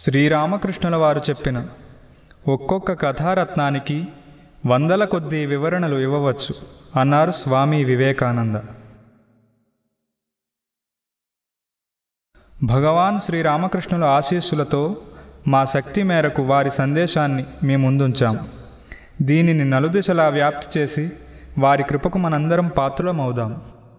శ్రీరామకృష్ణుల వారు చెప్పిన ఒక్కొక్క కథారత్నానికి వందల కొద్దీ వివరణలు ఇవ్వవచ్చు అన్నారు స్వామి వివేకానంద భగవాన్ శ్రీరామకృష్ణుల ఆశీస్సులతో మా శక్తి మేరకు వారి సందేశాన్ని మీ ముందుంచాం దీనిని నలుదిశలా వ్యాప్తి చేసి వారి కృపకు మనందరం పాత్రులమవుదాం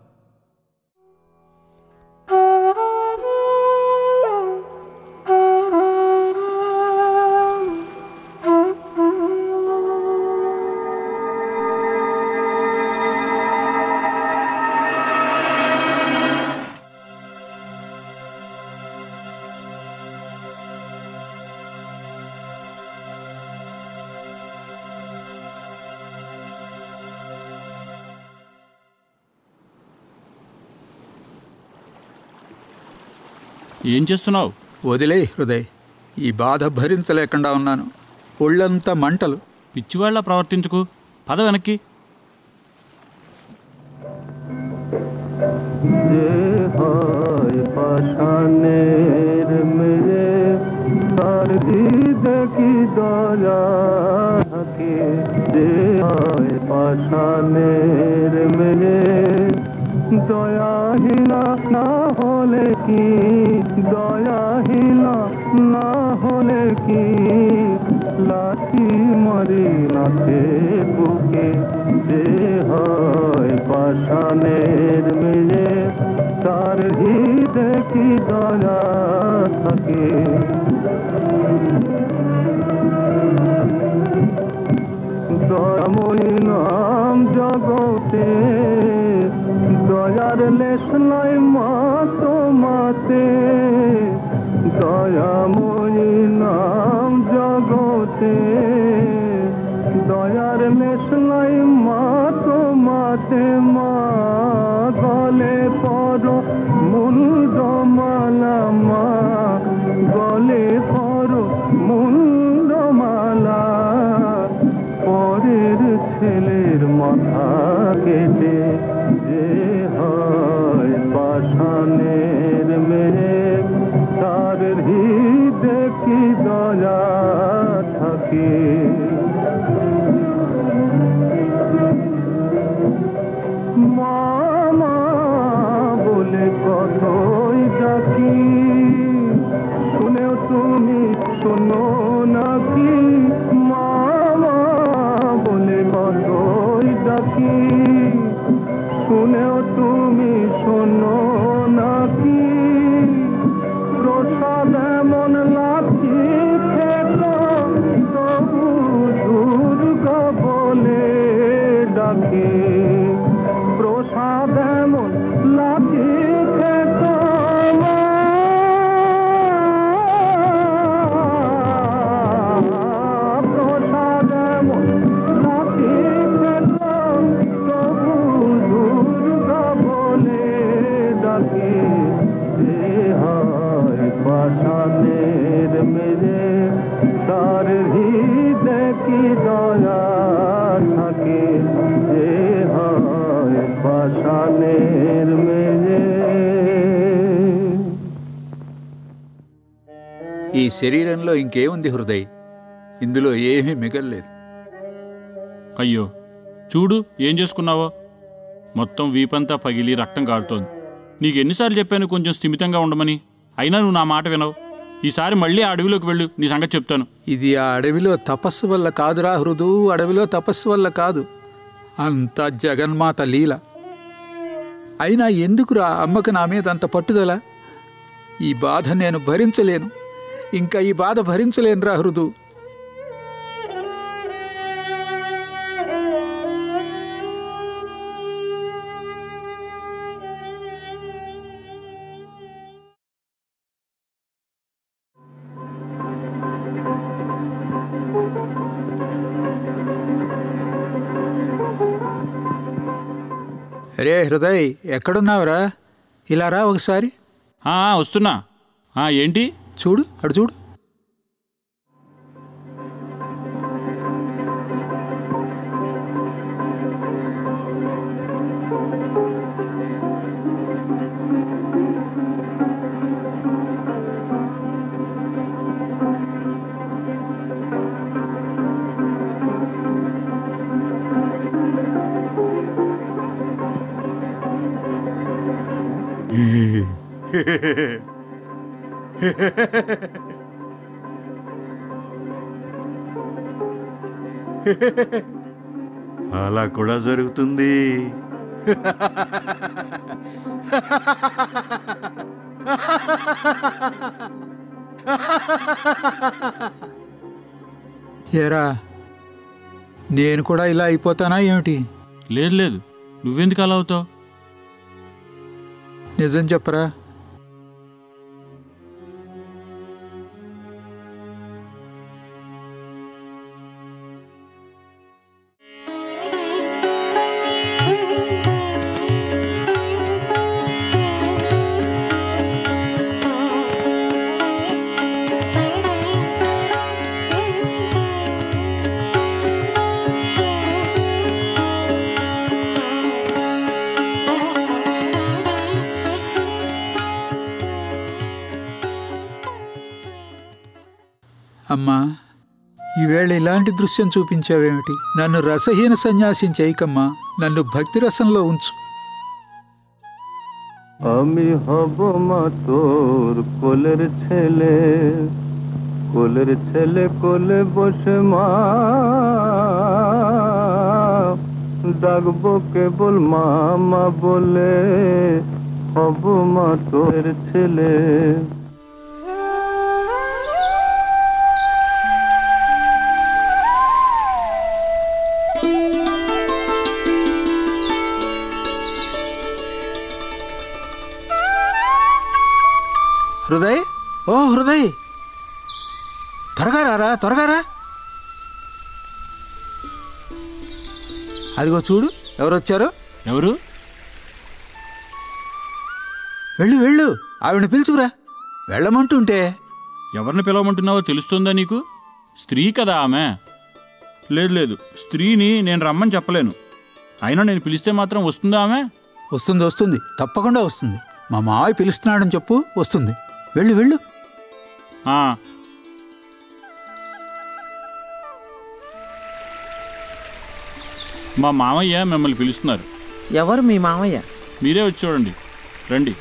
ఏం చేస్తున్నావు వదిలే హృదయ్ ఈ బాధ భరించలేకుండా ఉన్నాను ఒళ్ళంతా మంటలు పిచ్చివాళ్ల ప్రవర్తించుకు పద వెనక్కి পাশানের মেরে তার দেখি দয়া থাকে যে হয় পাশানের মেরে দয়াহীনা না হলে কি দয়াহীনা না হলে কি লাঠি মারি নাচে বুকে যে হয় পাশানের মেয়ে তার হৃদে কি দয়া থাকে দয়াময়ী নাম জগতে দয়ার লেশ নাই মাতো মাতে দয়াময়ী নাম জগতে দয়ার লেশ নাই মাতো মাতে মা গলে পর মুন্ড মালা মা গলে পর মুন্ড মালা পরের ছেলের মাথা কেটে যে হয় পাষাণের মেয়ে তার হৃদে কি দয়া থাকে মামা বলে কতই ডাকি শুনেও তুমি শোনো নাকি মামা বলে কতই ডাকি শুনেও তুমি শোনো নাকি প্রসাদ এমন লাঠি খেলো তবু দুর্গা বলে ডাকে প্রসাদ এমন লাঠি খেতো প্রসাদ এমন লাঠি খেতো তবু দুর্গা বলে ডাকে যে হয় পাষাণের মেরে তার হৃদে কি দয়া থাকে যে হয় পাষাণের মেরে ఈ శరీరంలో ఇంకేముంది హృదయ్ ఇందులో ఏమీ మిగల్లేదు అయ్యో చూడు ఏం చేసుకున్నావో మొత్తం వీపంతా పగిలి రక్తం కారుతోంది నీకు ఎన్నిసార్లు చెప్పాను కొంచెం స్థిమితంగా ఉండమని అయినా నువ్వు నా మాట వినవు ఈసారి మళ్ళీ ఆ అడవిలోకి వెళ్ళు నీ సంగతి చెప్తాను ఇది ఆ అడవిలో తపస్సు వల్ల కాదురా హృదు అడవిలో తపస్సు వల్ల కాదు అంత జగన్మాత లీల అయినా ఎందుకురా అమ్మకు నా మీద అంత పట్టుదల ఈ బాధ నేను భరించలేను ఇంకా ఈ బాధ భరించలేనురా హృదు రే హృదయ్ ఎక్కడున్నావురా ఇలా రా ఒకసారి ఆ, ఆ, వస్తున్నా ఆ, ఏంటి చూడు అటు చూడు అలా కూడా జరుగుతుంది ఏరా నేను కూడా ఇలా అయిపోతానా ఏమిటి లేదు లేదు నువ్వెందుకు అలా అవుతావు నిజం చెప్పరా అమ్మా ఈవేళ ఇలాంటి దృశ్యం చూపించావేమిటి నన్ను రసహీన సన్యాసం చేయకమ్మా నన్ను భక్తి రసంలో ఉంచు আমি হব মা তোর কোলের ছেলে কোলের ছেলে কোলে বসে মা ডাকবো কেবল মামা বলে হব মা তোর ছেলে హృదయ్ ఓ హృదయ్ త్వరగా రారా త్వరగా రా అదిగో చూడు ఎవరు వచ్చారో ఎవరు వెళ్ళు వెళ్ళు ఆవిడని పిలుచుకురా వెళ్ళమంటుంటే ఎవరిని పిలవమంటున్నావో తెలుస్తుందా నీకు స్త్రీ కదా ఆమె లేదు లేదు స్త్రీని నేను రమ్మని చెప్పలేను అయినా నేను పిలిస్తే మాత్రం వస్తుందా ఆమె వస్తుంది వస్తుంది తప్పకుండా వస్తుంది మా మావయ్య పిలుస్తున్నాడని చెప్పు వస్తుంది వెళ్ళు వెళ్ళు ఆ, మా మామయ్య మిమ్మల్ని పిలుస్తున్నారు ఎవరు మీ మామయ్య మీరే వచ్చి చూడండి రండి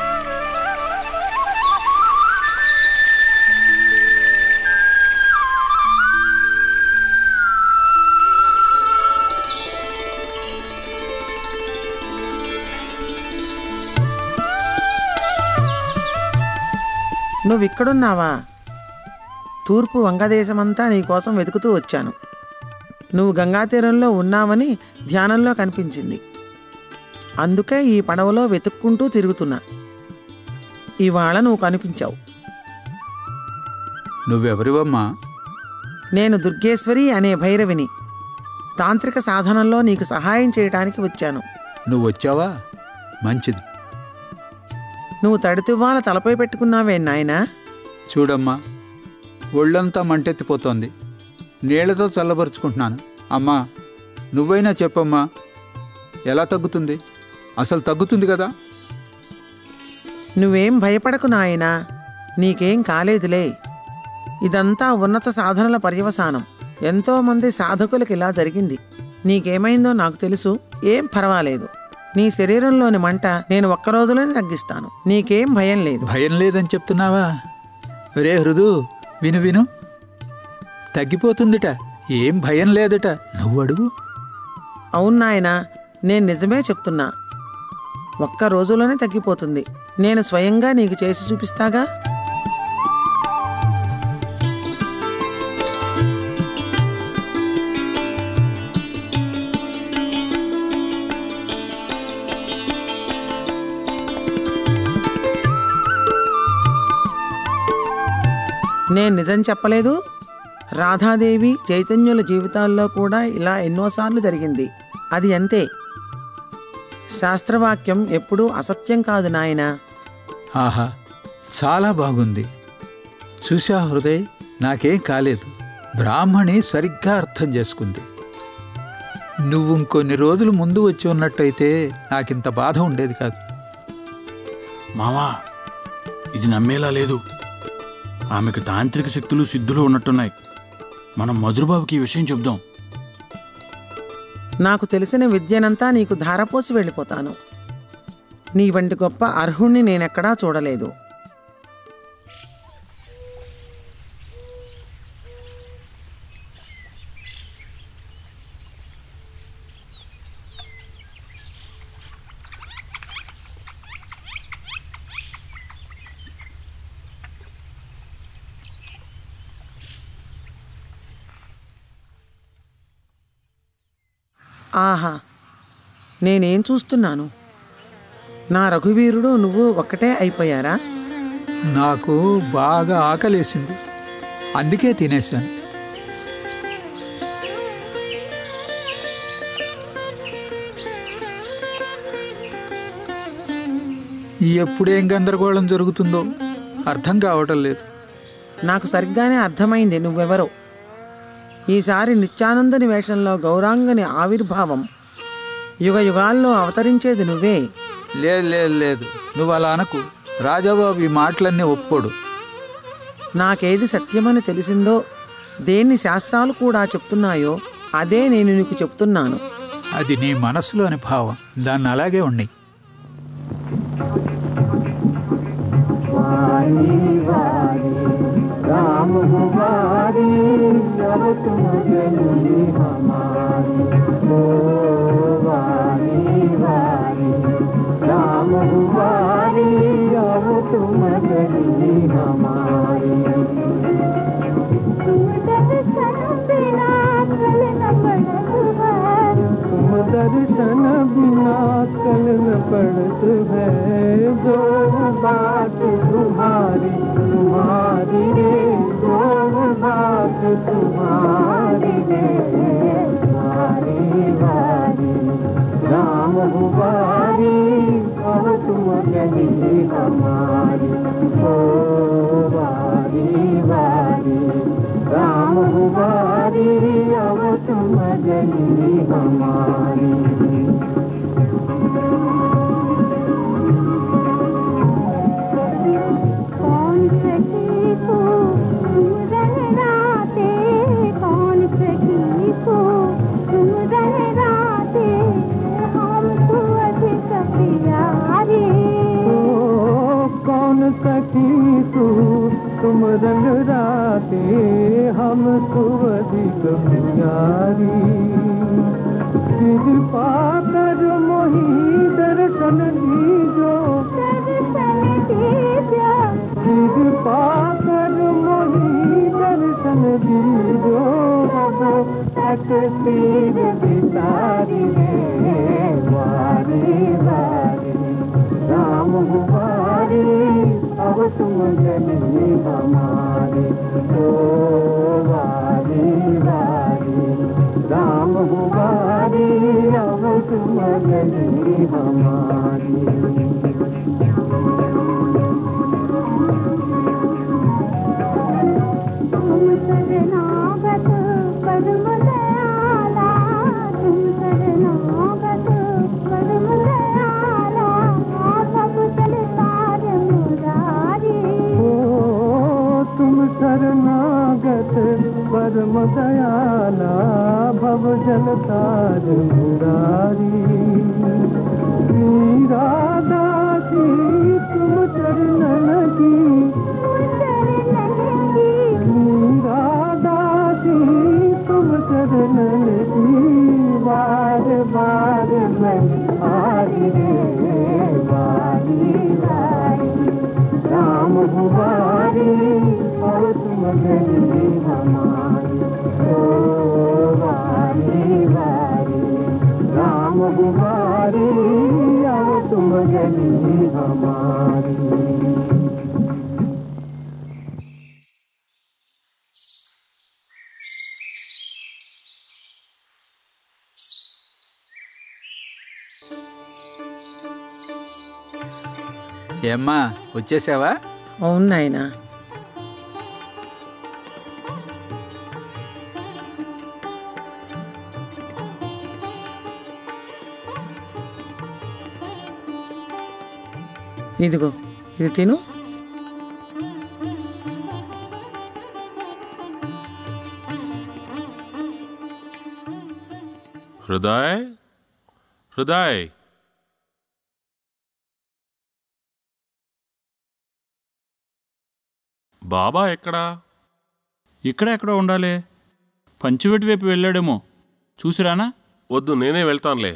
నువ్వు ఇక్కడున్నావా తూర్పు వంగదేశమంతా నీ కోసం వెతుకుతూ వచ్చాను నువ్వు గంగా తీరంలో ఉన్నావని ధ్యానంలో కనిపించింది అందుకే ఈ పడవలో వెతుక్కుంటూ తిరుగుతున్నా ఇవాళ నువ్వు కనిపించావు నువ్వెవరివమ్మా నేను దుర్గేశ్వరి అనే భైరవిని తాంత్రిక సాధనంలో నీకు సహాయం చేయడానికి వచ్చాను నువ్వు వచ్చావా మంచిది నువ్వు తడితివ్వాల తలపై పెట్టుకున్నావే నాయనా చూడమ్మా ఒళ్ళంతా మంటెత్తిపోతోంది నీళ్లతో చల్లబరుచుకుంటున్నాను అమ్మా నువ్వైనా చెప్పమ్మా ఎలా తగ్గుతుంది అసలు తగ్గుతుంది కదా నువ్వేం భయపడకు నాయనా నీకేం కాలేదులే ఇదంతా ఉన్నత సాధనల పర్యవసానం ఎంతోమంది సాధకులకు ఇలా జరిగింది నీకేమైందో నాకు తెలుసు ఏం పర్వాలేదు నీ శరీరంలోని మంట నేను ఒక్క రోజులోనే తగ్గిస్తాను నీకేం భయం లేదు భయం లేదని చెప్తున్నావా రే హృదు విను విను తగ్గిపోతుందిట ఏం భయం లేదట నువ్వు అడుగు అవును నాయనా నేను నిజమే చెప్తున్నా ఒక్క రోజులోనే తగ్గిపోతుంది నేను స్వయంగా నీకు చేసి చూపిస్తాగా నేను నిజం చెప్పలేదు రాధాదేవి చైతన్యుల జీవితాల్లో కూడా ఇలా ఎన్నోసార్లు జరిగింది అది అంతే శాస్త్రవాక్యం ఎప్పుడూ అసత్యం కాదు నాయనా ఆహా చాలా బాగుంది చూశా హృదయ్ నాకేం కాలేదు బ్రాహ్మణి సరిగ్గా అర్థం చేసుకుంది నువ్వు ఇంకొన్ని రోజులు ముందు వచ్చి ఉన్నట్టయితే నాకింత బాధ ఉండేది కాదు మావా ఇది నమ్మేలా లేదు ఆమెకు తాంత్రిక శక్తులు సిద్ధులు ఉన్నట్టున్నాయి మనం మధురబాబుకి ఈ విషయం చెప్దాం నాకు తెలిసిన విద్యనంతా నీకు ధారపోసి వెళ్ళిపోతాను నీ వంటి గొప్ప అర్హుణ్ణి నేనెక్కడా చూడలేదు ఆహా నేనేం చూస్తున్నాను నా రఘువీరుడు నువ్వు ఒక్కటే అయిపోయారా నాకు బాగా ఆకలేసింది అందుకే తినేశాను ఎప్పుడేం గందరగోళం జరుగుతుందో అర్థం కావటం లేదు నాకు సరిగ్గానే అర్థమైంది నువ్వెవరో ఈసారి నిత్యానందుని వేషంలో గౌరాంగని ఆవిర్భావం యుగ యుగాల్లో అవతరించేది నువ్వే లేదు లేదు లేదు నువ్వు అలా అనకు రాజాబాబు ఈ మాటలన్నీ ఒప్పుకోడు నాకేది సత్యమని తెలిసిందో దేన్ని శాస్త్రాలు కూడా చెప్తున్నాయో అదే నేను నీకు చెప్తున్నాను అది నీ మనసులోని భావం దాన్ని అలాగే ఉండి राम हमारी अब तुम जननी हमारी ओ वारी वारी राम हमारी अब तुम जननी हमारी तुम दर्शन बिना कल न पड़त है जो बात तुम्हारी तुम्हारी रे जो बात तुम्हारी रे वारी वारी राम हुबारी अब तुम जनी हमारी ओ वारी वारी राम हुबारी अब तुम जनी हमारी कौन सखी को तुम रहराते कौन सखी को तुम रहराते हम तो अधिक प्यारे ओ, कौन सखी तू तुम रंग राते हम सुअधिक प्यारी कृपा कर मोही दर्शन दीजो दर्शन दीजा कृपा कर मोही दर्शन दीजो तक तीर बितारी रे वारी वारी राम हुमारी अब तुम जनी हमारी ओ वारी वारी राम हुमारी अब तुम जनी हमारी तुम शरणागत परम दयाला तुम शरणागत परम दयाला सब चलतार मुरारी ओ तुम शरणागत परम दयाला भव जलतार मुरारी श्री राधा जी तुम चरणन की श्री राधा जी तुम चरणन की बार बार मैं आरी रे बारी बारी राम हुमारी और तुम गली हमारी ओ वारी वारी राम हुमारी और तुम गली हमारी ఏమ్మా వచ్చేసావా అవును నాయనా ఇదిగో ఇది తిను हृदय हृदय బాబా ఎక్కడా ఇక్కడ ఎక్కడో ఉండాలి పంచివెట్టి వైపు వెళ్ళాడేమో చూసిరానా వద్దు నేనే వెళ్తానులే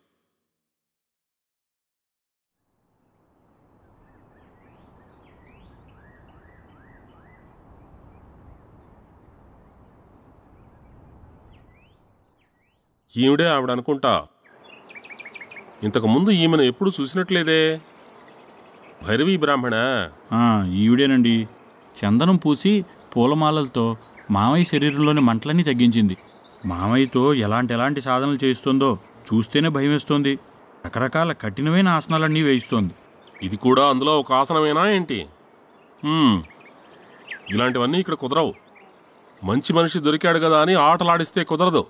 ఈవిడే ఆవిడ అనుకుంటా ఇంతకు ముందు ఈమెను ఎప్పుడు చూసినట్లేదే భైరవీ బ్రాహ్మణ ఆ, ఈవిడేనండి చందనం పూసి పూలమాలలతో మామయ్య శరీరంలోని మంటలన్నీ తగ్గించింది మామయ్యతో ఎలాంటి ఎలాంటి సాధనలు చేస్తుందో చూస్తేనే భయం వేస్తోంది రకరకాల కఠినమైన ఆసనాలన్నీ వేయిస్తోంది ఇది కూడా అందులో ఒక ఆసనమేనా ఏంటి హ్మ్. ఇలాంటివన్నీ ఇక్కడ కుదరవు మంచి మనిషి దొరికాడు కదా అని ఆటలాడిస్తే కుదరదు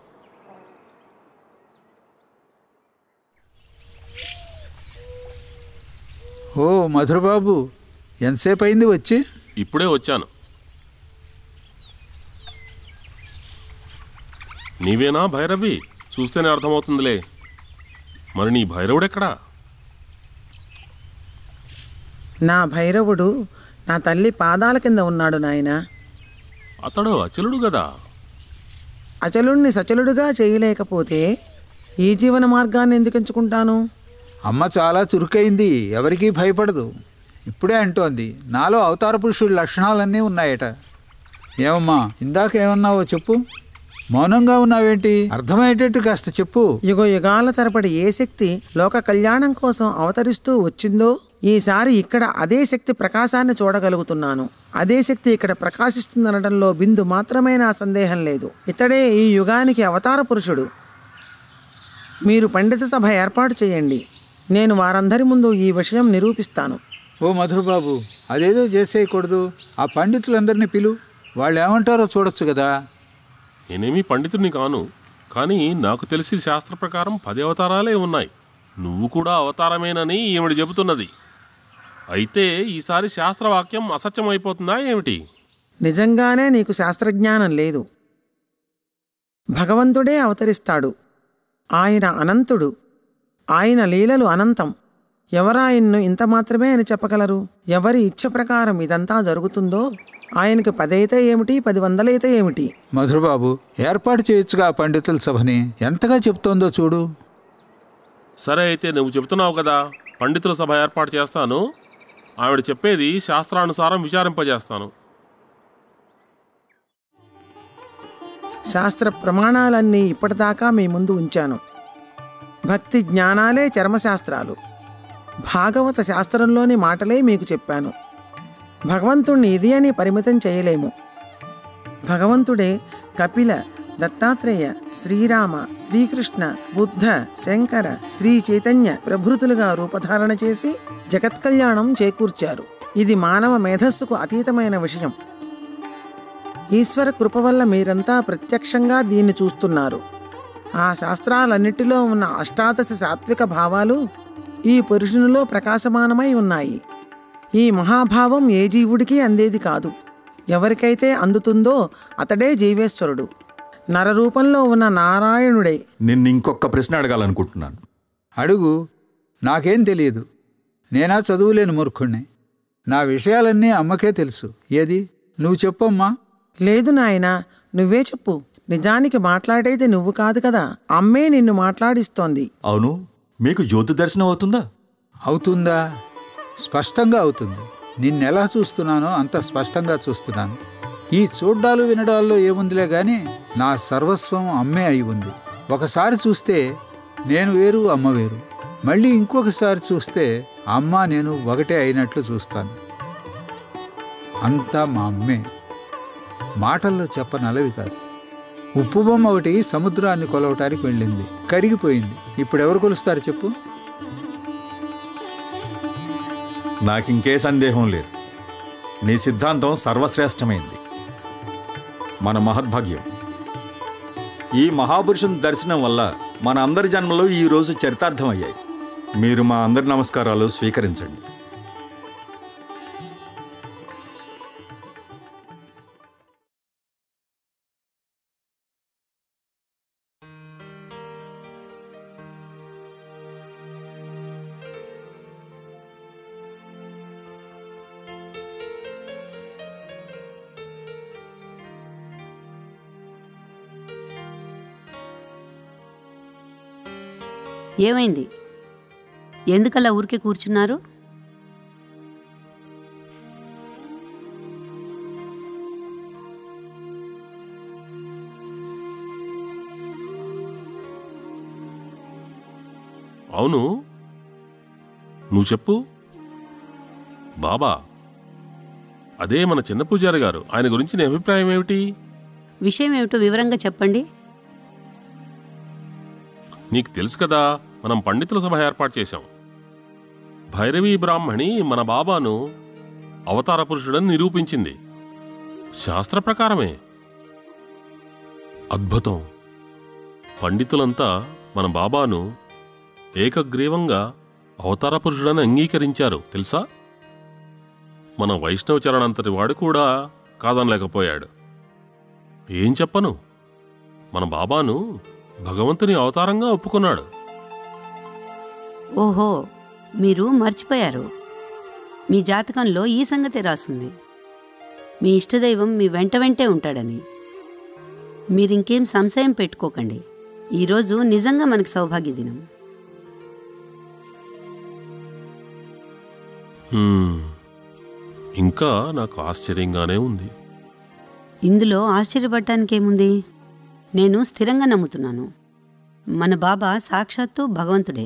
ఓ మధురబాబు ఎంతసేపు అయింది వచ్చి ఇప్పుడే వచ్చాను నీవేనా భైరవి చూస్తేనే అర్థమవుతుందిలే మరి నీ భైరవుడెక్కడా నా భైరవుడు నా తల్లి పాదాల కింద ఉన్నాడు నాయనా అతడు అచలుడు కదా అచలుణ్ణి సచలుడుగా చేయలేకపోతే ఈ జీవన మార్గాన్ని ఎందుకు ఎంచుకుంటాను అమ్మ చాలా చురుకైంది ఎవరికీ భయపడదు ఇప్పుడే అంటోంది నాలో అవతార పురుషుడి లక్షణాలన్నీ ఉన్నాయట ఏమమ్మా ఇందాక ఏమన్నావో చెప్పు మౌనంగా ఉన్నావేంటి అర్థమయ్యేటట్టు కాస్త చెప్పు యుగ యుగాల తరబడి ఏ శక్తి లోక కళ్యాణం కోసం అవతరిస్తూ వచ్చిందో ఈసారి ఇక్కడ అదే శక్తి ప్రకాశాన్ని చూడగలుగుతున్నాను అదే శక్తి ఇక్కడ ప్రకాశిస్తుందనడంలో బిందు మాత్రమే నా సందేహం లేదు ఇతడే ఈ యుగానికి అవతార పురుషుడు మీరు పండిత సభ ఏర్పాటు చేయండి నేను వారందరి ముందు ఈ విషయం నిరూపిస్తాను ఓ మధురబాబు అదేదో చేసేయకూడదు ఆ పండితులందరినీ పిలు వాళ్ళు ఏమంటారో చూడొచ్చు కదా నేనేమీ పండితుడిని కాను కానీ నాకు తెలిసి శాస్త్ర ప్రకారం పది అవతారాలే ఉన్నాయి నువ్వు కూడా అవతారమేనని ఈవిడ చెబుతున్నది అయితే ఈసారి శాస్త్రవాక్యం అసత్యం అయిపోతుందా ఏమిటి నిజంగానే నీకు శాస్త్రజ్ఞానం లేదు భగవంతుడే అవతరిస్తాడు ఆయన అనంతుడు ఆయన లీలలు అనంతం ఎవరాయన్ను ఇంత మాత్రమే అని చెప్పగలరు ఎవరి ఇచ్చ ప్రకారం ఇదంతా జరుగుతుందో ఆయనకి పదైతే ఏమిటి పది వందలైతే ఏమిటి మధురబాబు ఏర్పాటు చేయొచ్చుగా ఆ పండితుల సభని ఎంతగా చెప్తోందో చూడు సరే అయితే నువ్వు చెబుతున్నావు కదా పండితుల సభ ఏర్పాటు చేస్తాను ఆవిడ చెప్పేది శాస్త్రానుసారం విచారింపజేస్తాను శాస్త్ర ప్రమాణాలన్నీ ఇప్పటిదాకా మీ ముందు ఉంచాను భక్తి జ్ఞానాలే చర్మశాస్త్రాలు భాగవత శాస్త్రంలోని మాటలే మీకు చెప్పాను భగవంతుణ్ణి ఇది అని పరిమితం చేయలేము భగవంతుడే కపిల దత్తాత్రేయ శ్రీరామ శ్రీకృష్ణ బుద్ధ శంకర శ్రీ చైతన్య ప్రభృతులుగా రూపధారణ చేసి జగత్కళ్యాణం చేకూర్చారు ఇది మానవ మేధస్సుకు అతీతమైన విషయం ఈశ్వర కృప వల్ల మీరంతా ప్రత్యక్షంగా దీన్ని చూస్తున్నారు ఆ శాస్త్రాలన్నిటిలో ఉన్న అష్టాదశ సాత్విక భావాలు ఈ పురుషునిలో ప్రకాశమానమై ఉన్నాయి ఈ మహాభావం ఏ జీవుడికి అందేది కాదు ఎవరికైతే అందుతుందో అతడే జీవేశ్వరుడు నరరూపంలో ఉన్న నారాయణుడే నిన్ను ఇంకొక ప్రశ్న అడగాలనుకుంటున్నాను అడుగు నాకేం తెలియదు నేనా చదువులేని మూర్ఖుణ్ణి నా విషయాలన్నీ అమ్మకే తెలుసు ఏది నువ్వు చెప్పమ్మా లేదు నాయనా నువ్వే చెప్పు నిజానికి మాట్లాడేది నువ్వు కాదు కదా అమ్మే నిన్ను మాట్లాడిస్తోంది అవును మీకు జ్యోతి దర్శనం అవుతుందా అవుతుందా స్పష్టంగా అవుతుంది నిన్నెలా చూస్తున్నానో అంత స్పష్టంగా చూస్తున్నాను ఈ చూడ్డాలు వినడాల్లో ఏముందిలే గాని నా సర్వస్వం అమ్మే అయి ఉంది ఒకసారి చూస్తే నేను వేరు అమ్మ వేరు మళ్ళీ ఇంకొకసారి చూస్తే అమ్మ నేను ఒకటే అయినట్లు చూస్తాను అంతా మా అమ్మే మాటల్లో చెప్పనలవి కాదు ఉప్పు బొమ్మ ఒకటి సముద్రాన్ని కొలవటానికి వెళ్ళింది కరిగిపోయింది ఇప్పుడు ఎవరు కొలుస్తారు చెప్పు నాకింకే సందేహం లేదు నీ సిద్ధాంతం సర్వశ్రేష్టమైంది మన మహద్భాగ్యం ఈ మహాపురుషుని దర్శనం వల్ల మన అందరి జన్మలు ఈ రోజు చరితార్థమయ్యాయి మీరు మా అందరి నమస్కారాలు స్వీకరించండి ఏమైంది ఎందుకలా ఊరికే కూర్చున్నారు అవును నువ్వు చెప్పు బాబా అదే మన చిన్న పూజారి గారు ఆయన గురించి నీ అభిప్రాయం ఏమిటి విషయం ఏమిటో వివరంగా చెప్పండి నీకు తెలుసు కదా మనం పండితుల సభ ఏర్పాటు చేశాం భైరవీ బ్రాహ్మణి మన బాబాను అవతార పురుషుడని నిరూపించింది శాస్త్ర ప్రకారమే అద్భుతం పండితులంతా మన బాబాను ఏకగ్రీవంగా అవతార పురుషుడని అంగీకరించారు తెలుసా మన వైష్ణవ చరణంతటి వాడు కూడా కాదనలేకపోయాడు ఏం చెప్పను మన బాబాను భగవంతుని అవతారంగా ఒప్పుకున్నాడు ఓహో మీరు మర్చిపోయారు మీ జాతకంలో ఈ సంగతే రాసుంది మీ ఇష్టదైవం మీ వెంట వెంటే ఉంటాడని మీరింకేం సంశయం పెట్టుకోకండి ఈరోజు నిజంగా మనకి సౌభాగ్య దినం హ్మ్. ఇంకా నాకు ఆశ్చర్యంగానే ఉంది ఇందులో ఆశ్చర్యపడటానికి ఏముంది నేను స్థిరంగా నమ్ముతున్నాను మన బాబా సాక్షాత్తు భగవంతుడే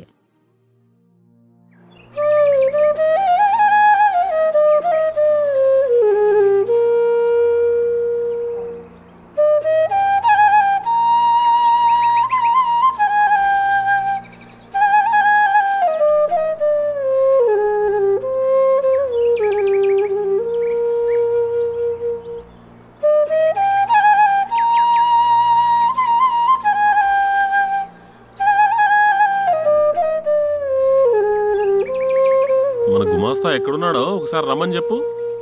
మన గుమాస్తా ఎక్కడున్నాడో ఒకసారి రమ్మని చెప్పు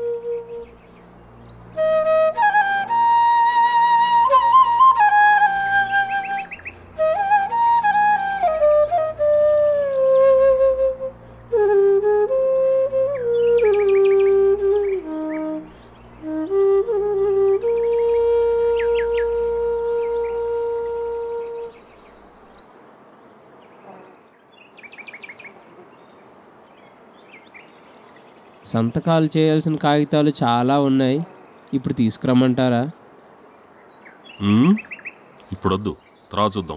సంతకాలు చేయాల్సిన కాగితాలు చాలా ఉన్నాయి ఇప్పుడు తీసుకురమ్మంటారా హ్మ్? ఇప్పుడొద్దు తర్వాత చూద్దాం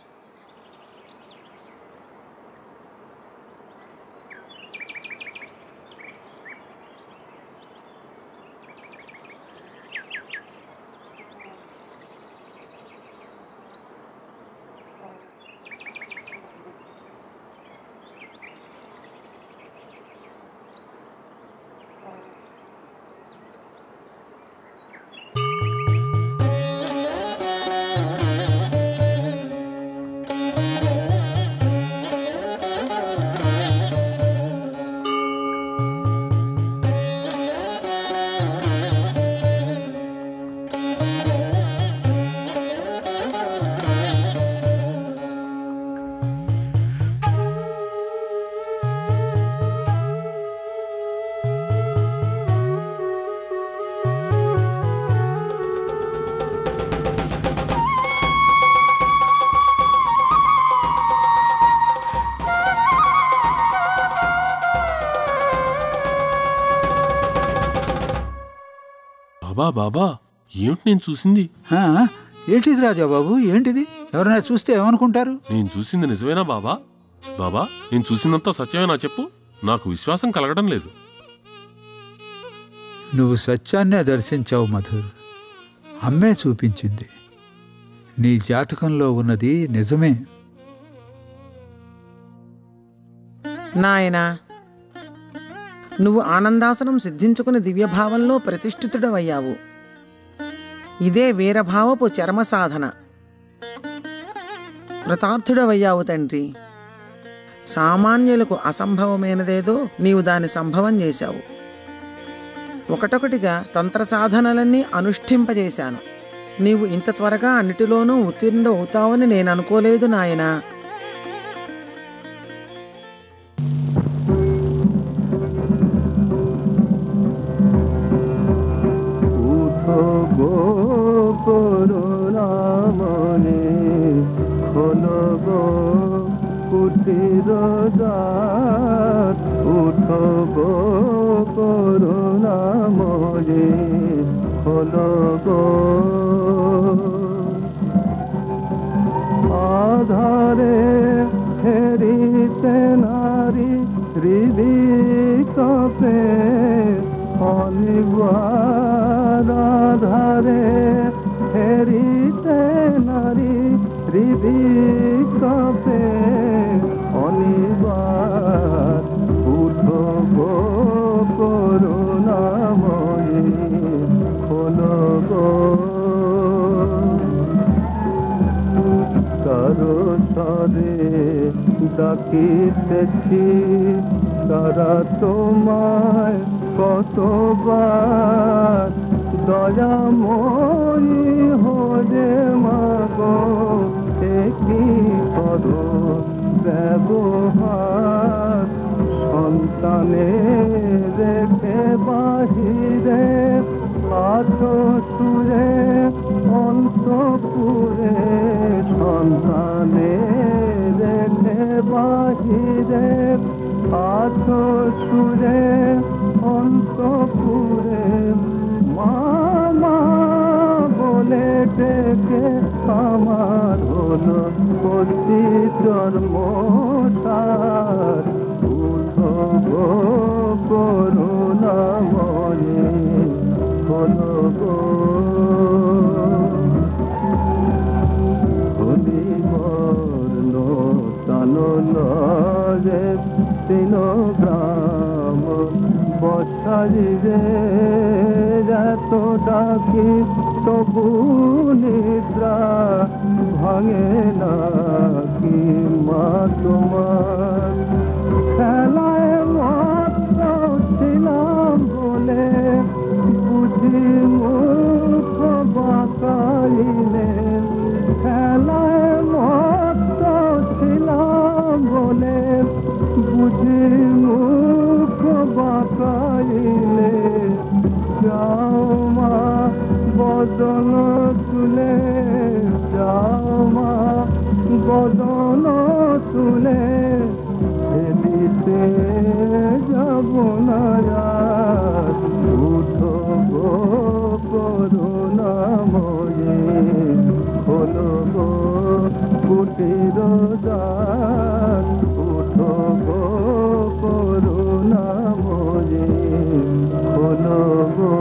బాబా బాబా ఏమిటి నేను చూసింది ఆ, ఏంటిది రాజా బాబు ఏంటిది ఎవరైనా చూస్తే ఏమనుకుంటారు నేను చూసింది నిజమేనా బాబా బాబా నేను చూసిందంతా సత్యమేనా చెప్పు నాకు విశ్వాసం కలగడం లేదు నువ్వు సత్యాన్నే దర్శించావు మధుర్ అమ్మే చూపించింది నీ జాతకంలో ఉన్నది నిజమే నాయనా నువ్వు ఆనందాసనం సిద్ధించుకుని దివ్యభావంలో ప్రతిష్ఠితుడవయ్యావు ఇదే వీరభావపు చర్మ సాధన కృతార్థుడవయ్యావు తండ్రి సామాన్యులకు అసంభవమైనదేదో నీవు దాన్ని సంభవం చేశావు ఒకటొకటిగా తంత్ర సాధనలన్నీ అనుష్ఠింపజేశాను నీవు ఇంత త్వరగా అన్నిటిలోనూ ఉత్తీర్ణుడు అవుతావని నేను అనుకోలేదు నాయనా উঠো গো করুণা মনে খোলো গো উঠো করুণাময়ী হলো গো আধারে ফেরিতে নারী হৃদি কপে অনিবার আধারে ফেরিতে নারী হৃদি কপে অনিবার উঠো গো করুণাময়ী হলো গো কারো স্বরে ডাকিতেছি তারা তোমায় কতবার দয়াময়ী হরে মাগো একই করো ব্যবহার সন্তানে রেখে বাহিরে আছো সুরে অন্তপুরে সন্তানে রেখে বাহিরে আছো সুরে অন্তপুরে মামা বলে ডেকে আমার হলো কচি জন্ম তার উঠো গো করুণাময়ী হলো গো হরিবর্ণ তানলে তিন গ্রাম বসাইরে এত ডাকি তবু নিদ্রা ভাঙে না কি মা তোমার খেলায় মাত্র ছিলাম বলে বুঝি মুখ বাঁকাইলে খেলায় মাত্র ছিলাম বলে বুঝি মুখ বাঁকাইলে যাও মা বদন তুলে যাও মা বদন তুলে দিতে যাব না রাত উঠো গো করুণাময়ী হলো গো কুটির দ্বার উঠো গো করুণাময়ী হলো গো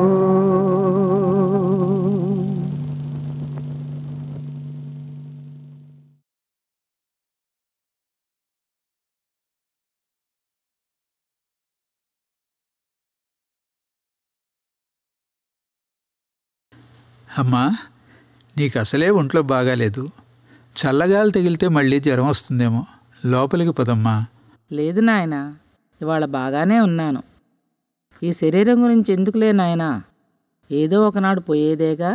అమ్మా నీకు అసలే ఒంట్లో బాగాలేదు చల్లగాలి తగిలితే మళ్ళీ జ్వరం వస్తుందేమో లోపలికి పదమ్మా లేదు నాయనా ఇవాళ బాగానే ఉన్నాను ఈ శరీరం గురించి ఎందుకులే నాయనా ఏదో ఒకనాడు పోయేదేగా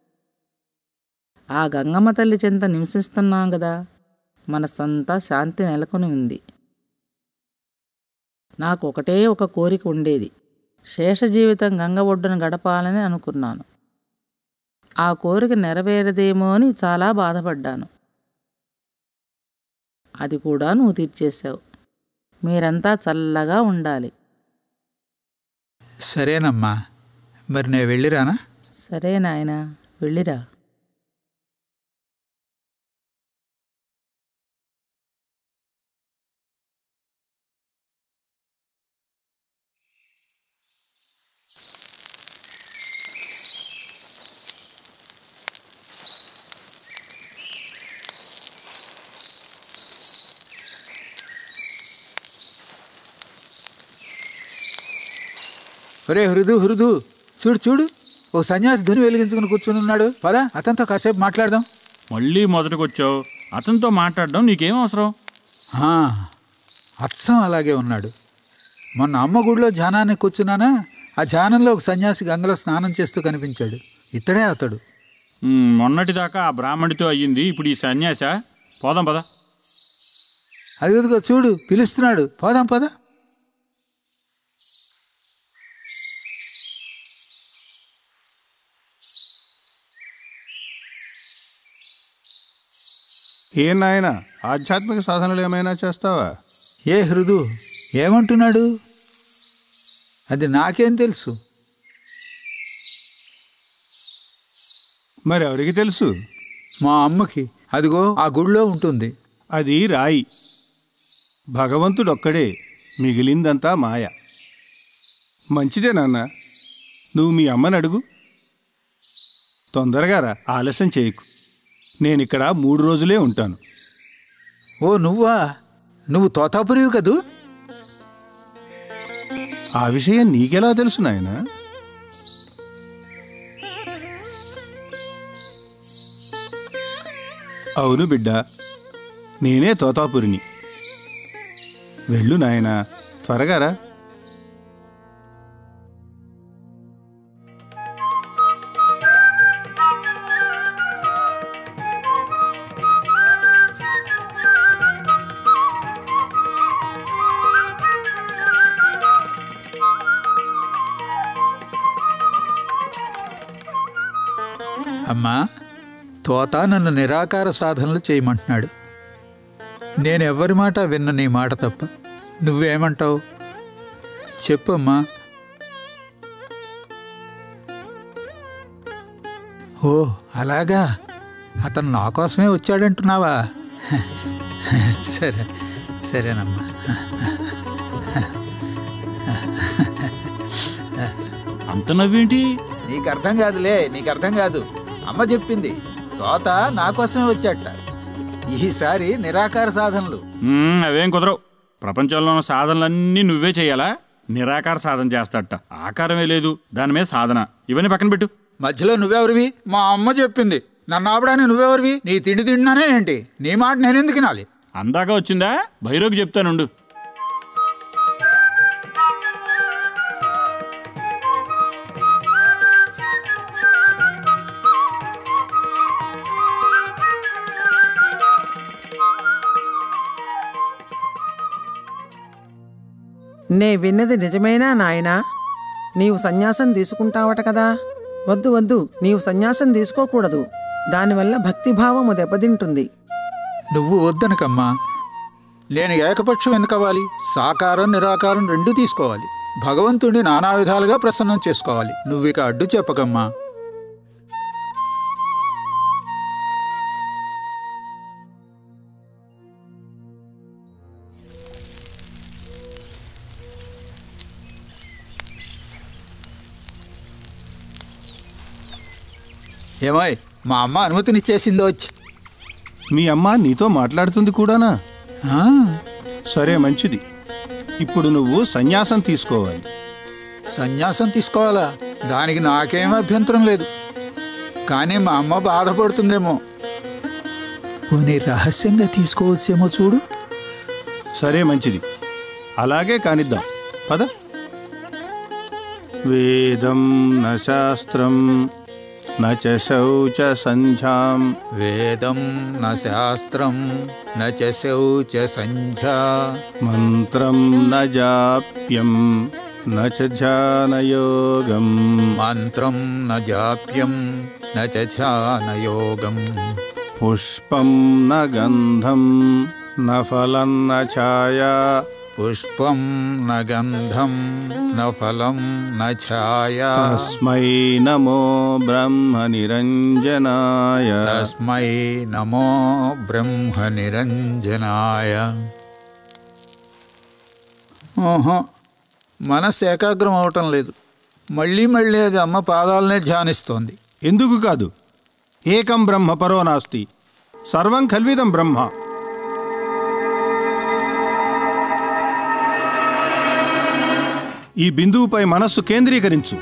ఆ గంగమ్మ తల్లి చెంత నివసిస్తున్నాం కదా మనసంతా శాంతి నెలకొని ఉంది నాకు ఒకటే ఒక కోరిక ఉండేది శేష జీవితం గంగ ఒడ్డున గడపాలని అనుకున్నాను ఆ కోరిక నెరవేరదేమో అని చాలా బాధపడ్డాను అది కూడా నువ్వు తీర్చేశావు మీరంతా చల్లగా ఉండాలి సరేనమ్మా మరి నేను వెళ్ళిరానా సరే నాయనా వెళ్ళిరా ఒరే హృదు హృదు చూడు చూడు ఓ సన్యాసి ధుని వెలిగించుకుని కూర్చుని ఉన్నాడు పద అతనితో కాసేపు మాట్లాడదాం మళ్ళీ మొదటికొచ్చావు అతనితో మాట్లాడడం నీకేం అవసరం ఆ, అచ్చం అలాగే ఉన్నాడు మొన్న అమ్మ గుడిలో ధ్యానానికి కూర్చున్నానా ఆ ధ్యానంలో ఒక సన్యాసి గంగలో స్నానం చేస్తూ కనిపించాడు ఇతడే అతడు ఉమ్, మొన్నటిదాకా ఆ బ్రాహ్మడితో అయ్యింది ఇప్పుడు ఈ సన్యాస పోదాం పద అదిగదిగో చూడు పిలుస్తున్నాడు పోదాం పద ఏ నాయన ఆధ్యాత్మిక సాధనలు ఏమైనా చేస్తావా ఏ హృదు ఏమంటున్నాడు అది నాకేం తెలుసు మరి ఎవరికి తెలుసు మా అమ్మకి అదిగో ఆ గుడిలో ఉంటుంది అది రాయి భగవంతుడొక్కడే మిగిలిందంతా మాయ మంచిదే నాన్న నువ్వు మీ అమ్మని అడుగు తొందరగా రా ఆలస్యం చేయకు నేనిక్కడ మూడు రోజులే ఉంటాను ఓ నువ్వా నువ్వు తోతాపురివి కదూ ఆ విషయం నీకెలా తెలుసు నాయనా అవును బిడ్డ నేనే తోతాపురిని వెళ్ళు నాయనా త్వరగా రా అమ్మా తోత నన్ను నిరాకార సాధనలు చేయమంటున్నాడు నేను ఎవరి మాట విన్న నీ మాట తప్ప నువ్వేమంటావు చెప్పమ్మా ఓ అలాగా అతను నా కోసమే వచ్చాడంటున్నావా సరే సరేనమ్మా అంత నవ్వేంటి నీకు అర్థం కాదులే నీకు అర్థం కాదు అమ్మ చెప్పింది తోత నా కోసమే వచ్చాట ఈసారి నిరాకార సాధనలు మ్మ్, అవేం కుదరవు ప్రపంచంలో ఉన్న సాధనలన్నీ నువ్వే చేయాలా నిరాకార సాధన చేస్తాడట ఆకారమే లేదు దాని మీద సాధన ఇవన్నీ పక్కన పెట్టు మధ్యలో నువ్వెవరివి మా అమ్మ చెప్పింది నన్ను ఆపడానికి నువ్వెవరివి నీ తిండి తిండినానే ఏంటి నీ మాట నేనెందుకు వినాలి అందాక వచ్చిందా భైరోకి చెప్తానుండు నే విన్నది నిజమేనా నాయనా నీవు సన్యాసం తీసుకుంటావట కదా వద్దు వద్దు నీవు సన్యాసం తీసుకోకూడదు దానివల్ల భక్తిభావము దెబ్బతింటుంది నువ్వు వద్దనకమ్మా నేను ఏకపక్షం ఎందుకు అవ్వాలి సాకారం నిరాకారం రెండు తీసుకోవాలి భగవంతుడిని నానా విధాలుగా ప్రసన్నం చేసుకోవాలి నువ్వు ఇక అడ్డు చెప్పకమ్మా ఏమాయ్ మా అమ్మ అనుమతినిచ్చేసిందో వచ్చి మీ అమ్మ నీతో మాట్లాడుతుంది కూడానా ఆ, సరే మంచిది ఇప్పుడు నువ్వు సన్యాసం తీసుకోవాలి సన్యాసం తీసుకోవాలా దానికి నాకేం అభ్యంతరం లేదు కానీ మా అమ్మ బాధపడుతుందేమో పోనీ రహస్యంగా తీసుకోవచ్చేమో చూడు సరే మంచిది అలాగే కానిద్దాం పద వేదం న శాస్త్రం న చ శౌచ సంధ్యాం వేదం న శాస్త్రం న చ శౌచ సంధ్యా మంత్రం న జాప్యం న చ ధ్యానయోగం మంత్రం న జాప్యం న చ ధ్యానయోగం పుష్పం న గంధం న ఫలం న ఛాయా పుష్పం న గంధం న ఫలం న ఛాయా తస్మై నమో బ్రహ్మ నిరంజనాయ తస్మై నమో బ్రహ్మ నిరంజనాయ ఓహో మనస్సు ఏకాగ్రం అవటం లేదు మళ్ళీ మళ్ళీ అది అమ్మ పాదాలనే ధ్యానిస్తోంది ఎందుకు కాదు ఏకం బ్రహ్మ పరో నాస్తి సర్వం కల్విదం బ్రహ్మ ఈ బిందువుపై మనస్సు కేంద్రీకరించు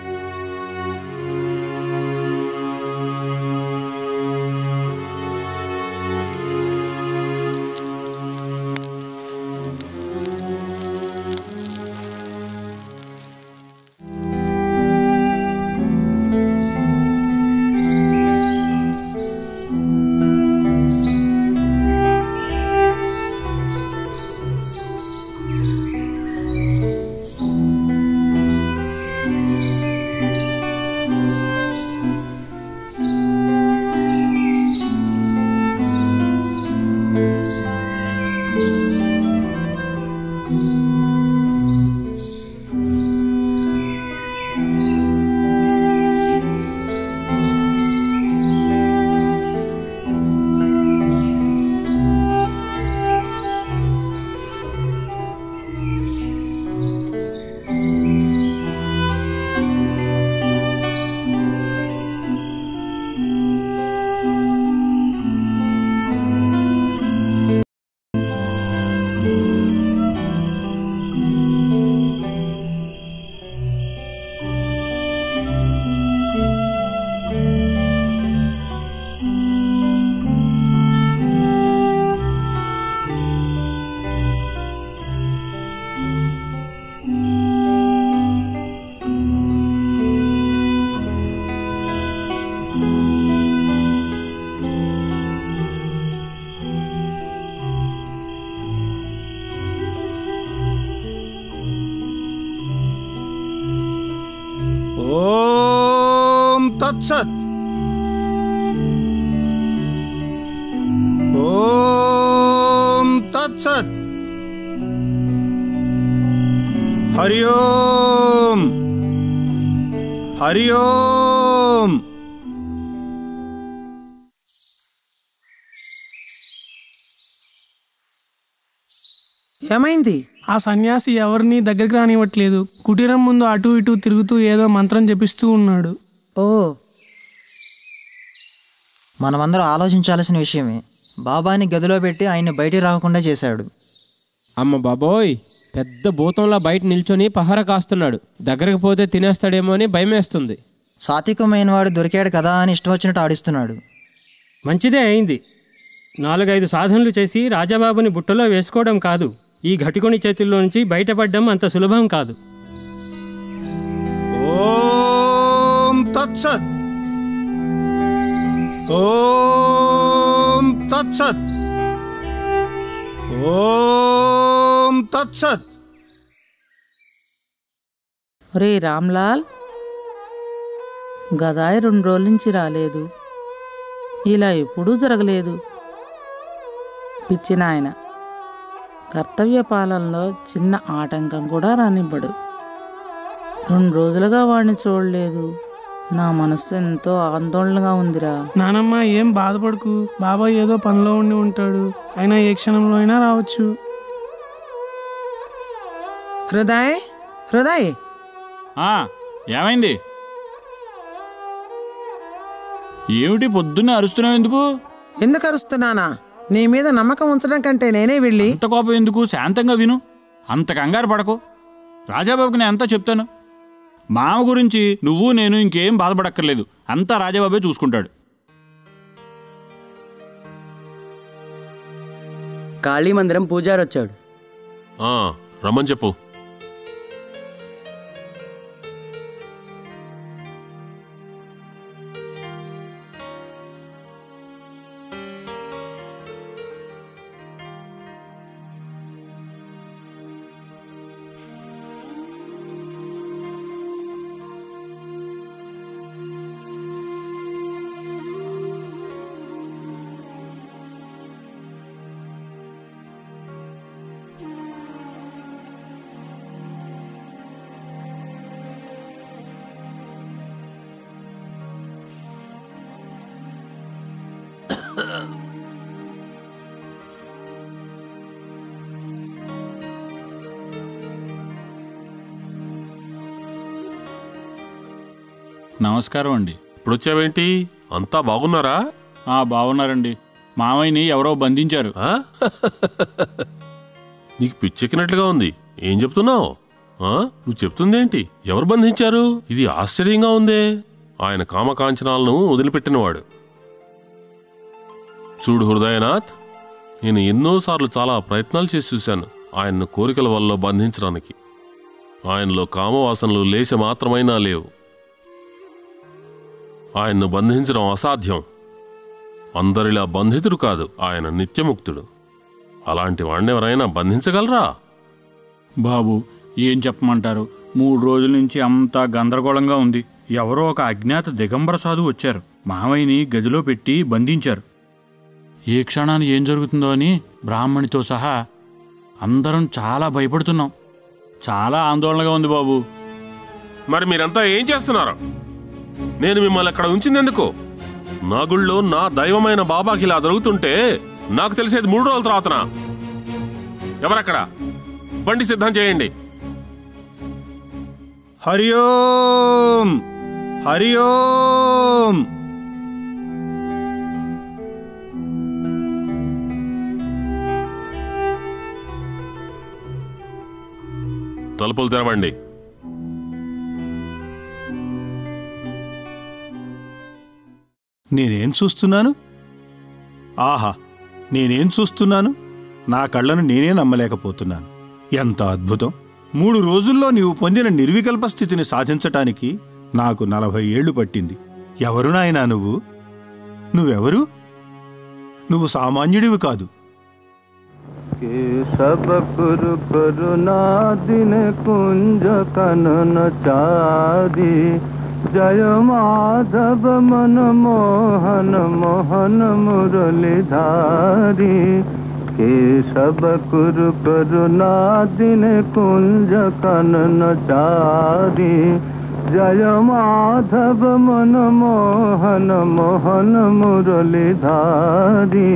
ఓం తత్సత్ ఓం తత్సత్ హరి ఓం హరి ఓం ఏమైంది ఆ సన్యాసి ఎవరిని దగ్గరికి రానివ్వట్లేదు కుటీరం ముందు అటు ఇటు తిరుగుతూ ఏదో మంత్రం జపిస్తూ ఉన్నాడు ఓ మనమందరం ఆలోచించాల్సిన విషయమే బాబాని గదిలో పెట్టి ఆయన్ని బయటికి రాకుండా చేశాడు అమ్మ బాబోయ్ పెద్ద భూతంలా బయట నిల్చొని పహార కాస్తున్నాడు దగ్గరకు పోతే తినేస్తాడేమో అని భయమేస్తుంది సాత్వికమైన వాడు దొరికాడు కదా అని ఇష్టం వచ్చినట్టు ఆడిస్తున్నాడు మంచిదే అయింది నాలుగైదు సాధనలు చేసి రాజాబాబుని బుట్టలో వేసుకోవడం కాదు ఈ ఘటికుని చేతుల్లో నుంచి బయటపడడం అంత సులభం కాదు ఓం తత్సత్ ఓం తత్సత్ ఓం తత్సత్ ఒరే రామ్లాల్ గదాయి రెండు రోజుల నుంచి రాలేదు ఇలా ఎప్పుడూ జరగలేదు పిచ్చి నాయన కర్తవ్య పాలనలో చిన్న ఆటంకం కూడా రానివ్వడు రెండు రోజులుగా వాడిని చూడలేదు నా మనస్సు ఎంతో ఆందోళనగా ఉందిరా నానమ్మ ఏం బాధపడకు బాబాయ్ ఏదో పనిలో ఉండి ఉంటాడు అయినా ఏ క్షణంలో అయినా రావచ్చు హృదయ్ హృదయ్ ఆ, ఏమైంది ఏమిటి పొద్దున్నే అరుస్తున్నావు ఎందుకు ఎందుకు అరుస్తున్నానా నీ మీద నమ్మకం ఉంచడం కంటే నేనే వెళ్ళి అంత కోపం ఎందుకు శాంతంగా విను అంత కంగారు పడకు రాజాబాబుకి నేను అంతా చెప్తాను మామ గురించి నువ్వు నేను ఇంకేం బాధపడక్కర్లేదు అంతా రాజాబాబే చూసుకుంటాడు కాళీ మందిరం పూజారి వచ్చాడు ఆ, రమ్మని చెప్పు నమస్కారం అండి ఇప్పుడు వచ్చావేంటి అంతా బాగున్నారా ఆ బాగున్నారండి మామయ్యని ఎవరో బంధించారు ఆ? నీకు పిచ్చెక్కినట్లుగా ఉంది ఏం చెప్తున్నావు ఆ? నువ్వు చెప్తుందేంటి ఎవరు బంధించారు ఇది ఆశ్చర్యంగా ఉందే ఆయన కామకాంచనాలను వదిలిపెట్టినవాడు చూడు హృదయనాథ్ నేను ఎన్నోసార్లు చాలా ప్రయత్నాలు చేసి చూశాను ఆయన్ను కోరికల వల్ల బంధించడానికి ఆయనలో కామవాసనలు లేశ మాత్రమైనా లేవు ఆయన్ను బంధించడం అసాధ్యం అందరిలా బంధితుడు కాదు ఆయన నిత్యముక్తుడు అలాంటి వాడిని ఎవరైనా బంధించగలరా బాబు ఏం చెప్పమంటారు మూడు రోజుల నుంచి అంతా గందరగోళంగా ఉంది ఎవరో ఒక అజ్ఞాత దిగంబర సాధువు వచ్చారు మామయ్యని గదిలో పెట్టి బంధించారు ఏ క్షణాన్ని ఏం జరుగుతుందో అని బ్రాహ్మణితో సహా అందరం చాలా భయపడుతున్నాం చాలా ఆందోళనగా ఉంది బాబు మరి మీరంతా ఏం చేస్తున్నారు నేను మిమ్మల్ని అక్కడ ఉంచింది ఎందుకు నా గుళ్ళో నా దైవమైన బాబాకి ఇలా జరుగుతుంటే నాకు తెలిసేది మూడు రోజుల తర్వాతనా ఎవరక్కడ బండి సిద్ధం చేయండి హరి ఓం హరి ఓం తలుపులు తెరవండి నేనేం చూస్తున్నాను ఆహా నేనేం చూస్తున్నాను నా కళ్ళను నేనే నమ్మలేకపోతున్నాను ఎంత అద్భుతం మూడు రోజుల్లో నీవు పొందిన నిర్వికల్ప స్థితిని సాధించటానికి నాకు నలభై ఏళ్లు పట్టింది ఎవరు నాయనా నువ్వు నువ్వెవరు నువ్వు సామాన్యుడివి కాదు सब कुरु करुणा दिन कुंज कनन चारी जय माधव मन मोहन मोहन मुरलीधारी केशव कुरु करुणा दिन कुंज कनन चारी जय माधव मन मोहन मोहन मुरलीधारी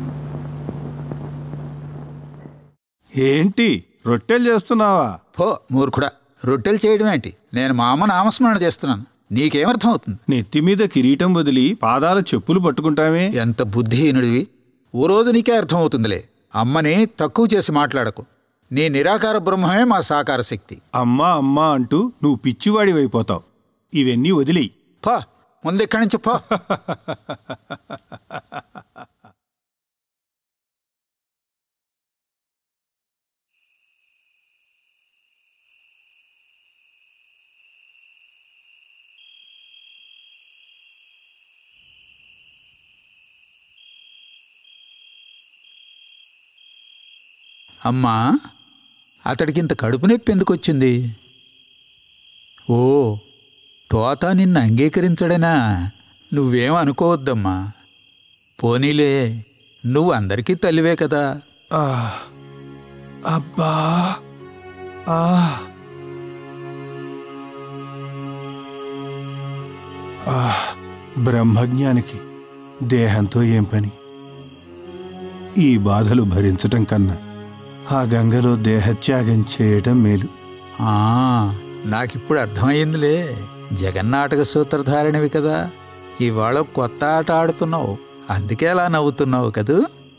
ఏంటి రొట్టెలు చేస్తున్నావా పో మూర్ఖుడా రొట్టెలు చేయడం ఏంటి నేను మా అమ్మ నామస్మరణ చేస్తున్నాను నీకేమర్థం అవుతుంది నెత్తి మీద కిరీటం వదిలి పాదాల చెప్పులు పట్టుకుంటామే ఎంత బుద్ధిహీనుడివి ఓ రోజు నీకే అర్థమవుతుందిలే అమ్మని తక్కువ చేసి మాట్లాడకు నీ నిరాకార బ్రహ్మమే మా సాకార శక్తి అమ్మా అమ్మా అంటూ నువ్వు పిచ్చివాడి అయిపోతావు ఇవన్నీ వదిలి పా ముందు ఇక్కడి నుంచి పో అమ్మా అతడికి ఇంత కడుపు నొప్పి ఎందుకు వచ్చింది ఓ తోత నిన్ను అంగీకరించడనా నువ్వేం అనుకోవద్దమ్మా పోనీలే నువ్వు అందరికీ తల్లివే కదా అబ్బా ఆ ఆ, బ్రహ్మజ్ఞానికి దేహంతో ఏం పని ఈ బాధలు భరించటం కన్నా ఆ గంగలో దేహత్యాగం చేయటం మేలు ఆ, నాకిప్పుడు అర్థమైందిలే జగన్నాటక సూత్రధారిణవి కదా ఇవాళ కొత్త ఆట ఆడుతున్నావు అందుకే అలా నవ్వుతున్నావు కదూ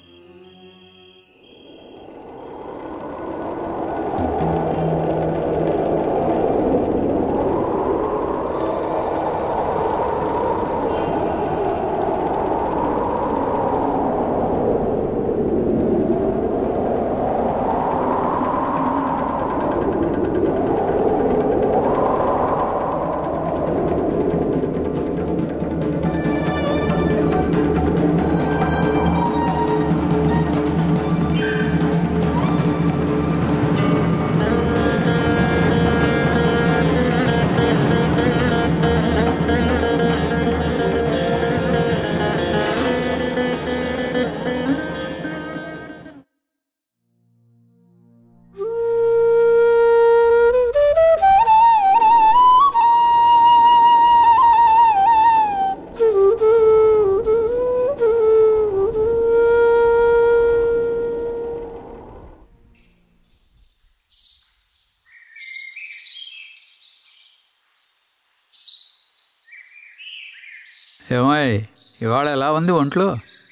ఏమాయ్ ఇవాళ ఎలా ఉంది ఒంట్లో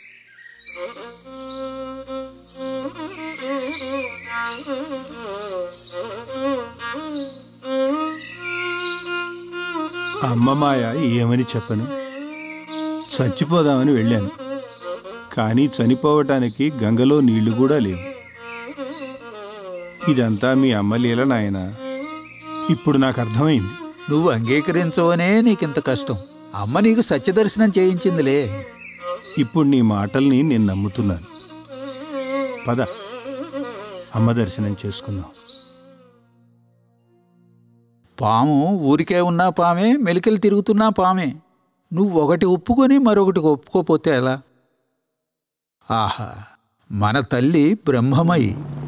అమ్మ మాయ ఏమని చెప్పను చచ్చిపోదామని వెళ్ళాను కానీ చనిపోవటానికి గంగలో నీళ్లు కూడా లేవు ఇదంతా మీ అమ్మ లీల నాయనా ఇప్పుడు నాకు అర్థమైంది నువ్వు అంగీకరించవనే నీకింత కష్టం అమ్మ నీకు సత్యదర్శనం చేయించిందిలే ఇప్పుడు నీ మాటల్ని నేను నమ్ముతున్నాను పద అమ్మ దర్శనం చేసుకుందాం పాము ఊరికే ఉన్నా పామే మెలికలు తిరుగుతున్నా పామే నువ్వు ఒకటి ఒప్పుకొని మరొకటి ఒప్పుకోపోతే ఎలా ఆహా మన తల్లి బ్రహ్మమై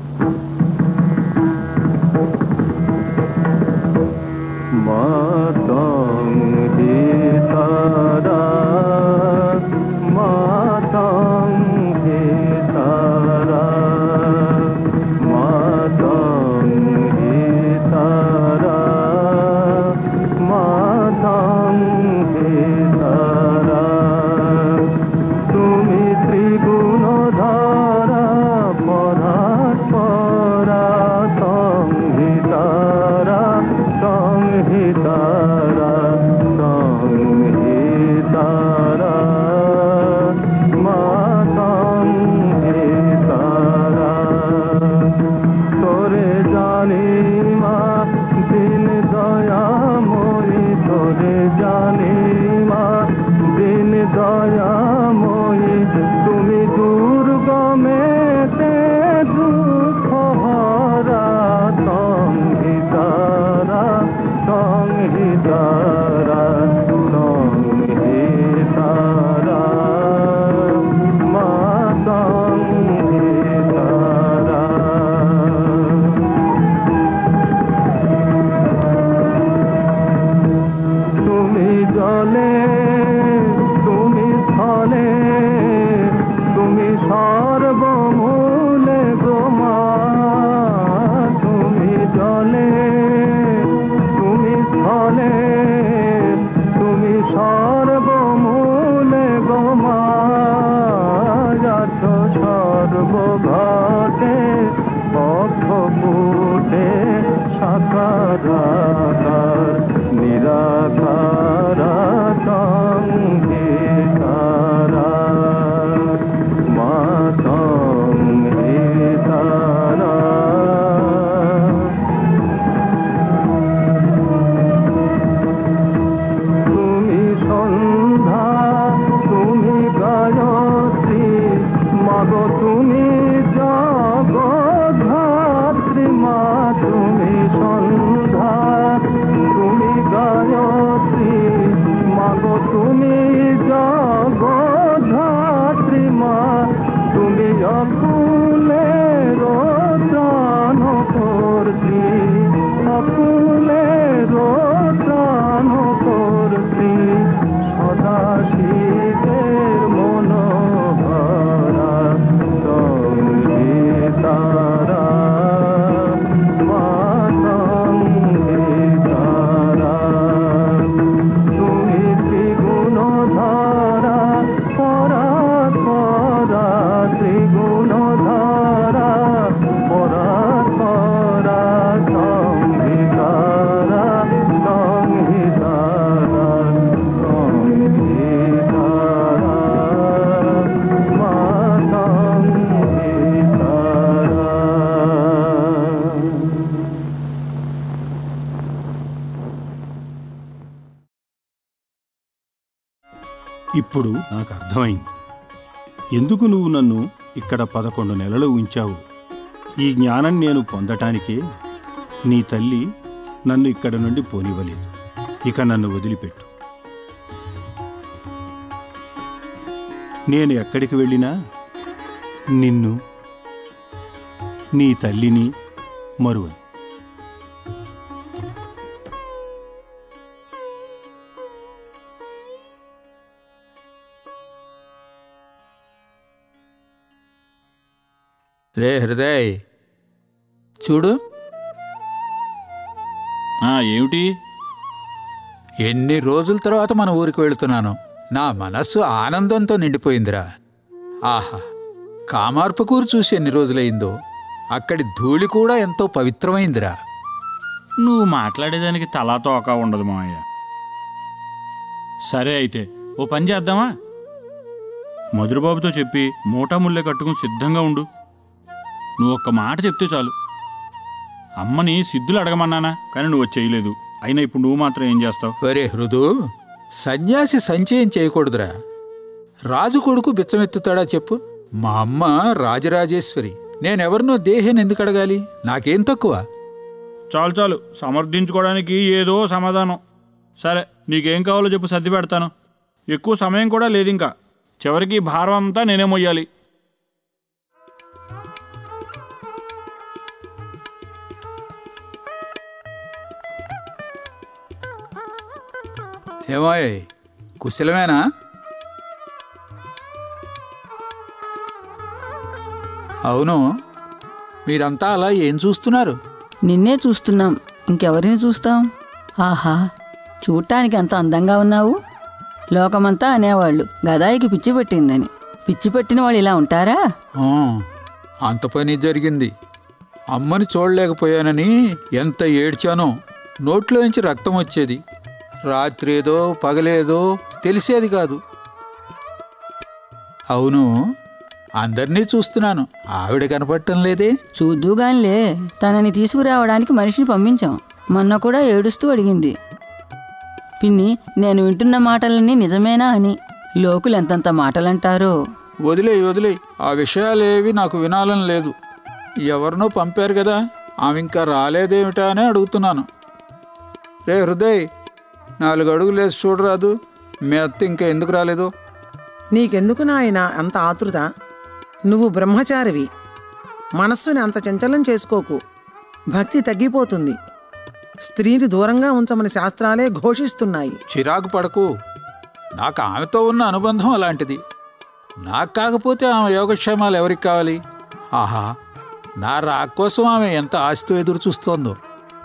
मातंग ही तारा मातंग ही तारा मातंग ही तारा मातंग ही तारा তুমি ত্রিগুণ ধারা পরাৎ পরা সংহিতারা সংহিতারা সংহিতারা ఇప్పుడు నాకు అర్థమైంది ఎందుకు నువ్వు నన్ను ఇక్కడ పదకొండు నెలలు ఉంచావు ఈ జ్ఞానం నేను పొందటానికే నీ తల్లి నన్ను ఇక్కడ నుండి పోనివ్వలేదు ఇక నన్ను వదిలిపెట్టు నేను ఎక్కడికి వెళ్ళినా నిన్ను నీ తల్లిని మరువను రే హృదయ్ చూడు ఏమిటి ఎన్ని రోజుల తర్వాత మన ఊరికి వెళుతున్నాను నా మనస్సు ఆనందంతో నిండిపోయిందిరా ఆహా కామార్పకూరు చూసి ఎన్ని రోజులైందో అక్కడి ధూళి కూడా ఎంతో పవిత్రమైందిరా నువ్వు మాట్లాడేదానికి తలా తోక ఉండదు మామయ్య సరే అయితే ఓ పని చేద్దామా మధురబాబుతో చెప్పి మూటా ముల్లె కట్టుకుని సిద్ధంగా ఉండు నువ్వు ఒక్క మాట చెప్తే చాలు అమ్మని సిద్ధులు అడగమన్నానా కానీ నువ్వు అది చేయలేదు అయినా ఇప్పుడు నువ్వు మాత్రం ఏం చేస్తావు ఒరే హృదు సన్యాసి సంచయం చేయకూడదురా రాజు కొడుకు బిచ్చమెత్తుతాడా చెప్పు మా అమ్మ రాజరాజేశ్వరి నేనెవరినో దేహాన్ని ఎందుకు అడగాలి నాకేం తక్కువ చాలు చాలు సమర్థించుకోవడానికి ఏదో సమాధానం సరే నీకేం కావాలో చెప్పు సర్ది పెడతాను ఎక్కువ సమయం కూడా లేదు ఇంకా చివరికి ఈ భారం అంతా నేనే మొయ్యాలి ఏమోయ్ కుశలమేనా అవును మీరంతా అలా ఏం చూస్తున్నారు నిన్నే చూస్తున్నాం ఇంకెవరిని చూస్తాం ఆహా చూడటానికి ఎంత అందంగా ఉన్నావు లోకమంతా అనేవాళ్ళు గదాయికి పిచ్చి పెట్టిందని పిచ్చి పెట్టిన వాళ్ళు ఇలా ఉంటారా ఆ, అంత పని జరిగింది అమ్మని చూడలేకపోయానని ఎంత ఏడ్చానో నోట్లోంచి రక్తం వచ్చేది రాత్రేదో పగలేదో తెలిసేది కాదు అవును అందరినీ చూస్తున్నాను ఆవిడ కనపడటం లేదే చూద్దుగానిలే తనని తీసుకురావడానికి మనిషిని పంపించాం మొన్న కూడా ఏడుస్తూ అడిగింది పిన్ని నేను వింటున్న మాటలన్నీ నిజమేనా అని లోకులు ఎంతంత మాటలంటారో వదిలే వదిలే ఆ విషయాలేవి నాకు వినాలని లేదు ఎవరినో పంపారు కదా ఆమె ఇంకా రాలేదేమిటా అని అడుగుతున్నాను రే హృదయ్ నాలుగు అడుగులు వేసి చూడరాదు మీ అత్త ఇంకా ఎందుకు రాలేదు నీకెందుకు నాయన అంత ఆతృత నువ్వు బ్రహ్మచారివి మనస్సుని అంత చంచలం చేసుకోకు భక్తి తగ్గిపోతుంది స్త్రీని దూరంగా ఉంచమని శాస్త్రాలే ఘోషిస్తున్నాయి చిరాకు పడకు నాకు ఆమెతో ఉన్న అనుబంధం అలాంటిది నాకు కాకపోతే ఆమె యోగక్షేమాలు ఎవరికి కావాలి ఆహా నా రాక్ కోసం ఆమె ఎంత ఆశతో ఎదురు చూస్తోందో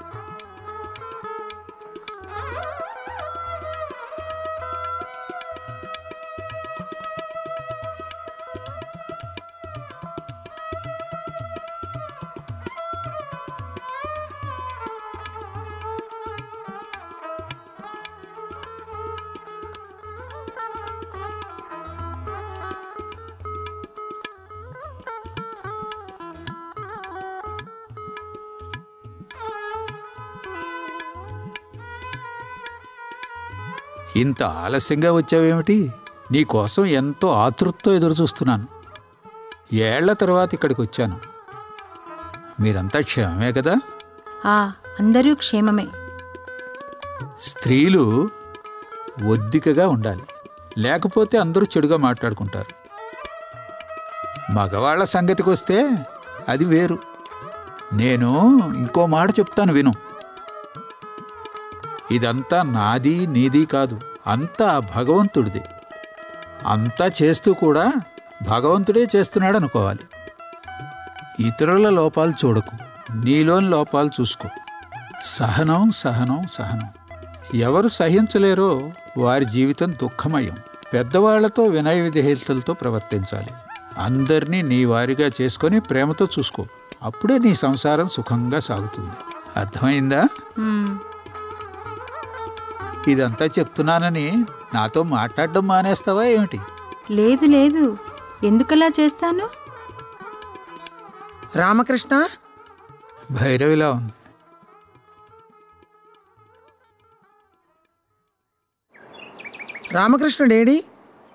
ఇంత ఆలస్యంగా వచ్చావేమిటి నీకోసం ఎంతో ఆతృతతో ఎదురు చూస్తున్నాను ఏళ్ల తర్వాత ఇక్కడికి వచ్చాను మీరంతా క్షేమమే కదా ఆ అందరూ క్షేమమే స్త్రీలు ఒద్దికగా ఉండాలి లేకపోతే అందరూ చెడుగా మాట్లాడుకుంటారు మగవాళ్ల సంగతికి వస్తే అది వేరు నేను ఇంకో మాట చెప్తాను విను ఇదంతా నాది నీది కాదు అంతా భగవంతుడిది అంతా చేస్తూ కూడా భగవంతుడే చేస్తున్నాడు అనుకోవాలి ఇతరుల లోపాలు చూడకు నీలోని లోపాలు చూసుకో సహనం సహనం సహనం ఎవరు సహించలేరో వారి జీవితం దుఃఖమయం పెద్దవాళ్లతో వినయ విధేయతలతో ప్రవర్తించాలి అందరినీ నీ వారిగా చేసుకొని ప్రేమతో చూసుకో అప్పుడే నీ సంసారం సుఖంగా సాగుతుంది అర్థమైందా మ్మ్. ఇదంతా చెప్తున్నానని నాతో మాట్లాడడం మానేస్తావా ఏమిటి లేదు లేదు ఎందుకలా చేస్తాను రామకృష్ణ భైరవిలా ఉంది రామకృష్ణుడేడి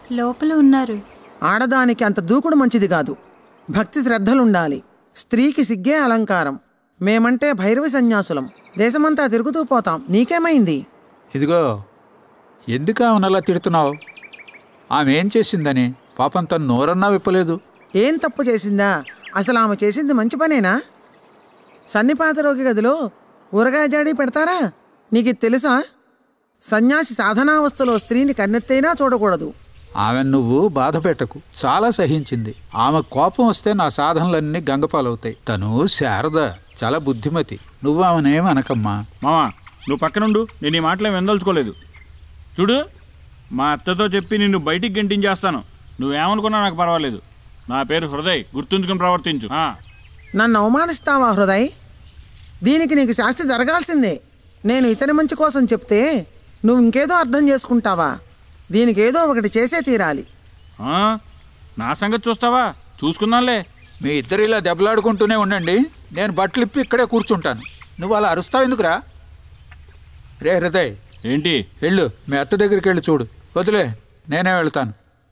లోపల ఉన్నారు ఆడదానికి అంత దూకుడు మంచిది కాదు భక్తి శ్రద్ధలుండాలి స్త్రీకి సిగ్గే అలంకారం మేమంటే భైరవి సన్యాసులం దేశమంతా తిరుగుతూ పోతాం నీకేమైంది ఇదిగో ఎందుకు ఆమెను అలా తిడుతున్నావు ఆమె ఏం చేసిందని పాపం తను నోరన్నా విప్పలేదు ఏం తప్పు చేసిందా అసలు ఆమె చేసింది మంచి పనేనా సన్నిపాత రోగి గదిలో ఊరగాయ జాడీ పెడతారా నీకు ఇది తెలుసా సన్యాసి సాధనావస్థలో స్త్రీని కన్నెత్తైనా చూడకూడదు ఆమె నువ్వు బాధ పెట్టకు చాలా సహించింది ఆమె కోపం వస్తే నా సాధనలన్నీ గంగపాలవుతాయి తను శారద చాలా బుద్ధిమతి నువ్వు ఆమెనేం అనకమ్మా మావా నువ్వు పక్కనుండు నేను ఈ మాటలు విందలుచుకోలేదు చూడు మా అత్తతో చెప్పి నిన్ను బయటికి గంటించేస్తాను నువ్వేమనుకున్నా నాకు పర్వాలేదు నా పేరు హృదయ్ గుర్తుంచుకుని ప్రవర్తించు ఆ. నన్ను అవమానిస్తావా హృదయ్ దీనికి నీకు శాస్తి జరగాల్సిందే నేను ఇతని మంచి కోసం చెప్తే నువ్వు ఇంకేదో అర్థం చేసుకుంటావా దీనికి ఏదో ఒకటి చేసే తీరాలి ఆ? నా సంగతి చూస్తావా చూసుకుందాంలే మీ ఇద్దరు ఇలా దెబ్బలాడుకుంటూనే ఉండండి నేను బట్టలు ఇప్పి ఇక్కడే కూర్చుంటాను నువ్వు అలా అరుస్తావు ఎందుకురా రే హృదయ్ ఏంటి వెళ్ళు మీ అత్త దగ్గరికి వెళ్ళి చూడు వదిలే నేనే వెళ్తాను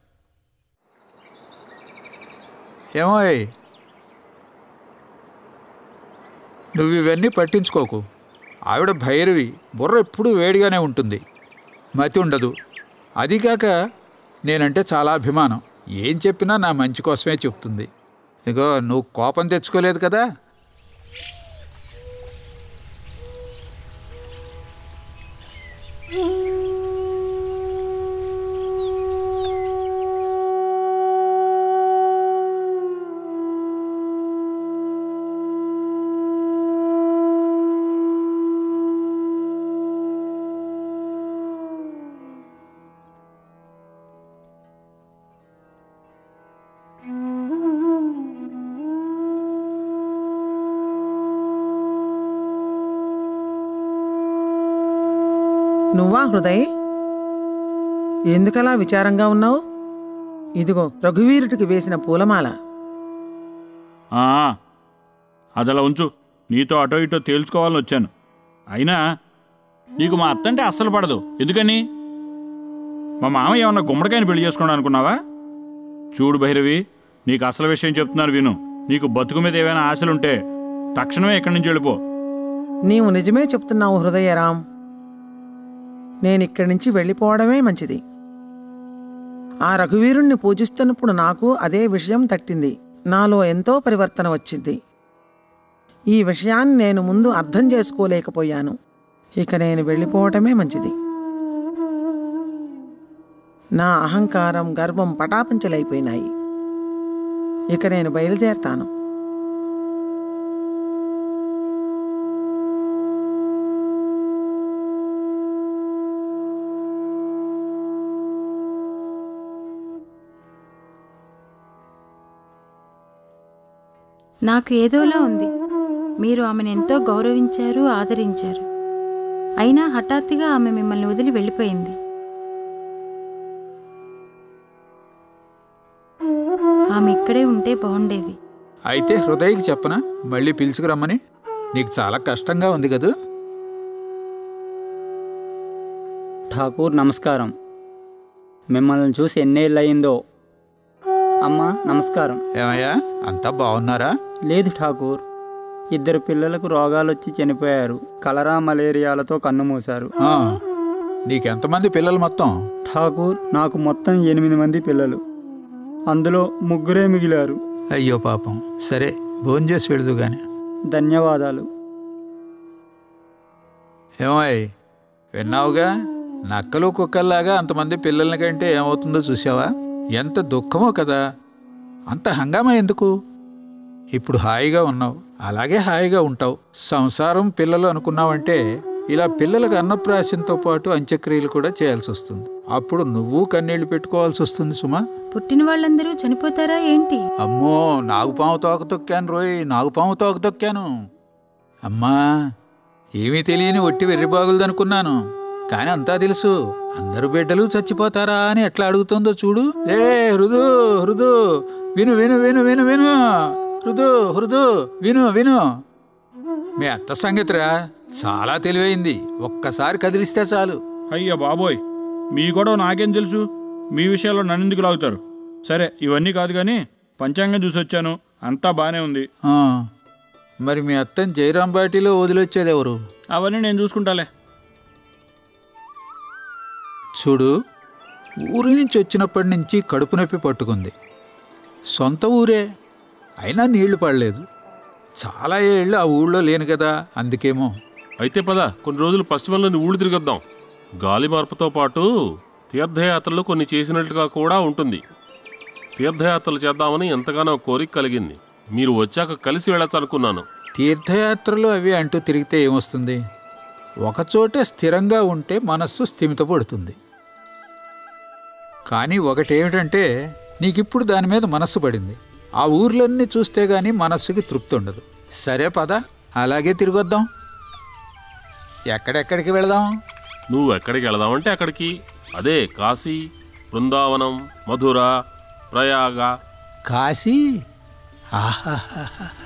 ఏమోయ్ నువ్వు ఇవన్నీ పట్టించుకోకు ఆవిడ భైరవి బుర్ర ఎప్పుడూ వేడిగానే ఉంటుంది మతి ఉండదు అదిగాక నేనంటే చాలా అభిమానం ఏం చెప్పినా నా మంచి కోసమే చెప్తుంది ఇగో నువ్వు కోపం తెచ్చుకోలేదు కదా నువ్వా హృదయ్ ఎందుకలా విచారంగా ఉన్నావు ఇదిగో రఘువీరుడికి వేసిన పూలమాల ఆ, అదలా ఉంచు నీతో అటో ఇటో తేల్చుకోవాలని వచ్చాను అయినా నీకు మా అత్తంటే అస్సలు పడదు ఎందుకని మా మామ ఏమన్నా గుమ్మడికాయని పెళ్లి చేసుకున్నాడు అనుకున్నావా చూడు భైరవి నీకు అసలు విషయం చెప్తున్నాను విను నీకు బతుకు మీద ఏమైనా ఆశలుంటే తక్షణమే ఇక్కడి నుంచి వెళ్ళిపో నీవు నిజమే చెప్తున్నావు హృదయరాం నేను ఇక్కడి నుంచి వెళ్ళిపోవడమే మంచిది ఆ రఘువీరుణ్ణి పూజిస్తున్నప్పుడు నాకు అదే విషయం తట్టింది నాలో ఎంతో పరివర్తన వచ్చింది ఈ విషయాన్ని నేను ముందు అర్థం చేసుకోలేకపోయాను ఇక నేను వెళ్ళిపోవటమే మంచిది నా అహంకారం గర్వం పటాపంచలైపోయినాయి ఇక నేను బయలుదేరతాను నాకు ఏదోలా ఉంది మీరు ఆమెను ఎంతో గౌరవించారు ఆదరించారు అయినా హఠాత్తుగా ఆమె మిమ్మల్ని వదిలి వెళ్ళిపోయింది ఆమె ఇక్కడే ఉంటే బాగుండేది అయితే హృదయకి చెప్పనా మళ్ళీ పిలుచుకురమ్మని నీకు చాలా కష్టంగా ఉంది కదూ ఠాకూర్ నమస్కారం మిమ్మల్ని చూసి ఎన్నేళ్ళు అయిందో అమ్మా నమస్కారం ఏమయ్యా అంతా బాగున్నారా లేదు ఠాకూర్ ఇద్దరు పిల్లలకు రోగాలు వచ్చి చనిపోయారు కలరా మలేరియాలతో కన్నుమూశారు ఆ, నీకెంతమంది పిల్లలు మొత్తం ఠాకూర్ నాకు మొత్తం ఎనిమిది మంది పిల్లలు అందులో ముగ్గురే మిగిలారు అయ్యో పాపం సరే భోంచేసి వెళదు గాని ధన్యవాదాలు ఏమోయ్ విన్నావుగా నక్కలు కుక్కల్లాగా అంతమంది పిల్లల కంటే ఏమవుతుందో చూసావా ఎంత దుఃఖమో కదా అంత హంగామా ఎందుకు ఇప్పుడు హాయిగా ఉన్నావు అలాగే హాయిగా ఉంటావు సంసారం పిల్లలు అనుకున్నావంటే ఇలా పిల్లలకు అన్నప్రాశంతో పాటు అంత్యక్రియలు కూడా చేయాల్సి వస్తుంది అప్పుడు నువ్వు కన్నీళ్లు పెట్టుకోవాల్సి వస్తుంది సుమా పుట్టిన వాళ్ళందరూ చనిపోతారా ఏంటి అమ్మో నాగుపాము తోక తొక్కాను రోయ్ నాగుపాము తోక తొక్కాను అమ్మా ఏమీ తెలియని ఒట్టి వెర్రిబాగులదనుకున్నాను కాని అంతా తెలుసు అందరు బిడ్డలు చచ్చిపోతారా అని ఎట్లా అడుగుతుందో చూడు ఏ హృదు హృదు విను విను విను విను విను హృదు హృదు విను విను మీ అత్త సంగతిరా చాలా తెలివైంది ఒక్కసారి కదిలిస్తే చాలు అయ్యా బాబోయ్ మీ గొడవ నాకేం తెలుసు మీ విషయాల్లో నన్ను ఎందుకు లాగుతారు సరే ఇవన్నీ కాదు కానీ పంచాంగం చూసి వచ్చాను అంతా బాగానే ఉంది ఆ, మరి మీ అత్తని జయరాం బాటిలో వదిలొచ్చేది ఎవరు అవన్నీ నేను చూసుకుంటాలే చూడు ఊరి నుంచి వచ్చినప్పటి నుంచి కడుపు నొప్పి పట్టుకుంది సొంత ఊరే అయినా నీళ్లు పడలేదు చాలా ఏళ్ళు ఆ ఊళ్ళో లేను కదా అందుకేమో అయితే పద కొన్ని రోజులు పశ్చిమంలోని ఊళ్ళు తిరిగొద్దాం గాలి మార్పుతో పాటు తీర్థయాత్రలు కొన్ని చేసినట్లుగా కూడా ఉంటుంది తీర్థయాత్రలు చేద్దామని ఎంతగానో కోరిక కలిగింది మీరు వచ్చాక కలిసి వెళ్ళొచ్చు అనుకున్నాను తీర్థయాత్రలు అవి అంటూ తిరిగితే ఏమొస్తుంది ఒకచోటే స్థిరంగా ఉంటే మనస్సు స్థిమితపడుతుంది కానీ ఒకటేమిటంటే నీకిప్పుడు దాని మీద మనస్సు పడింది ఆ ఊర్లన్నీ చూస్తే గానీ మనస్సుకి తృప్తి ఉండదు సరే పద అలాగే తిరిగొద్దాం ఎక్కడెక్కడికి వెళదాం నువ్వు ఎక్కడికి వెళదామంటే అక్కడికి అదే కాశీ బృందావనం మధుర ప్రయాగ కాశీ ఆహాహా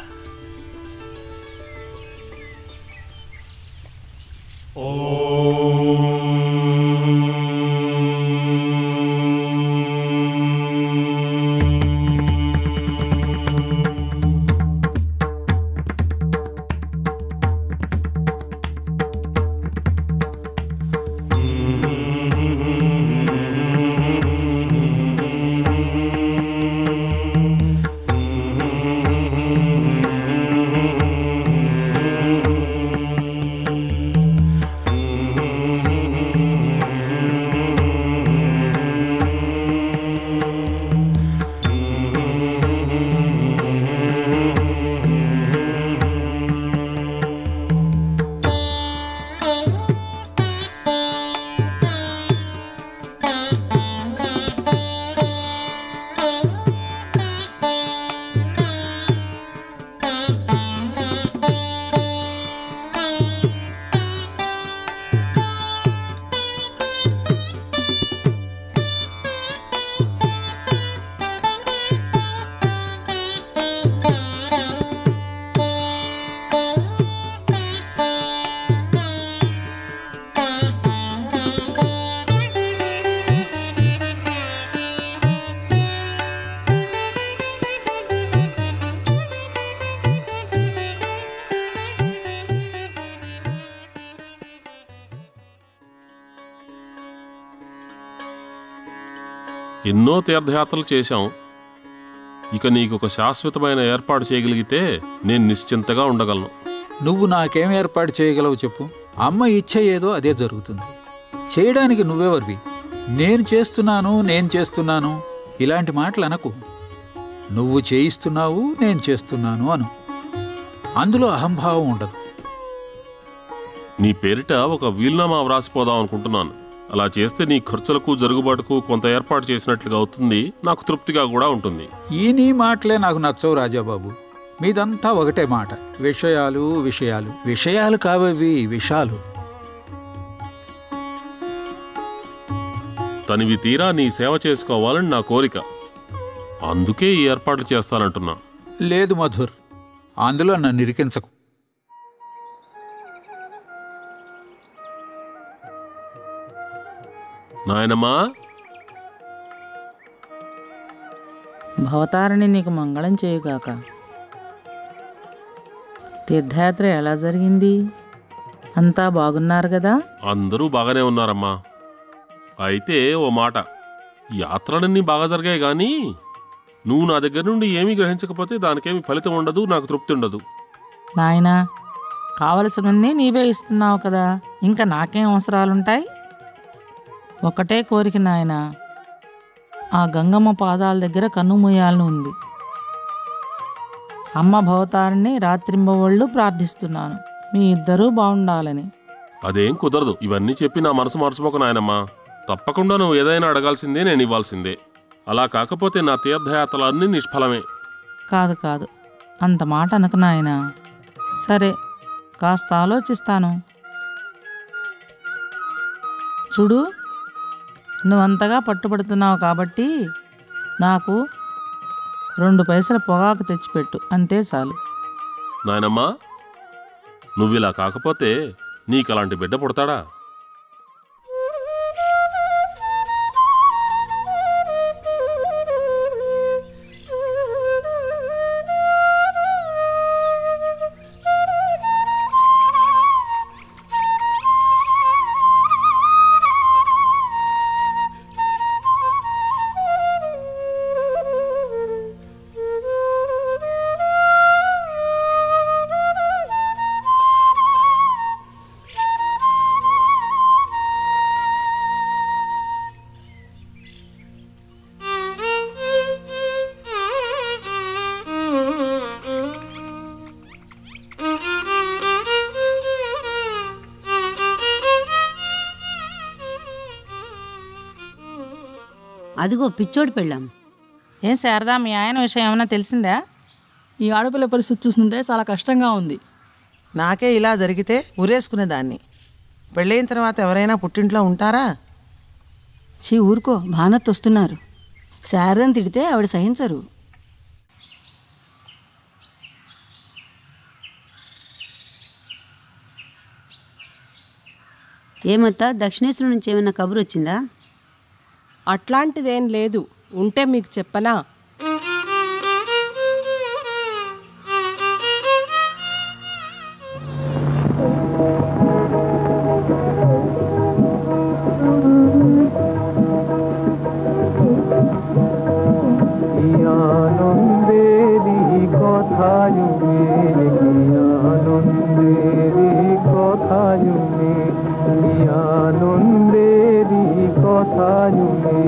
ఎన్నో తీర్థయాత్రలు చేశాం ఇక నీకు ఒక శాశ్వతమైన ఏర్పాటు చేయగలిగితే నేను నిశ్చింతగా ఉండగలను నువ్వు నాకేం ఏర్పాటు చేయగలవు చెప్పు అమ్మ ఇచ్చ ఏదో అదే జరుగుతుంది చేయడానికి నువ్వెవరివి నేను చేస్తున్నాను నేను చేస్తున్నాను ఇలాంటి మాటలు అనకు నువ్వు చేయిస్తున్నావు నేను చేస్తున్నాను అను అందులో అహంభావం ఉండదు నీ పేరిట ఒక వీలునామా వ్రాసిపోదాం అనుకుంటున్నాను అలా చేస్తే నీ ఖర్చులకు జరుగుబాటుకు కొంత ఏర్పాటు చేసినట్లుగా అవుతుంది నాకు తృప్తిగా కూడా ఉంటుంది ఈ నీ మాటలే నాకు నచ్చవు రాజాబాబు మీదంతా ఒకటే మాట విషయాలు విషయాలు విషయాలు కావవి విషాలు తనివి తీరా నీ సేవ చేసుకోవాలని నా కోరిక అందుకే ఈ ఏర్పాట్లు చేస్తానంటున్నా లేదు మధుర్ అందులో నన్ను ఇరికించకు నాయనమ్మా భవతారిణి నీకు మంగళం చేయుగాక తీర్థయాత్ర ఎలా జరిగింది అంతా బాగున్నారు కదా అందరూ బాగానే ఉన్నారమ్మా అయితే ఓ మాట యాత్రలన్నీ బాగా జరిగాయి కానీ నువ్వు నా దగ్గర నుండి ఏమీ గ్రహించకపోతే దానికేమి ఫలితం ఉండదు నాకు తృప్తి ఉండదు నాయనా కావలసినవన్నీ నీవే ఇస్తున్నావు కదా ఇంకా నాకేం అవసరాలుంటాయి ఒకటే కోరిక నాయనా ఆ గంగమ్మ పాదాల దగ్గర కన్నుమూయాలని ఉంది అమ్మ భవతారిని రాత్రింబవళ్ళు ప్రార్థిస్తున్నాను మీ ఇద్దరూ బాగుండాలని అదేం కుదరదు ఇవన్నీ చెప్పి నా మనసు మర్చిపోకు నాయనమ్మా తప్పకుండా నువ్వు ఏదైనా అడగాల్సిందే నేను ఇవ్వాల్సిందే అలా కాకపోతే నా తీర్థయాత్రలన్నీ నిష్ఫలమే కాదు కాదు అంత మాట అనకు నాయనా సరే కాస్త ఆలోచిస్తాను చూడు నువ్వంతగా పట్టుబడుతున్నావు కాబట్టి నాకు రెండు పైసల పొగాకు తెచ్చిపెట్టు అంతే చాలు నాయనమ్మా నువ్విలా కాకపోతే నీకు అలాంటి బిడ్డ పుడతాడా అదిగో పిచ్చోడు పెళ్ళాం ఏం శారదా మీ ఆయన విషయం ఏమైనా తెలిసిందా ఈ ఆడపిల్ల పరిస్థితి చూస్తుంటే చాలా కష్టంగా ఉంది నాకే ఇలా జరిగితే ఉరేసుకునేదాన్ని పెళ్ళైన తర్వాత ఎవరైనా పుట్టింట్లో ఉంటారా చీ ఊరుకో భానత్ వస్తున్నారు శారదని తిడితే ఆవిడ సహించరు ఏమత్తా దక్షిణేశ్వరం నుంచి ఏమైనా కబురు వచ్చిందా అట్లాంటిదేం లేదు ఉంటే మీకు చెప్పనా আনন্দেরি কথায় আনন্দেরি কথায় আনন্দেরি কথায়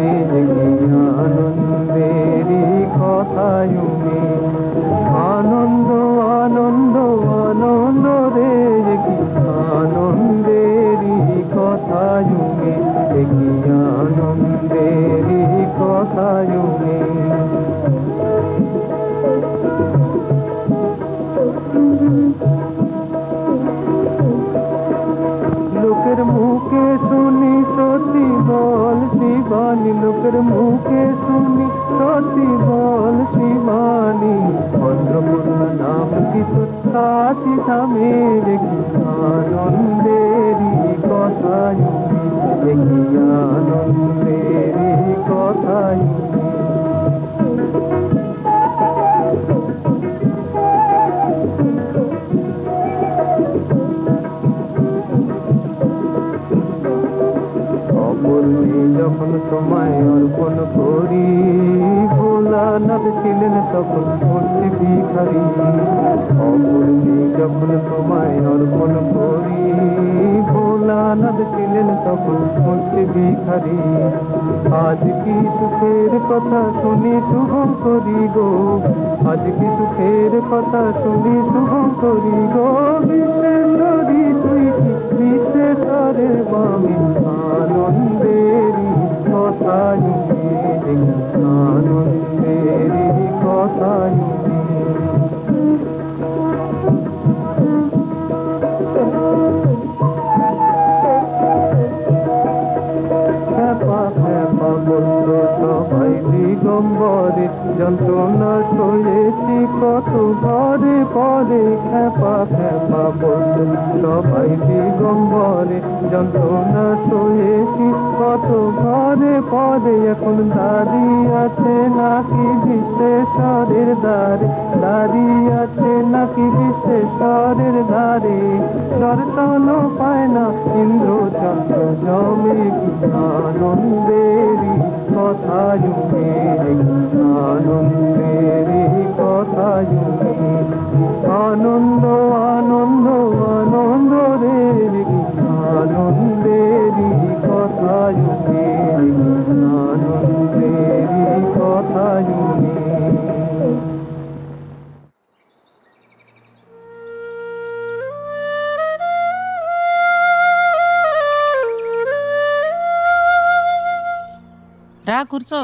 আনন্দেরি কথায় আনন্দ আনন্দ আনন্দ রে আনন্দেরি কথায় আনন্দেরি কথায় লোকের মুখে শুনি সতী বল শিবানী লোকের মুখে শুনি সতী বল শিবানী অন্নপূর্ণা নাম কি তুচ্ছাতি স্বামী দেখি আনন্দেরি কথায় দেখি আনন্দেরি কথায় অপূর্ণে যখন সময় অর্পণ করি ভোলানাথ ছিলেন তখন মূর্তি ভিখারি অপূর্ণে যখন সময় অর্পণ করি ভোলানাথ ছিলেন তখন মূর্তি ভিখারি আজ কি সুখের কথা শুনি শুভম করি গো আজ কি সুখের কথা শুনি শুভম করি গো বিশ্বেশ্বরী তুই কি বিশ্বেশ্বরের বামে আনন্দেরি কথায় আনন্দেরি কথায় খ্যাপা খ্যাপা বলল সবাই দিগম্বরে যন্ত্রণা সয়েছি কত ঘরে পরে খ্যাপা খ্যাপা বলল সবাই দিগম্বরে যন্ত্রণা সয়েছি কত ঘরে পরে এখন দাঁড়িয়ে আছে নাকি বিশ্বেশ্বরের দ্বারে দাঁড়িয়ে আছে নাকি বিশ্বেশ্বরের দ্বারে দর্শন পায় না ইন্দ্র চন্দ্র জমে কি আনন্দেরি কথায় আনন্দেরি কথায় আনন্দ আনন্দ আনন্দ রে আনন্দেরি কথায় আনন্দেরি কথায় రా కూర్చో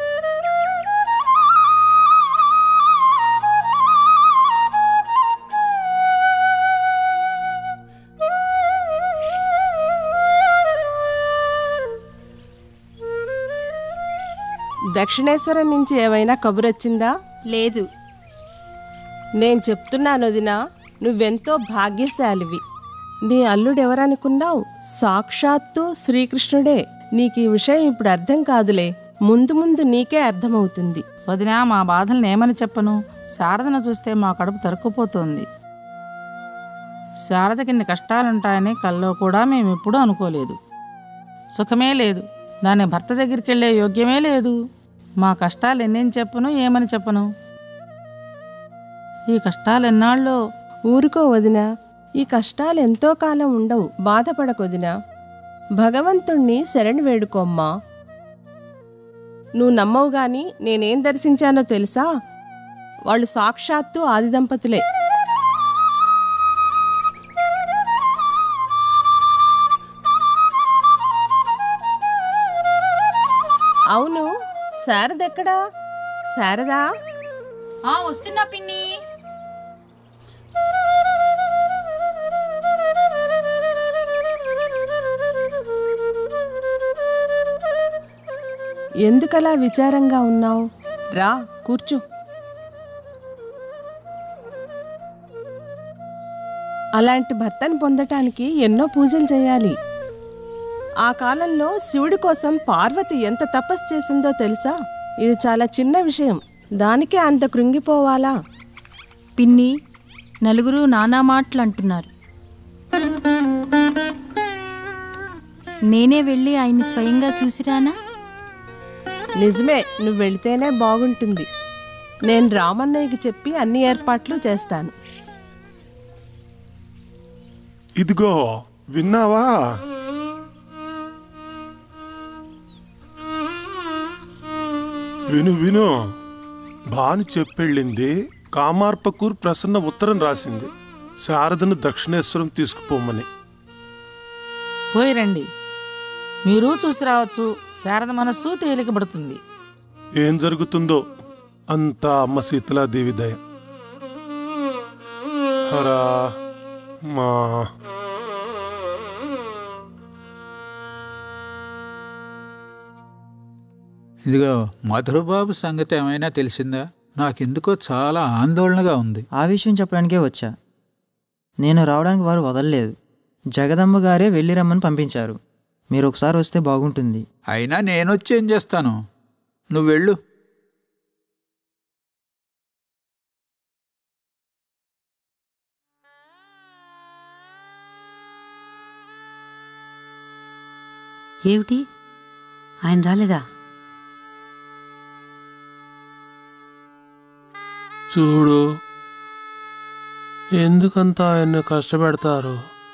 దక్షిణేశ్వరం నుంచి ఏమైనా కబురొచ్చిందా లేదు నేను చెప్తున్నాను వదినా నువ్వెంతో భాగ్యశాలివి నీ అల్లుడు ఎవరనుకున్నావు సాక్షాత్తు శ్రీకృష్ణుడే నీకు ఈ విషయం ఇప్పుడు అర్థం కాదులే ముందు ముందు నీకే అర్థమవుతుంది వదినా మా బాధలను ఏమని చెప్పను శారదను చూస్తే మా కడుపు తరుక్కుపోతోంది శారదకి ఇన్ని కష్టాలుంటాయని కల్లో కూడా మేము ఎప్పుడూ అనుకోలేదు సుఖమే లేదు దాని భర్త దగ్గరికి వెళ్ళే యోగ్యమే లేదు మా కష్టాలు ఎన్నేం చెప్పను ఏమని చెప్పను ఈ కష్టాలు ఎన్నాళ్ళో ఊరుకో వదినా ఈ కష్టాలు ఎంతో కాలం ఉండవు బాధపడకొదినా భగవంతుణ్ణి శరణి వేడుకోమ్మా నువ్వు నమ్మవు గాని నేనేం దర్శించానో తెలుసా వాళ్ళు సాక్షాత్తు ఆది దంపతులే అవును శారద ఎక్కడా శారదా ఆ వస్తున్నా పిన్ని ఎందుకలా విచారంగా ఉన్నావు రా కూర్చో అలాంటి భర్తను పొందటానికి ఎన్నో పూజలు చేయాలి ఆ కాలంలో శివుడి కోసం పార్వతి ఎంత తపస్సు చేసిందో తెలుసా ఇది చాలా చిన్న విషయం దానికే అంత కృంగిపోవాలా పిన్ని నలుగురు నానా మాటలు అంటున్నారు నేనే వెళ్ళి ఆయన్ని స్వయంగా చూసిరానా నిజమే నువ్వు వెళితేనే బాగుంటుంది నేను రామన్నయ్యకి చెప్పి అన్ని ఏర్పాట్లు చేస్తాను ఇదిగో విన్నావా విను విను భాను చెప్పెళ్ళింది కామార్పకూర్ ప్రసన్న ఉత్తరం రాసింది శారదను దక్షిణేశ్వరం తీసుకుపోమని పోయి రండి మీరు చూసి రావచ్చు శారద మనస్సు తేలికపడుతుంది ఏం జరుగుతుందో అంతా అమ్మ శీతలాదేవి దయ హరా మా ఇదిగో మధురబాబు సంగతి ఏమైనా తెలిసిందా నాకెందుకో చాలా ఆందోళనగా ఉంది ఆ విషయం చెప్పడానికే వచ్చా నేను రావడానికి వారు వదలలేదు జగదమ్మ గారే వెళ్ళి రమ్మని పంపించారు మీరు ఒకసారి వస్తే బాగుంటుంది అయినా నేనొచ్చి ఏం చేస్తాను నువ్వు వెళ్ళు ఏమిటి ఆయన రాలేదా చూడు ఎందుకంత ఆయన్ని కష్టపెడతారు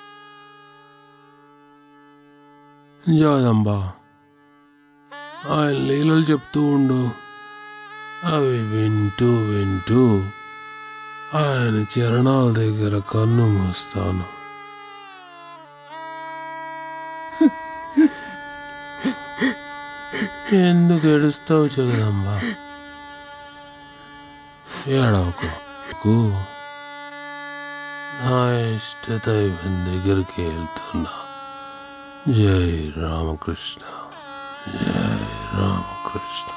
జాదంబా ఆయన లీలలు చెప్తూ ఉండు అవి వింటూ వింటూ ఆయన చరణాల దగ్గర కన్ను మూస్తాను ఎందుకు ఏడుస్తావు జగదంబా ఏడవకు నా ఇష్ట దైవం దగ్గరికి వెళ్తున్నా జై రామకృష్ణ జై రామకృష్ణ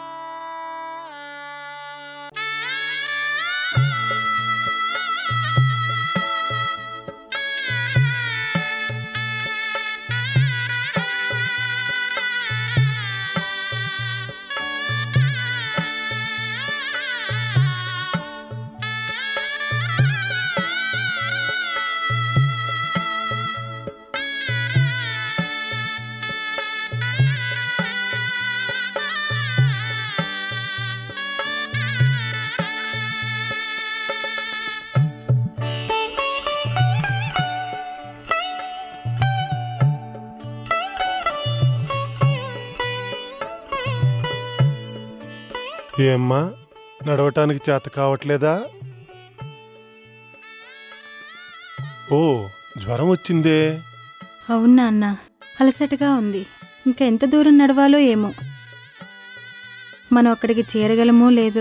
ఏమ్మా నడవటానికి చేత కావట్లేదా ఓ జ్వరం వచ్చిందే అవునా అన్న అలసటగా ఉంది ఇంకా ఎంత దూరం నడవాలో ఏమో మనం అక్కడికి చేరగలమో లేదో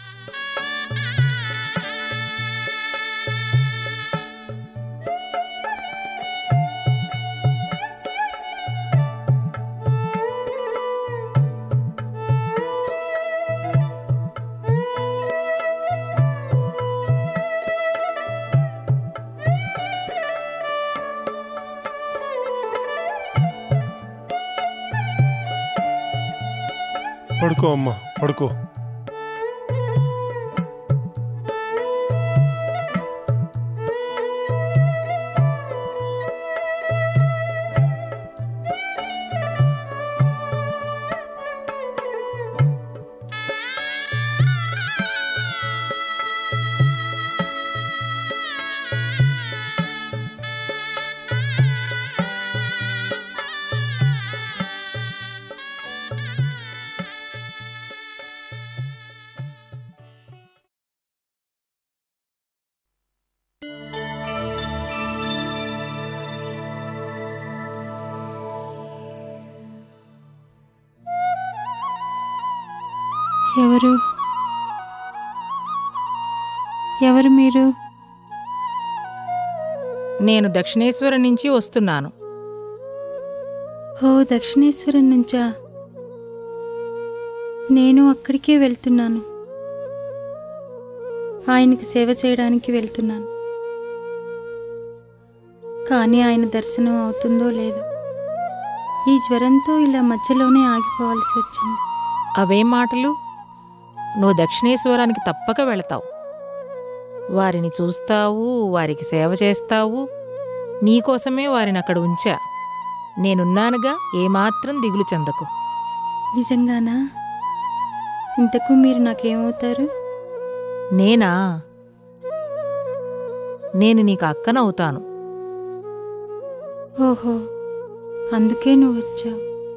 పడుకో అమ్మా పడుకో ఎవరు ఎవరు మీరు నేను దక్షిణేశ్వరం నుంచి వస్తున్నాను ఓ దక్షిణేశ్వరం నుంచా నేను అక్కడికే వెళ్తున్నాను ఆయనకి సేవ చేయడానికి వెళ్తున్నాను కానీ ఆయన దర్శనం అవుతుందో లేదో ఈ జ్వరంతో ఇలా మధ్యలోనే ఆగిపోవాల్సి వచ్చింది అవేం మాటలు నువ్వు దక్షిణేశ్వరానికి తప్పక వెళతావు వారిని చూస్తావు వారికి సేవ చేస్తావు నీకోసమే వారిని అక్కడ ఉంచా నేనున్నానుగా ఏమాత్రం దిగులు చెందకు నిజంగానా ఇంతకు మీరు నాకేమవుతారు నేనా నేను నీకు అక్కనవుతాను ఓహో అందుకే నువ్వు వచ్చావు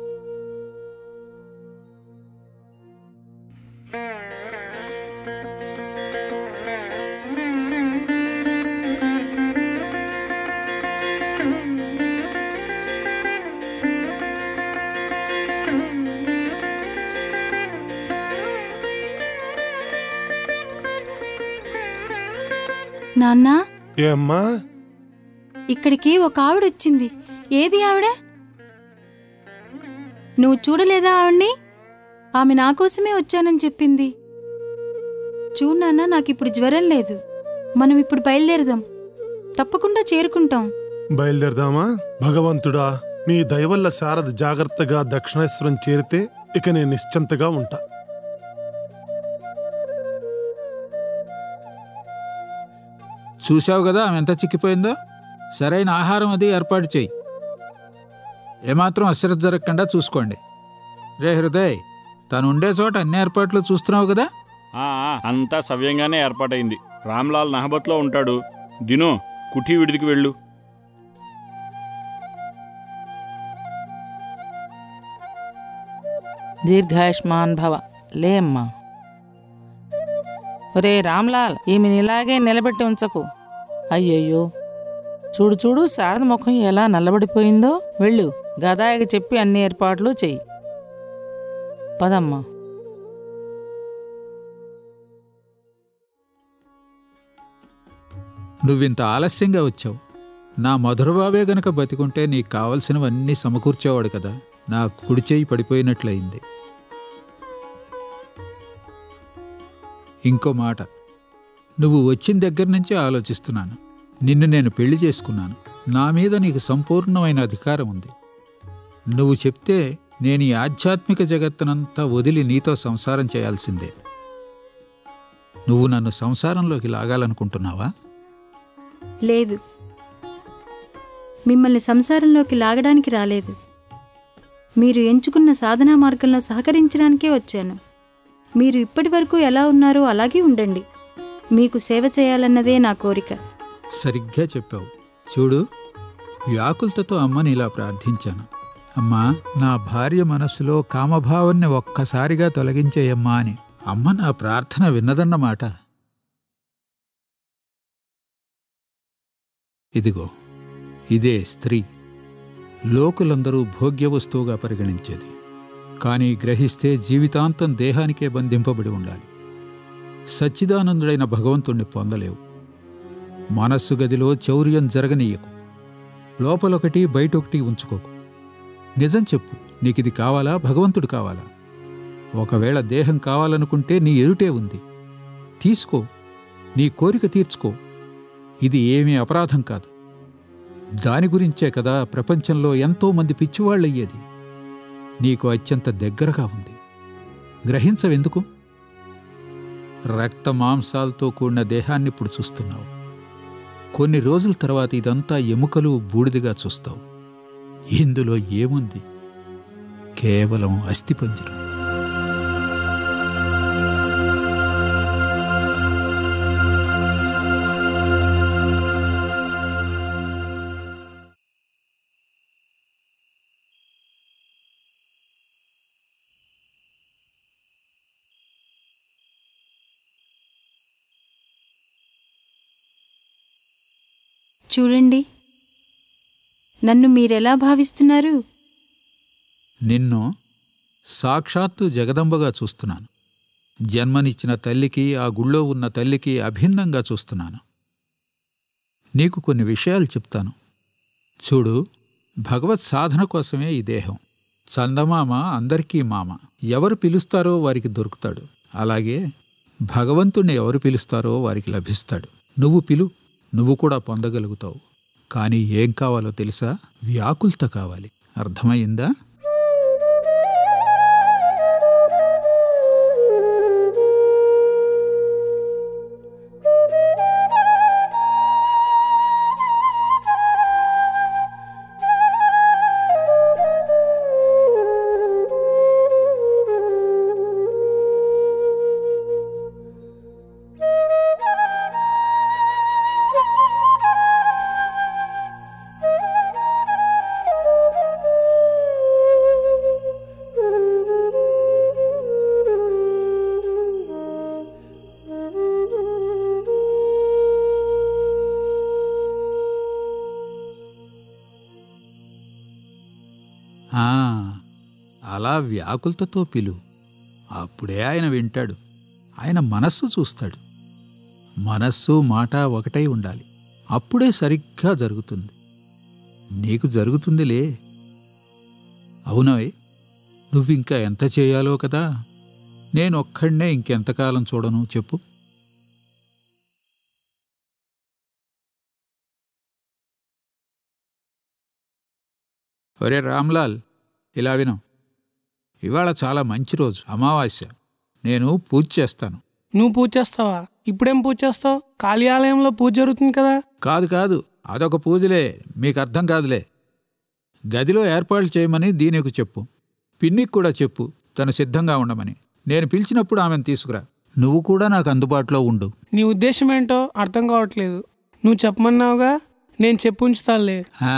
నాన్న ఏమ్మా ఇక్కడికి ఒక ఆవిడ వచ్చింది ఏది ఆవిడ నువ్వు చూడలేదా ఆవిడ్ని ఆమె నా కోసమే వచ్చానని చెప్పింది చూడు నాన్న నాకు ఇప్పుడు జ్వరం లేదు మనం ఇప్పుడు బయలుదేరదాం తప్పకుండా చేరుకుంటాం బయలుదేరదామా భగవంతుడా నీ దయవల్ల శారద జాగ్రత్తగా దక్షిణేశ్వరం చేరితే ఇక నేను నిశ్చంతగా ఉంటా చూశావు కదా ఆమె ఎంత చిక్కిపోయిందో సరైన ఆహారం అది ఏర్పాటు చేయి ఏమాత్రం అశ్రద్ధ జరగకుండా చూసుకోండి రే హృదయ్ తను ఉండే చోట అన్ని ఏర్పాట్లు చూస్తున్నావు కదా ఆ, ఆ, అంతా సవ్యంగానే ఏర్పాటైంది రామ్లాల్ నహబత్లో ఉంటాడు దిను కుఠీ విడిదికి వెళ్ళు దీర్ఘాయుష్మాన్ భవ లే అమ్మా ఒరే రామ్లాల్ ఈమెను ఇలాగే నిలబెట్టి ఉంచకు అయ్యయ్యో చూడు చూడు శారద ముఖం ఎలా నల్లబడిపోయిందో వెళ్ళు గదాయికి చెప్పి అన్ని ఏర్పాట్లు చెయ్యి పదమ్మా నువ్వింత ఆలస్యంగా వచ్చావు నా మధురబాబే గనక బతికుంటే నీకు కావలసినవన్నీ సమకూర్చేవాడు కదా నా కుడి చేయి పడిపోయినట్లయింది ఇంకో మాట నువ్వు వచ్చిన దగ్గర నుంచి ఆలోచిస్తున్నాను నిన్ను నేను పెళ్లి చేసుకున్నాను నా మీద నీకు సంపూర్ణమైన అధికారం ఉంది నువ్వు చెప్తే నేను ఈ ఆధ్యాత్మిక జగత్తునంతా వదిలి నీతో సంసారం చేయాల్సిందే నువ్వు నన్ను సంసారంలోకి లాగాలనుకుంటున్నావా లేదు మిమ్మల్ని సంసారంలోకి లాగడానికి రాలేదు మీరు ఎంచుకున్న సాధనా మార్గంలో సహకరించడానికే వచ్చాను మీరు ఇప్పటి వరకు ఎలా ఉన్నారో అలాగే ఉండండి మీకు సేవ చేయాలన్నదే నా కోరిక సరిగ్గా చెప్పావు చూడు వ్యాకులతతో అమ్మని ఇలా ప్రార్థించాను అమ్మా నా భార్య మనస్సులో కామభావాన్ని ఒక్కసారిగా తొలగించేయమ్మా అని అమ్మ నా ప్రార్థన విన్నదన్నమాట ఇదిగో ఇదే స్త్రీ లోకులందరూ భోగ్య వస్తువుగా పరిగణించేది కానీ గ్రహిస్తే జీవితాంతం దేహానికే బంధింపబడి ఉండాలి సచ్చిదానందుడైన భగవంతుణ్ణి పొందలేవు మనస్సు గదిలో చౌర్యం జరగనీయకు లోపలొకటి బయటొకటి ఉంచుకోకు నిజం చెప్పు నీకిది కావాలా భగవంతుడు కావాలా ఒకవేళ దేహం కావాలనుకుంటే నీ ఎరుటే ఉంది తీసుకో నీ కోరిక తీర్చుకో ఇది ఏమీ అపరాధం కాదు దాని గురించే కదా ప్రపంచంలో ఎంతో మంది పిచ్చివాళ్ళయ్యేది నీకు అత్యంత దగ్గరగా ఉంది గ్రహించవెందుకు రక్త మాంసాలతో కూడిన దేహాన్ని ఇప్పుడు చూస్తున్నావు కొన్ని రోజుల తర్వాత ఇదంతా ఎముకలు బూడిదిగా చూస్తావు ఇందులో ఏముంది కేవలం అస్థిపంజరం చూడండి నన్ను మీరెలా భావిస్తున్నారు నిన్ను సాక్షాత్తు జగదంబగా చూస్తున్నాను జన్మనిచ్చిన తల్లికి ఆ గుళ్ళో ఉన్న తల్లికి అభిన్నంగా చూస్తున్నాను నీకు కొన్ని విషయాలు చెప్తాను చూడు భగవత్ సాధన కోసమే ఈ దేహం చందమామ అందరికీ మామ ఎవరు పిలుస్తారో వారికి దొరుకుతాడు అలాగే భగవంతుణ్ణి ఎవరు పిలుస్తారో వారికి లభిస్తాడు నువ్వు పిలు నువ్వు కూడా పొందగలుగుతావు కానీ ఏం కావాలో తెలుసా వ్యాకులత కావాలి అర్థమైందా ఆ, అలా వ్యాకులతతో పిలు అప్పుడే ఆయన వింటాడు ఆయన మనస్సు చూస్తాడు మనస్సు మాట ఒకటై ఉండాలి అప్పుడే సరిగ్గా జరుగుతుంది నీకు జరుగుతుందిలే అవునోయ్ నువ్వింకా ఎంత చేయాలో కదా నేను ఒక్కడనే ఇంకెంతకాలం చూడను చెప్పు ఒరే రామ్లాల్ ఇలా విను ఇవాళ చాలా మంచి రోజు అమావాస్య నేను పూజ చేస్తాను నువ్వు పూజ చేస్తావా ఇప్పుడేం పూజ చేస్తావు కాళీ ఆలయంలో పూజ జరుగుతుంది కదా కాదు కాదు అదొక పూజలే మీకు అర్థం కాదులే గదిలో ఏర్పాట్లు చేయమని దీనికి చెప్పు పిన్నికి కూడా చెప్పు తను సిద్ధంగా ఉండమని నేను పిలిచినప్పుడు ఆమెను తీసుకురా నువ్వు కూడా నాకు అందుబాటులో ఉండు నీ ఉద్దేశం ఏంటో అర్థం కావట్లేదు నువ్వు చెప్పమన్నావుగా నేను చెప్పు ఉంచుతానులే ఆ,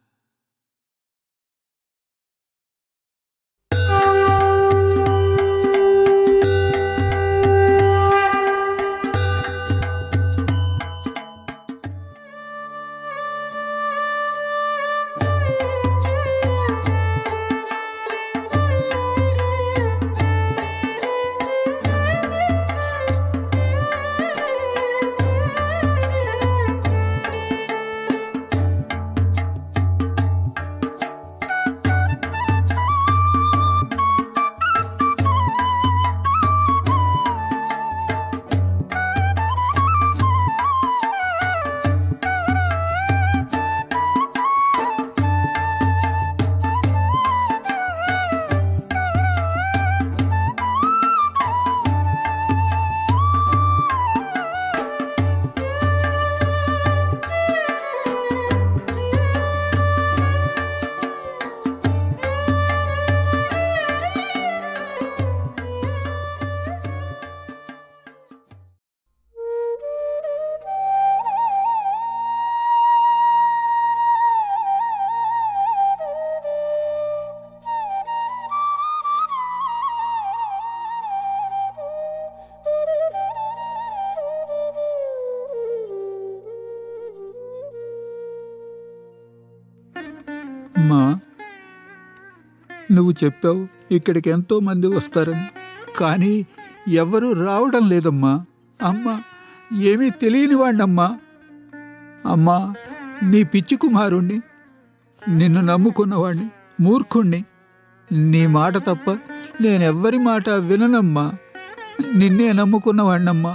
అమ్మా నువ్వు చెప్పావు ఇక్కడికి ఎంతో మంది వస్తారని కానీ ఎవ్వరూ రావడం లేదమ్మా అమ్మా ఏమీ తెలియని వాణ్ణమ్మా అమ్మా నీ పిచ్చి కుమారుణ్ణి నిన్ను నమ్ముకున్నవాణ్ణి మూర్ఖుణ్ణి నీ మాట తప్ప నేనెవ్వరి మాట విననమ్మా నిన్నే నమ్ముకున్నవాణ్ణమ్మా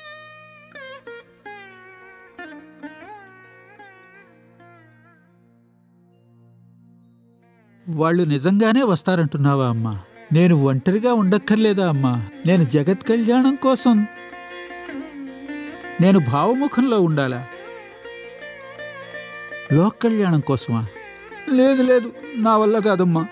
వాళ్ళు నిజంగానే వస్తారంటున్నావా అమ్మా నేను ఒంటరిగా ఉండక్కర్లేదా అమ్మా నేను జగత్ కళ్యాణం కోసం నేను భావముఖంలో ఉండాలా లోక్ కళ్యాణం కోసమా లేదు లేదు నా వల్ల కాదమ్మా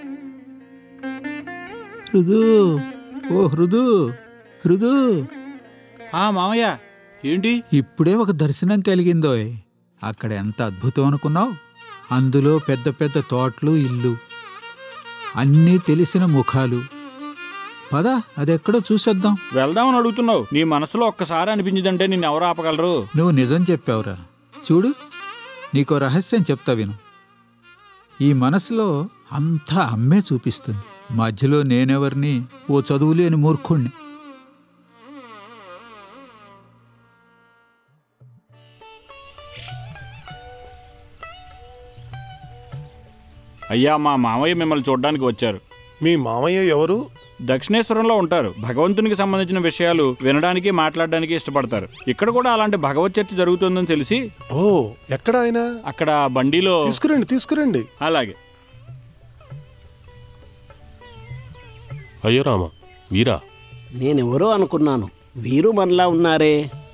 హృదు ఓ హృదు హృదు ఆ మామయ్య ఏంటి ఇప్పుడే ఒక దర్శనం కలిగిందోయ్ అక్కడ ఎంత అద్భుతం అనుకున్నావు అందులో పెద్ద పెద్ద తోటలు ఇల్లు అన్నీ తెలిసిన ముఖాలు పద అదెక్కడో చూసేద్దాం వెళ్దామని అడుగుతున్నావు నీ మనసులో ఒక్కసారి అనిపించిందంటే నిన్ను ఎవరు ఆపగలరు నువ్వు నిజం చెప్పావురా చూడు నీకో రహస్యం చెప్తా విను ఈ మనసులో అంతా అమ్మే చూపిస్తుంది మధ్యలో నేనెవరిని ఓ చదువులేని మూర్ఖుణ్ణి అయ్యా మా మామయ్య మిమ్మల్ని చూడడానికి వచ్చారు మీ మామయ్య ఎవరు దక్షిణేశ్వరంలో ఉంటారు భగవంతునికి సంబంధించిన విషయాలు వినడానికి మాట్లాడడానికి ఇష్టపడతారు ఇక్కడ కూడా అలాంటి భగవత్ చర్చ జరుగుతుందని తెలిసి ఓ ఎక్కడ ఆయన అక్కడ బండిలో తీసుకురండి తీసుకురండి అలాగే అయ్యో రామ వీరా నేనెవరో అనుకున్నాను వీరు మనలా ఉన్నారే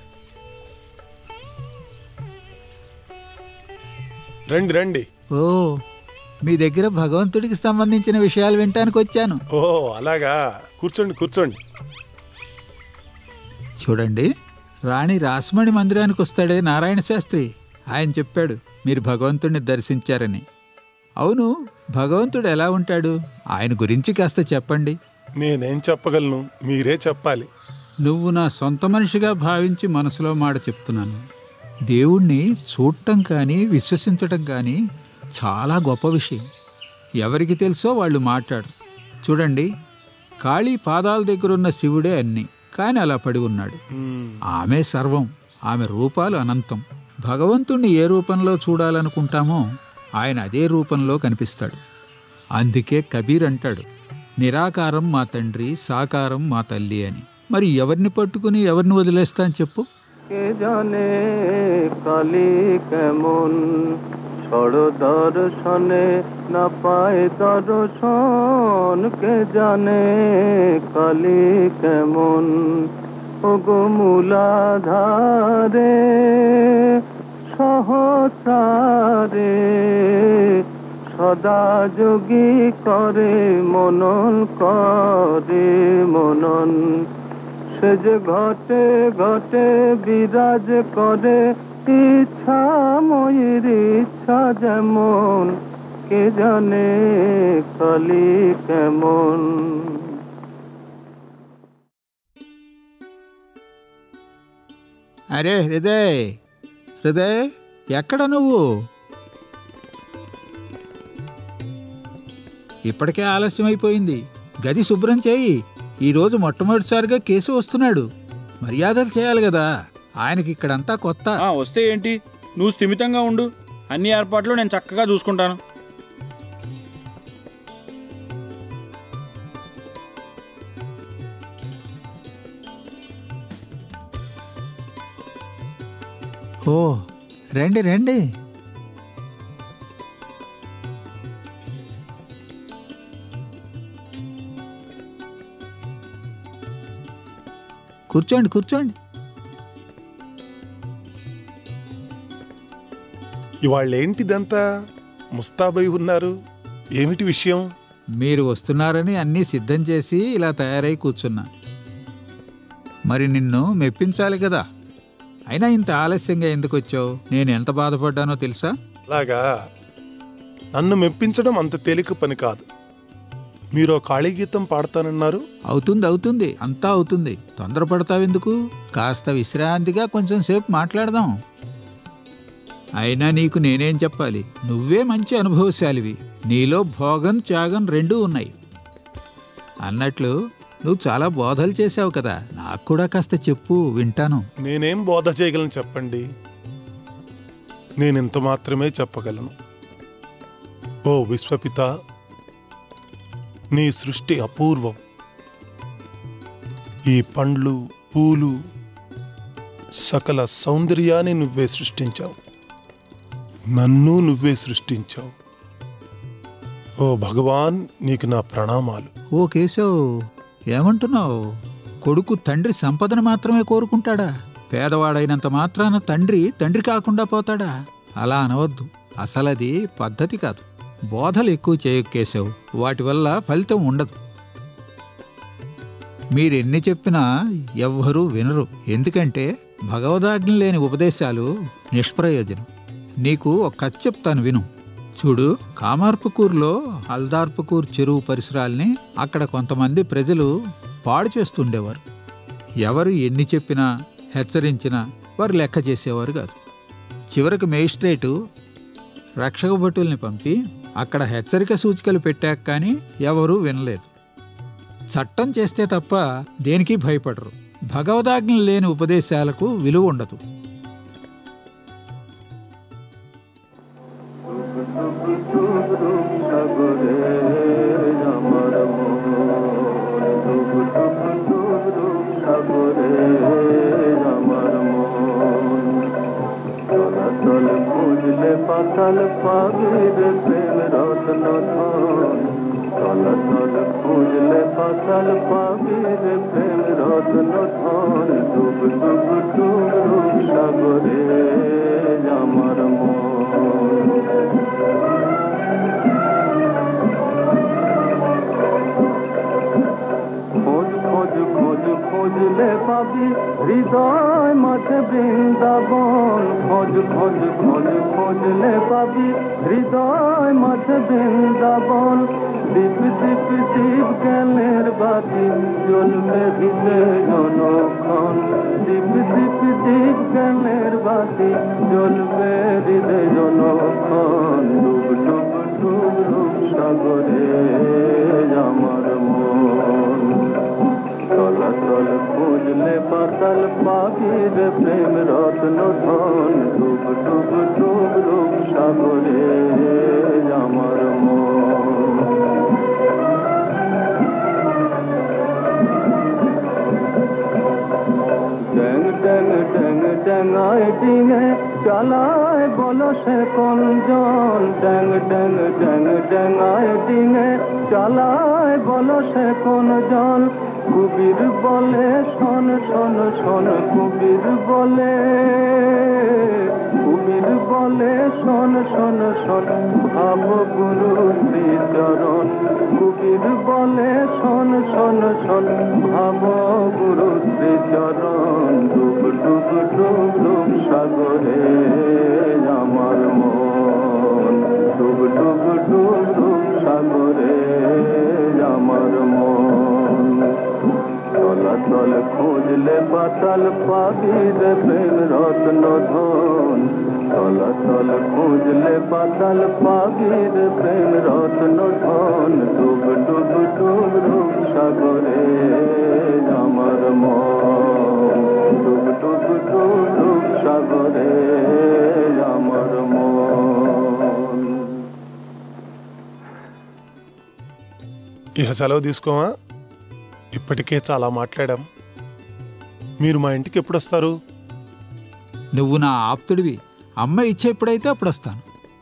రండి రండి ఓ మీ దగ్గర భగవంతుడికి సంబంధించిన విషయాలు వినటానికి వచ్చాను ఓ అలాగా కూర్చోండి కూర్చోండి చూడండి రాణి రాసమణి మందిరానికి వస్తాడే నారాయణ శాస్త్రి ఆయన చెప్పాడు మీరు భగవంతుడిని దర్శించారని అవును భగవంతుడు ఎలా ఉంటాడు ఆయన గురించి కాస్త చెప్పండి నేనేం చెప్పగలను మీరే చెప్పాలి నువ్వు నా సొంత మనిషిగా భావించి మనసులో మాట చెప్తున్నాను దేవుణ్ణి చూడటం కానీ విశ్వసించటం కానీ చాలా గొప్ప విషయం ఎవరికి తెలుసో వాళ్ళు మాట్లాడు చూడండి కాళీ పాదాల దగ్గర ఉన్న శివుడే అన్ని కానీ అలా పడి ఉన్నాడు ఆమె సర్వం ఆమె రూపాలు అనంతం భగవంతుణ్ణి ఏ రూపంలో చూడాలనుకుంటామో ఆయన అదే రూపంలో కనిపిస్తాడు అందుకే కబీర్ అంటాడు నిరాకారం మా తండ్రి సాకారం మా తల్లి అని మరి ఎవరిని పట్టుకుని ఎవరిని వదిలేస్తాను చెప్పు কে জানে কালি কেমন ছড় দর্শনে না পায় দর্শন কে জানে কালি কেমন ওগো মূলাধারে সহচারে সদা যোগী করে মনন করে মনন সে যে ঘটে ঘটে বিরাজ করে ইচ্ছা ময়ূর ইচ্ছা যেমন কে জানে কালি কেমন అరే హృదయ్ హృదయ్ ఎక్కడ నువ్వు ఇప్పటికే ఆలస్యం అయిపోయింది గది శుభ్రం చేయి ఈరోజు మొట్టమొదటిసారిగా కేసు వస్తున్నాడు మర్యాదలు చేయాలి కదా ఆయనకి ఇక్కడంతా కొత్త ఆ, వస్తే ఏంటి నువ్వు స్థిమితంగా ఉండు అన్ని ఏర్పాట్లు నేను చక్కగా చూసుకుంటాను ఓ రండి రండి కూర్చోండి కూర్చోండి ఇవాళ ఏంటిదంతా ముస్తాబై ఉన్నారు ఏమిటి విషయం మీరు వస్తున్నారని అన్నీ సిద్ధం చేసి ఇలా తయారై కూర్చున్నా మరి నిన్ను మెప్పించాలి కదా అయినా ఇంత ఆలస్యంగా ఎందుకు వచ్చావు నేను ఎంత బాధపడ్డానో తెలుసా అలాగా నన్ను మెప్పించడం అంత తేలిక పని కాదు మీరు ఓ ఖాళీ గీతం పాడతానన్నారు అవుతుంది అవుతుంది అంతా అవుతుంది తొందరపడతావెందుకు కాస్త విశ్రాంతిగా కొంచెం సేపు మాట్లాడదాం అయినా నీకు నేనేం చెప్పాలి నువ్వే మంచి అనుభవశాలివి నీలో భోగం త్యాగం రెండూ ఉన్నాయి అన్నట్లు నువ్వు చాలా బోధలు చేశావు కదా నాకు కూడా కాస్త చెప్పు వింటాను నేనేం బోధ చేయగలను చెప్పండి నేనింత మాత్రమే చెప్పగలను ఓ విశ్వపిత నీ సృష్టి అపూర్వం ఈ పండ్లు పూలు సకల సౌందర్యాన్ని నువ్వే సృష్టించావు నన్ను నువ్వే సృష్టించావు ఓ భగవాన్ నీకు నా ప్రణామాలు ఓ కేశవ్ ఏమంటున్నావు కొడుకు తండ్రి సంపదను మాత్రమే కోరుకుంటాడా పేదవాడైనంత మాత్రాన తండ్రి తండ్రి కాకుండా పోతాడా అలా అనవద్దు అసలది పద్ధతి కాదు బోధలు ఎక్కువ చేయకు కేశవ్ వాటి వల్ల ఫలితం ఉండదు మీరెన్ని చెప్పినా ఎవ్వరూ వినరు ఎందుకంటే భగవదాజ్ఞ లేని ఉపదేశాలు నిష్ప్రయోజనం నీకు ఒక కథ చెప్తాను విను చూడు కామార్పుకూర్లో హల్దార్పుకూర్ చెరువు పరిసరాల్ని అక్కడ కొంతమంది ప్రజలు పాడు చేస్తుండేవారు ఎవరు ఎన్ని చెప్పినా హెచ్చరించినా వారు లెక్క చేసేవారు కాదు చివరికి మేజిస్ట్రేటు రక్షక భటుల్ని పంపి అక్కడ హెచ్చరిక సూచికలు పెట్టాక కానీ ఎవరూ వినలేదు చట్టం చేస్తే తప్ప దేనికి భయపడరు భగవదాజ్ఞ లేని ఉపదేశాలకు విలువ ఉండదు রত্ন ধন তল তল খুঁজলে ফসল পাবি রে প্রেম রত্ন ধন ডুব ডুব ডুব রূপ সাগরে আমার মন খোঁজ খোঁজ খোঁজ খুঁজলে পাবি হৃদয় মাঝে বৃন্দাবন খোঁজ খোঁজ খোঁজ খুঁজলে পাবি হৃদয় মাঝে বৃন্দাবন দীপ দীপ দীপ জ্ঞানের বাতি জ্বলবে ভিতে জনক্ষণ দীপ দীপ দীপ জ্ঞানের বাতি জ্বলবে হৃদয় জনক্ষণ ডুব ডুব ডুব ডুব সাগরে আমার মন তলাতল খুঁজলে পাতাল পাবি রে প্রেম রত্ন ধন ডুব ডুব ডুব ডুব সাগরে আমার মন ড্যাং ড্যাং ড্যাং ড্যাঙায় ডিঙে চালায় বলো সে কোন জন ড্যাং ড্যাং ড্যাং ড্যাঙায় ডিঙে চালায় বলো সে কোন জন কুবির বলে শোন শোন শোন কুবির বলে কুবির বলে শোন শোন শোন ভাব গুরু শ্রীচরণ কুবির বলে শোন শোন শোন ভাব গুরু শ্রীচরণ ডুব ডুব ডুব ডুব সাগরে আমার মন ডুব ডুব ডুব ডুব সাগরে আমার মন তলাতল খুঁজলে পাতাল পাবি রে প্রেম রত্ন ধন তলাতল খুঁজলে পাতাল পাবি রে প্রেম রত্ন ধন ডুব ডুব ডুব ডুব সাগরে আমার মন ডুব ডুব ডুব ডুব সাগরে আমার মন ఇక సెలవు తీసుకోమా ఇప్పటికే చాలా మాట్లాడాం మీరు మా ఇంటికి ఎప్పుడు వస్తారు నువ్వు నా ఆప్తుడివి అమ్మ ఇచ్చేప్పుడైతే అప్పుడు వస్తాను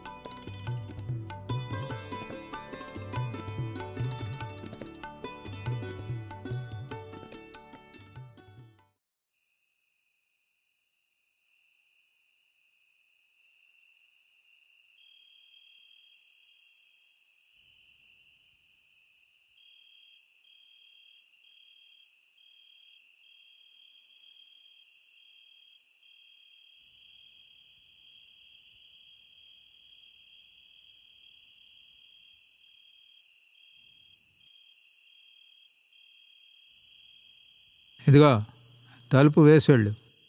ఇదిగో తలుపు వేసేళ్ళు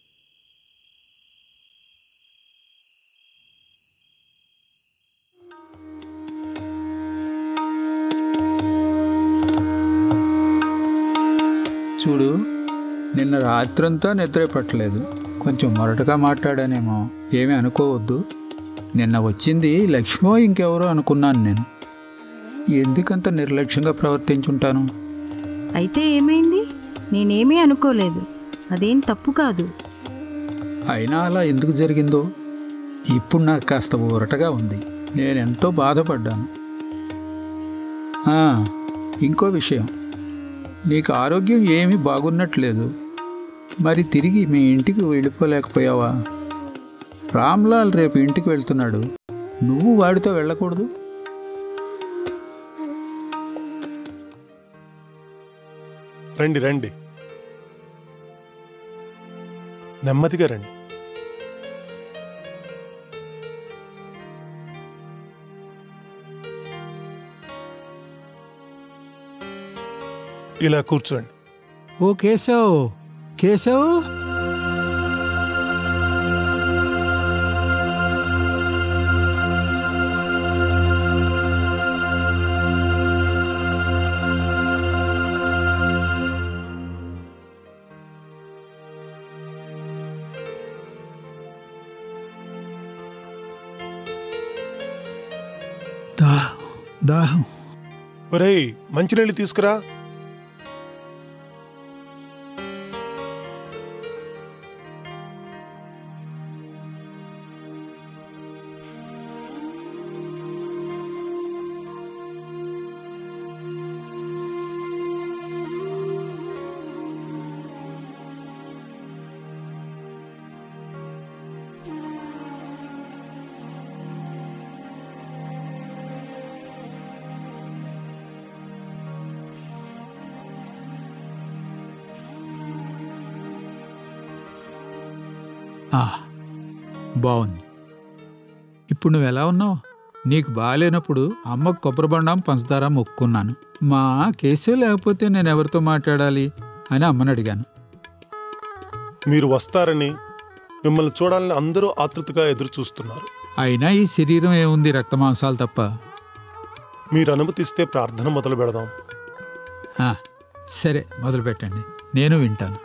చూడు నిన్న రాత్రంతా నిద్ర పట్టలేదు కొంచెం మొరటగా మాట్లాడానేమో ఏమీ అనుకోవద్దు నిన్న వచ్చింది లక్ష్మో ఇంకెవరో అనుకున్నాను నేను ఎందుకంత నిర్లక్ష్యంగా ప్రవర్తించుంటాను అయితే ఏమైంది నేనేమీ అనుకోలేదు అదేం తప్పు కాదు అయినా అలా ఎందుకు జరిగిందో ఇప్పుడు నాకు కాస్త ఊరటగా ఉంది నేను ఎంతో బాధపడ్డాను ఆ, ఇంకో విషయం నీకు ఆరోగ్యం ఏమీ బాగున్నట్లేదు మరి తిరిగి మీ ఇంటికి వెళ్ళిపోలేకపోయావా రామ్లాల్ రేపు ఇంటికి వెళ్తున్నాడు నువ్వు వాడితో వెళ్ళకూడదు రండి రండి నెమ్మదిగా రండి ఇలా కూర్చోండి ఓ కేశవ్ కేశవ్ దాహం దాహం ఒరేయ్ మంచినీళ్ళు తీసుకురా ఆ, బాగుంది ఇప్పుడు నువ్వు ఎలా ఉన్నావు నీకు బాగాలేనప్పుడు అమ్మకు కొబ్బరి బొండం పంచదార మొక్కున్నాను మా కేసే లేకపోతే నేను ఎవరితో మాట్లాడాలి అని అమ్మని అడిగాను మీరు వస్తారని మిమ్మల్ని చూడాలని అందరూ ఆతృతగా ఎదురు చూస్తున్నారు అయినా ఈ శరీరం ఏముంది రక్తమాంసాలు తప్ప మీరు అనుమతిస్తే ప్రార్థన మొదలు పెడదాం ఆ, సరే మొదలు పెట్టండి నేను వింటాను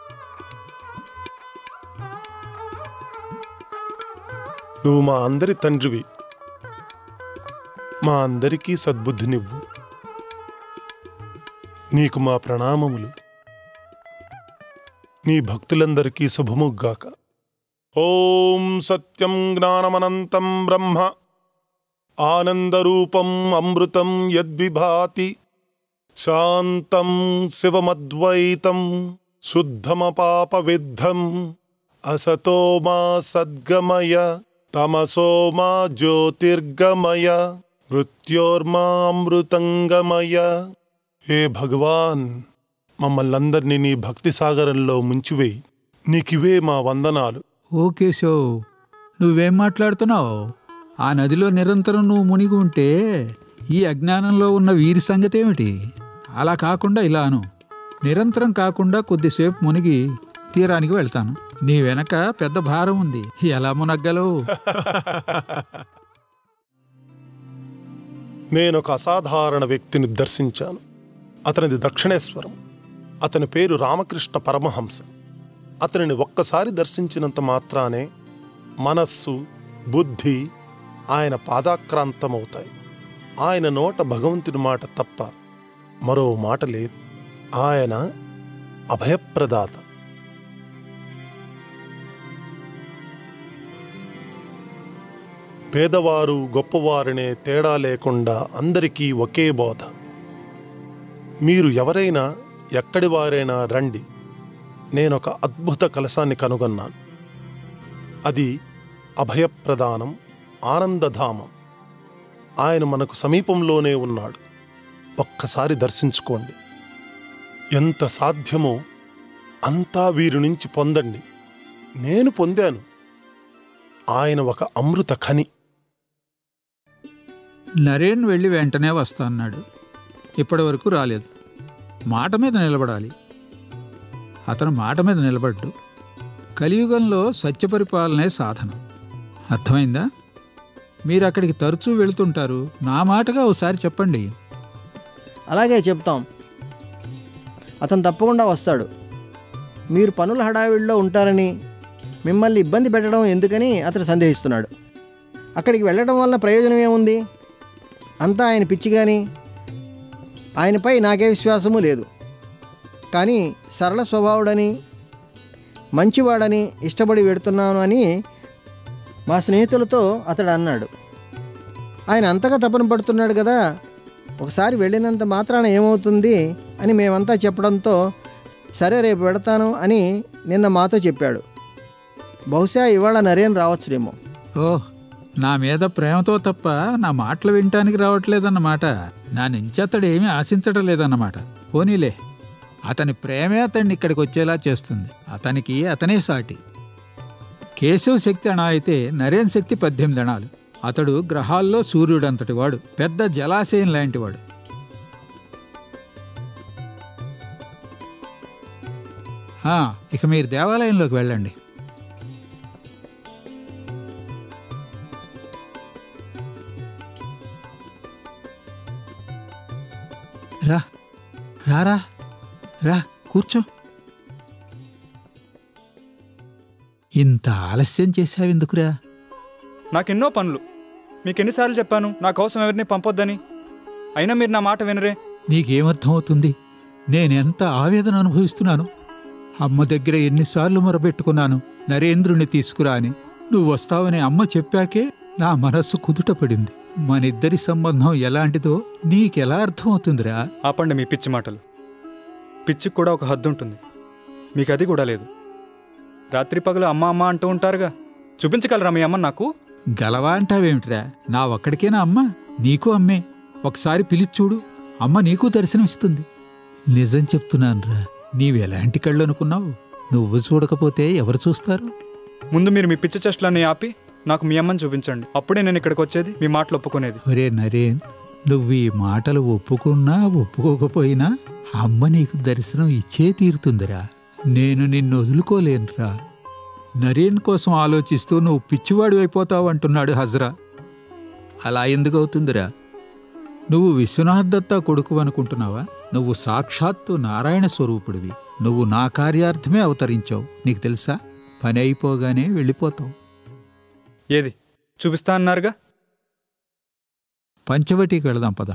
నువ్వు మా అందరి తండ్రివి మా అందరికీ సద్బుద్ధినివ్వు నీకు మా ప్రణామములు నీ భక్తులందరికీ శుభముగ్గాక ఓం సత్యం జ్ఞానమనంతం బ్రహ్మ ఆనందరూపం అమృతం యద్విభాతి శాంతం శివమద్వైతం శుద్ధమపాప విద్ధం అసతో మా సద్గమయ తమసో మా జ్యోతిర్గమయ మృత్యోర్మామృతంగమయ ఏ భగవాన్ మమ్మల్నందరినీ నీ భక్తి సాగరంలో ముంచివేయి నీకివే మా వందనాలు ఓకే షో నువ్వేం మాట్లాడుతున్నావు ఆ నదిలో నిరంతరం నువ్వు మునిగి ఉంటే ఈ అజ్ఞానంలో ఉన్న వీరి సంగతి ఏమిటి అలా కాకుండా ఇలాను నిరంతరం కాకుండా కొద్దిసేపు మునిగి తీరానికి వెళ్తాను నీ వెనక పెద్ద భారం ఉంది ఎలా మునగ్గలవు నేను ఒక అసాధారణ వ్యక్తిని దర్శించాను అతనిది దక్షిణేశ్వరం అతని పేరు రామకృష్ణ పరమహంస అతనిని ఒక్కసారి దర్శించినంత మాత్రానే మనస్సు బుద్ధి ఆయన పాదాక్రాంతమవుతాయి ఆయన నోట భగవంతుని మాట తప్ప మరో మాట లేదు ఆయన అభయప్రదాత పేదవారు గొప్పవారనే తేడా లేకుండా అందరికీ ఒకే బోధ మీరు ఎవరైనా ఎక్కడి వారైనా రండి నేనొక అద్భుత కలశాన్ని కనుగొన్నాను అది అభయప్రదానం ఆనందధామం ఆయన మనకు సమీపంలోనే ఉన్నాడు ఒక్కసారి దర్శించుకోండి ఎంత సాధ్యమో అంతా వీరి నుంచి పొందండి నేను పొందాను ఆయన ఒక అమృత ఖని నరేన్ వెళ్ళి వెంటనే వస్తా అన్నాడు ఇప్పటి వరకు రాలేదు మాట మీద నిలబడాలి అతను మాట మీద నిలబడ్డు కలియుగంలో సత్యపరిపాలనే సాధనం అర్థమైందా మీరు అక్కడికి తరచూ వెళుతుంటారు నా మాటగా ఒకసారి చెప్పండి అలాగే చెప్తాం అతను తప్పకుండా వస్తాడు మీరు పనుల హడావిడిలో ఉంటారని మిమ్మల్ని ఇబ్బంది పెట్టడం ఎందుకని అతను సందేహిస్తున్నాడు అక్కడికి వెళ్ళడం వల్ల ప్రయోజనం ఏముంది అంతా ఆయన పిచ్చి కానీ ఆయనపై నాకే విశ్వాసము లేదు కానీ సరళ స్వభావుడని మంచివాడని ఇష్టపడి వెడుతున్నాను అని మా స్నేహితులతో అతడు అన్నాడు ఆయన అంతగా తపన పడుతున్నాడు కదా ఒకసారి వెళ్ళినంత మాత్రాన ఏమవుతుంది అని మేమంతా చెప్పడంతో సరే రేపు పెడతాను అని నిన్న మాతో చెప్పాడు బహుశా ఇవాళ నరేన్ రావచ్చునేమో ఓహ్ నా మీద ప్రేమతో తప్ప నా మాటలు వినటానికి రావట్లేదన్నమాట నా నుంచి అతడు ఏమీ ఆశించడం లేదన్నమాట పోనీలే అతని ప్రేమే అతన్ని ఇక్కడికి వచ్చేలా చేస్తుంది అతనికి అతనే సాటి కేశవ్ శక్తి అణ అయితే నరేన్ శక్తి పద్దెనిమిది అణాలు అతడు గ్రహాల్లో సూర్యుడంతటి వాడు పెద్ద జలాశయం లాంటివాడు ఆ, ఇక మీరు దేవాలయంలోకి వెళ్ళండి రా రారా రా కూర్చో ఇంత ఆలస్యం చేశావెందుకురా నాకెన్నో పనులు మీకు ఎన్నిసార్లు చెప్పాను నా కోసం ఎవరిని పంపొద్దని అయినా మీరు నా మాట వినరే నీకేమర్థమవుతుంది నేనెంత ఆవేదన అనుభవిస్తున్నాను అమ్మ దగ్గర ఎన్నిసార్లు మొరబెట్టుకున్నాను నరేంద్రుని తీసుకురా అని నువ్వు వస్తావని అమ్మ చెప్పాకే నా మనస్సు కుదుట పడింది మనిద్దరి సంబంధం ఎలాంటిదో నీకెలా అర్థమవుతుందిరా ఆపండి మీ పిచ్చి మాటలు పిచ్చికి కూడా ఒక హద్దు ఉంటుంది మీకు అది కూడా లేదు రాత్రి పగలు అమ్మ అమ్మ అంటూ ఉంటారుగా చూపించగలరా మీ అమ్మ నాకు గలవా అంటావేమిట్రా నా ఒక్కడికేనా అమ్మ నీకు అమ్మే ఒకసారి పిలిచి చూడు అమ్మ నీకు దర్శనమిస్తుంది నిజం చెప్తున్నానురా నీవెలాంటి కళ్ళు అనుకున్నావు నువ్వు చూడకపోతే ఎవరు చూస్తారు ముందు మీరు మీ పిచ్చి చెస్ట్లన్నీ ఆపి నాకు మీ అమ్మని చూపించండి అప్పుడే నేను ఇక్కడికి వచ్చేది మీ మాటలు ఒప్పుకునేది ఒరే నరేన్ నువ్వు ఈ మాటలు ఒప్పుకున్నా ఒప్పుకోకపోయినా అమ్మ నీకు దర్శనం ఇచ్చే తీరుతుందిరా నేను నిన్ను వదులుకోలేనురా నరేన్ కోసం ఆలోచిస్తూ నువ్వు పిచ్చివాడు అయిపోతావు అంటున్నాడు హజ్రా అలా ఎందుకు అవుతుందిరా నువ్వు విశ్వనాథ్ దత్తా కొడుకు అనుకుంటున్నావా నువ్వు సాక్షాత్తు నారాయణ స్వరూపుడివి నువ్వు నా కార్యార్థమే అవతరించావు నీకు తెలుసా పని అయిపోగానే వెళ్ళిపోతావు ఏది చూపిస్తా అన్నారుగా పంచవటికి వెళదాం పద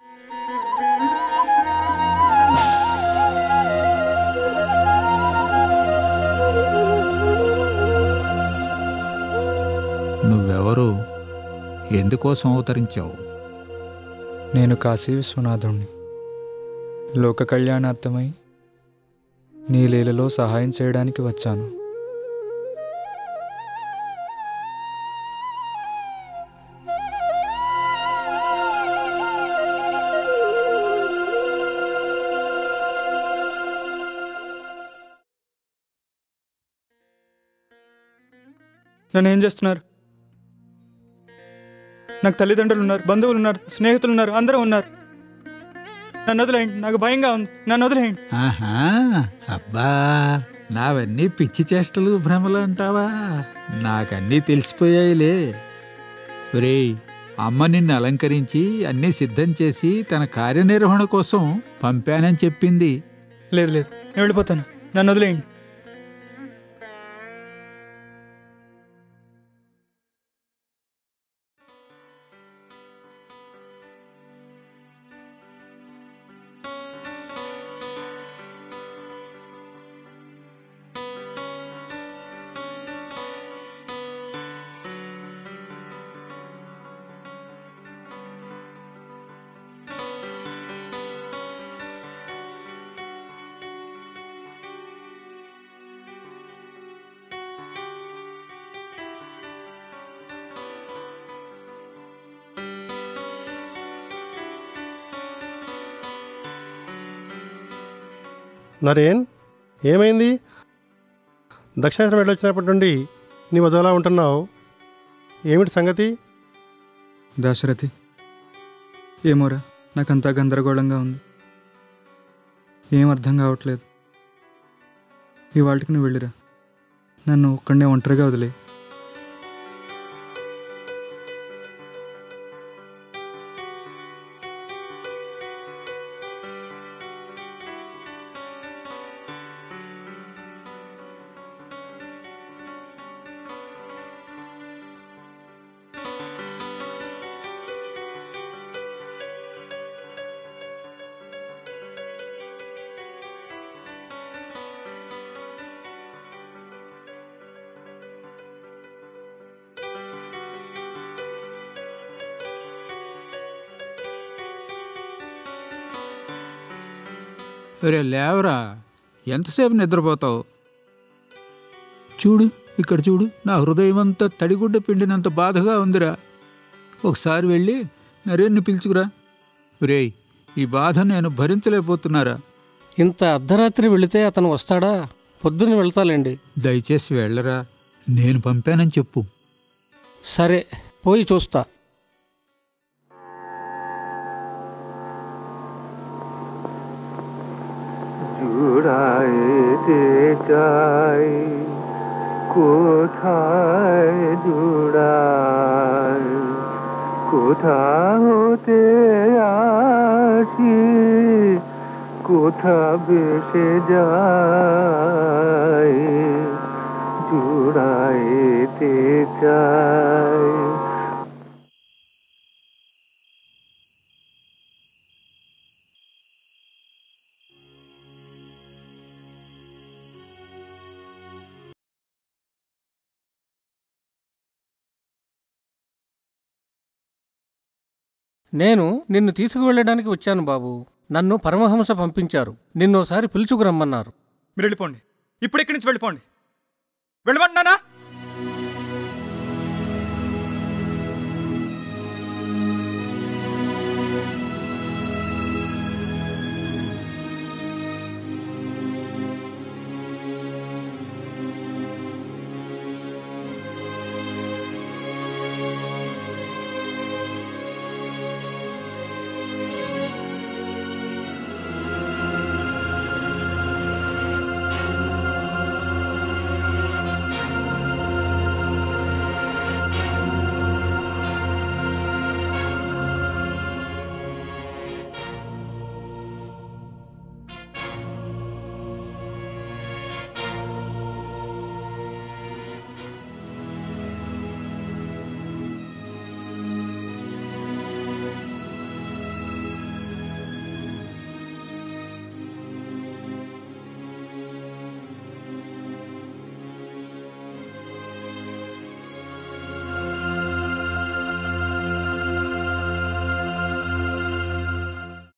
నువ్వెవరు ఎందుకోసం అవతరించావు నేను కాశీ విశ్వనాథుణ్ణి లోక కళ్యాణార్థమై నీ లీలలో సహాయం చేయడానికి వచ్చాను నన్ను ఏం చేస్తున్నారు నాకు తల్లిదండ్రులు ఉన్నారు బంధువులు ఉన్నారు స్నేహితులు ఉన్నారు అందరూ ఉన్నారు నన్ను వదిలేయండి నాకు భయంగా ఉంది నన్ను వదిలేయండి ఆహా అబ్బా నావన్నీ పిచ్చి చేష్టలు భ్రమలు అంటావా నాకన్నీ తెలిసిపోయాయిలే ఒరేయ్ అమ్మ నిన్ను అలంకరించి అన్నీ సిద్ధం చేసి తన కార్యనిర్వహణ కోసం పంపానని చెప్పింది లేదు లేదు నేను వెళ్ళిపోతాను నన్ను వదిలేయండి నరేన్ ఏమైంది దక్షిణాశ్రమం వెళ్ళొచ్చినప్పటి నుండి నీ వదలా ఉంటున్నావు ఏమిటి సంగతి దాశరథి ఏమోరా నాకంతా గందరగోళంగా ఉంది ఏం అర్థం కావట్లేదు ఇవాళకి నువ్వు వెళ్ళిరా నన్ను ఒక్కడే ఒంటరిగా వదిలే ఒరే లేవరా ఎంతసేపు నిద్రపోతావు చూడు ఇక్కడ చూడు నా హృదయం అంతా తడిగుడ్డ పిండినంత బాధగా ఉందిరా ఒకసారి వెళ్ళి నరేన్ని పిలుచుకురా ఒరేయ్ ఈ బాధ నేను భరించలేకపోతున్నారా ఇంత అర్ధరాత్రి వెళితే అతను వస్తాడా పొద్దున్న వెళ్తాలేండి దయచేసి వెళ్ళరా నేను పంపానని చెప్పు సరే పోయి చూస్తా জুড়াইতে চাই কোথায় জুড়াই কোথা হতে আসি কোথা বেসে যাই জুড়াইতে চাই నేను నిన్ను తీసుకువెళ్ళడానికి వచ్చాను బాబు నన్ను పరమహంస పంపించారు నిన్నోసారి పిలుచుకురమ్మన్నారు మీరు వెళ్ళిపోండి ఇప్పుడు ఇక్కడి నుంచి వెళ్ళిపోండి వెళ్ళమంటున్నానా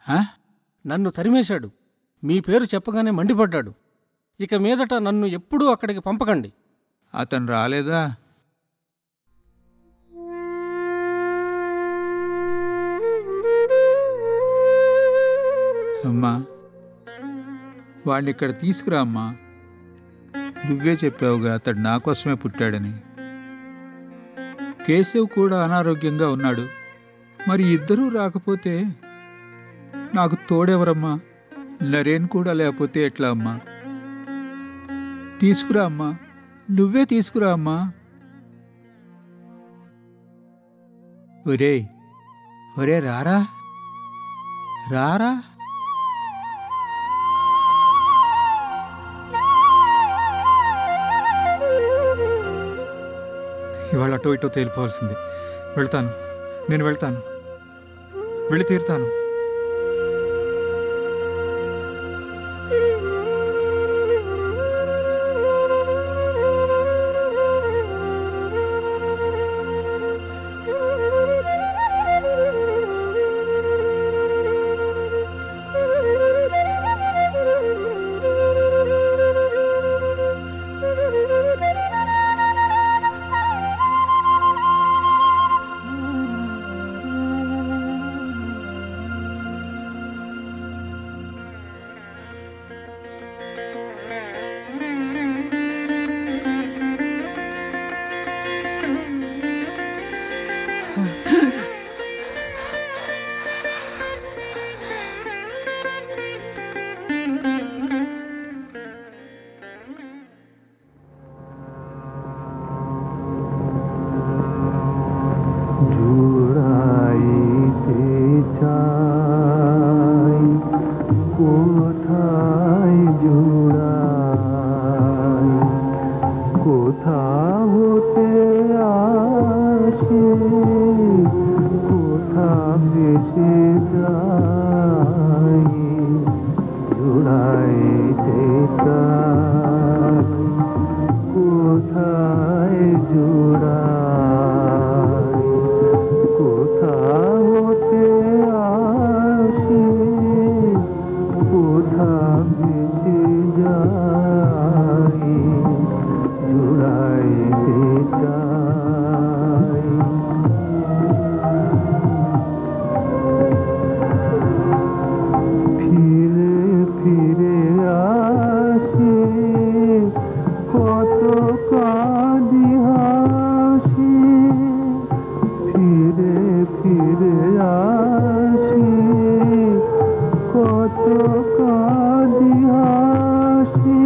నన్ను తరిమేశాడు మీ పేరు చెప్పగానే మండిపడ్డాడు ఇక మీదట నన్ను ఎప్పుడూ అక్కడికి పంపకండి అతను రాలేదా అమ్మా వాడిని ఇక్కడ తీసుకురా అమ్మా నువ్వే చెప్పావుగా అతడు నా కోసమే పుట్టాడని కేశవ్ కూడా అనారోగ్యంగా ఉన్నాడు మరి ఇద్దరూ రాకపోతే నాకు తోడెవరమ్మా నరేన్ కూడా లేకపోతే ఎట్లా అమ్మా తీసుకురా అమ్మా నువ్వే తీసుకురా అమ్మా ఒరే ఒరే రారా రారా ఇవాళ అటో ఇటో తేలిపోవాల్సింది వెళ్తాను నేను వెళ్తాను వెళ్ళి తీరుతాను জুড়াইতে চাই কোথায় জুড়াই কোথা হতে আসে কোথা ভেসে যাই জুড়াইতে চাই কোথায় জুড়াই কোথা হতে আসে কোথা ভেসে যাই জুড়াইতে চাই ফিরে ফিরে আসে কত কাঁদি হাসি ফিরে ফিরে আসি কত কাঁদি হাসি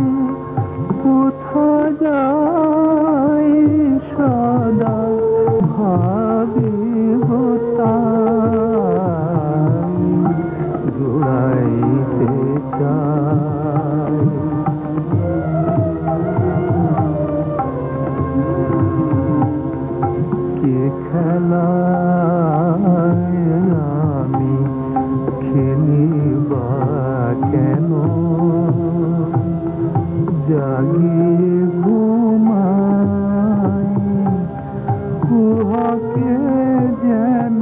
কোথা যাই সদা ভাবি হতাই জুড়াইতে চাই কে খেলায় আমি খেলি বা কেন জাগিয়ে ঘুমাই কুহাকে যেন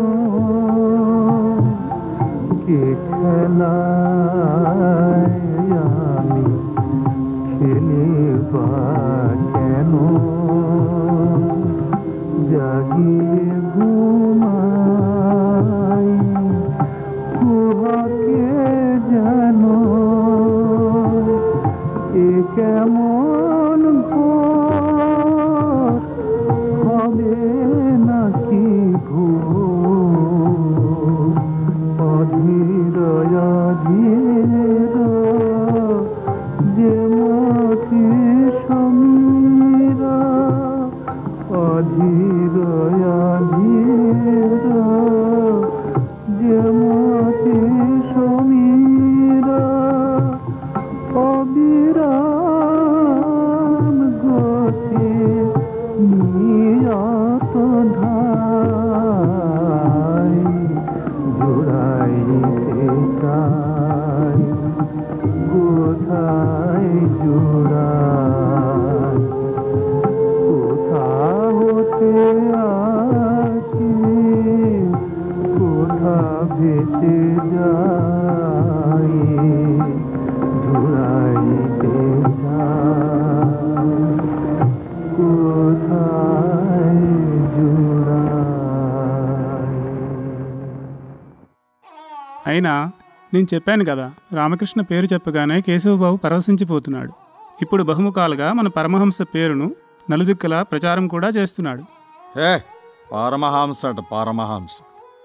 কে খেলায় আমি খেলি বা কেন জাগিয়ে ঘুমাই কুহাকে যেন এ কেমন ঘর হবে নাকি ঘোর অধীর অধীর যে মতি সমীরা অধীর অধীর যে মতি সমীরা অবিরাম গতি নিয়ত ধাই জোড়াইতে চাই কোথায় জোড়াই কোথা হতে আসি কোথা ভেসে যাই ঝুড়াইতে যাই কোথায় জুড়াই అయినా నేను చెప్పాను కదా రామకృష్ణ పేరు చెప్పగానే కేశవబాబు పరవశించిపోతున్నాడు ఇప్పుడు బహుముఖాలుగా మన పరమహంస పేరును నలుదిక్కులా ప్రచారం కూడా చేస్తున్నాడు హే పరమహంస అట పరమహంస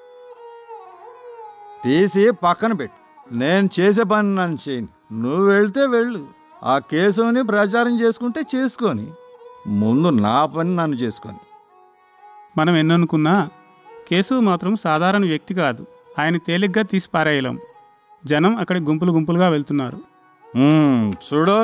తీసి పక్కన పెట్టు నేను చేసే పని నన్ను చేయని నువ్వు వెళ్తే వెళ్ళు ఆ కేసుని ప్రచారం చేసుకుంటే చేసుకొని ముందు నా పని నన్ను చేసుకొని మనం ఎన్ననుకున్నా కేశవ్ మాత్రం సాధారణ వ్యక్తి కాదు ఆయన తేలిగ్గా తీసి పారేయలేం జనం అక్కడ గుంపులు గుంపులుగా వెళ్తున్నారు మ్మ్, చూడు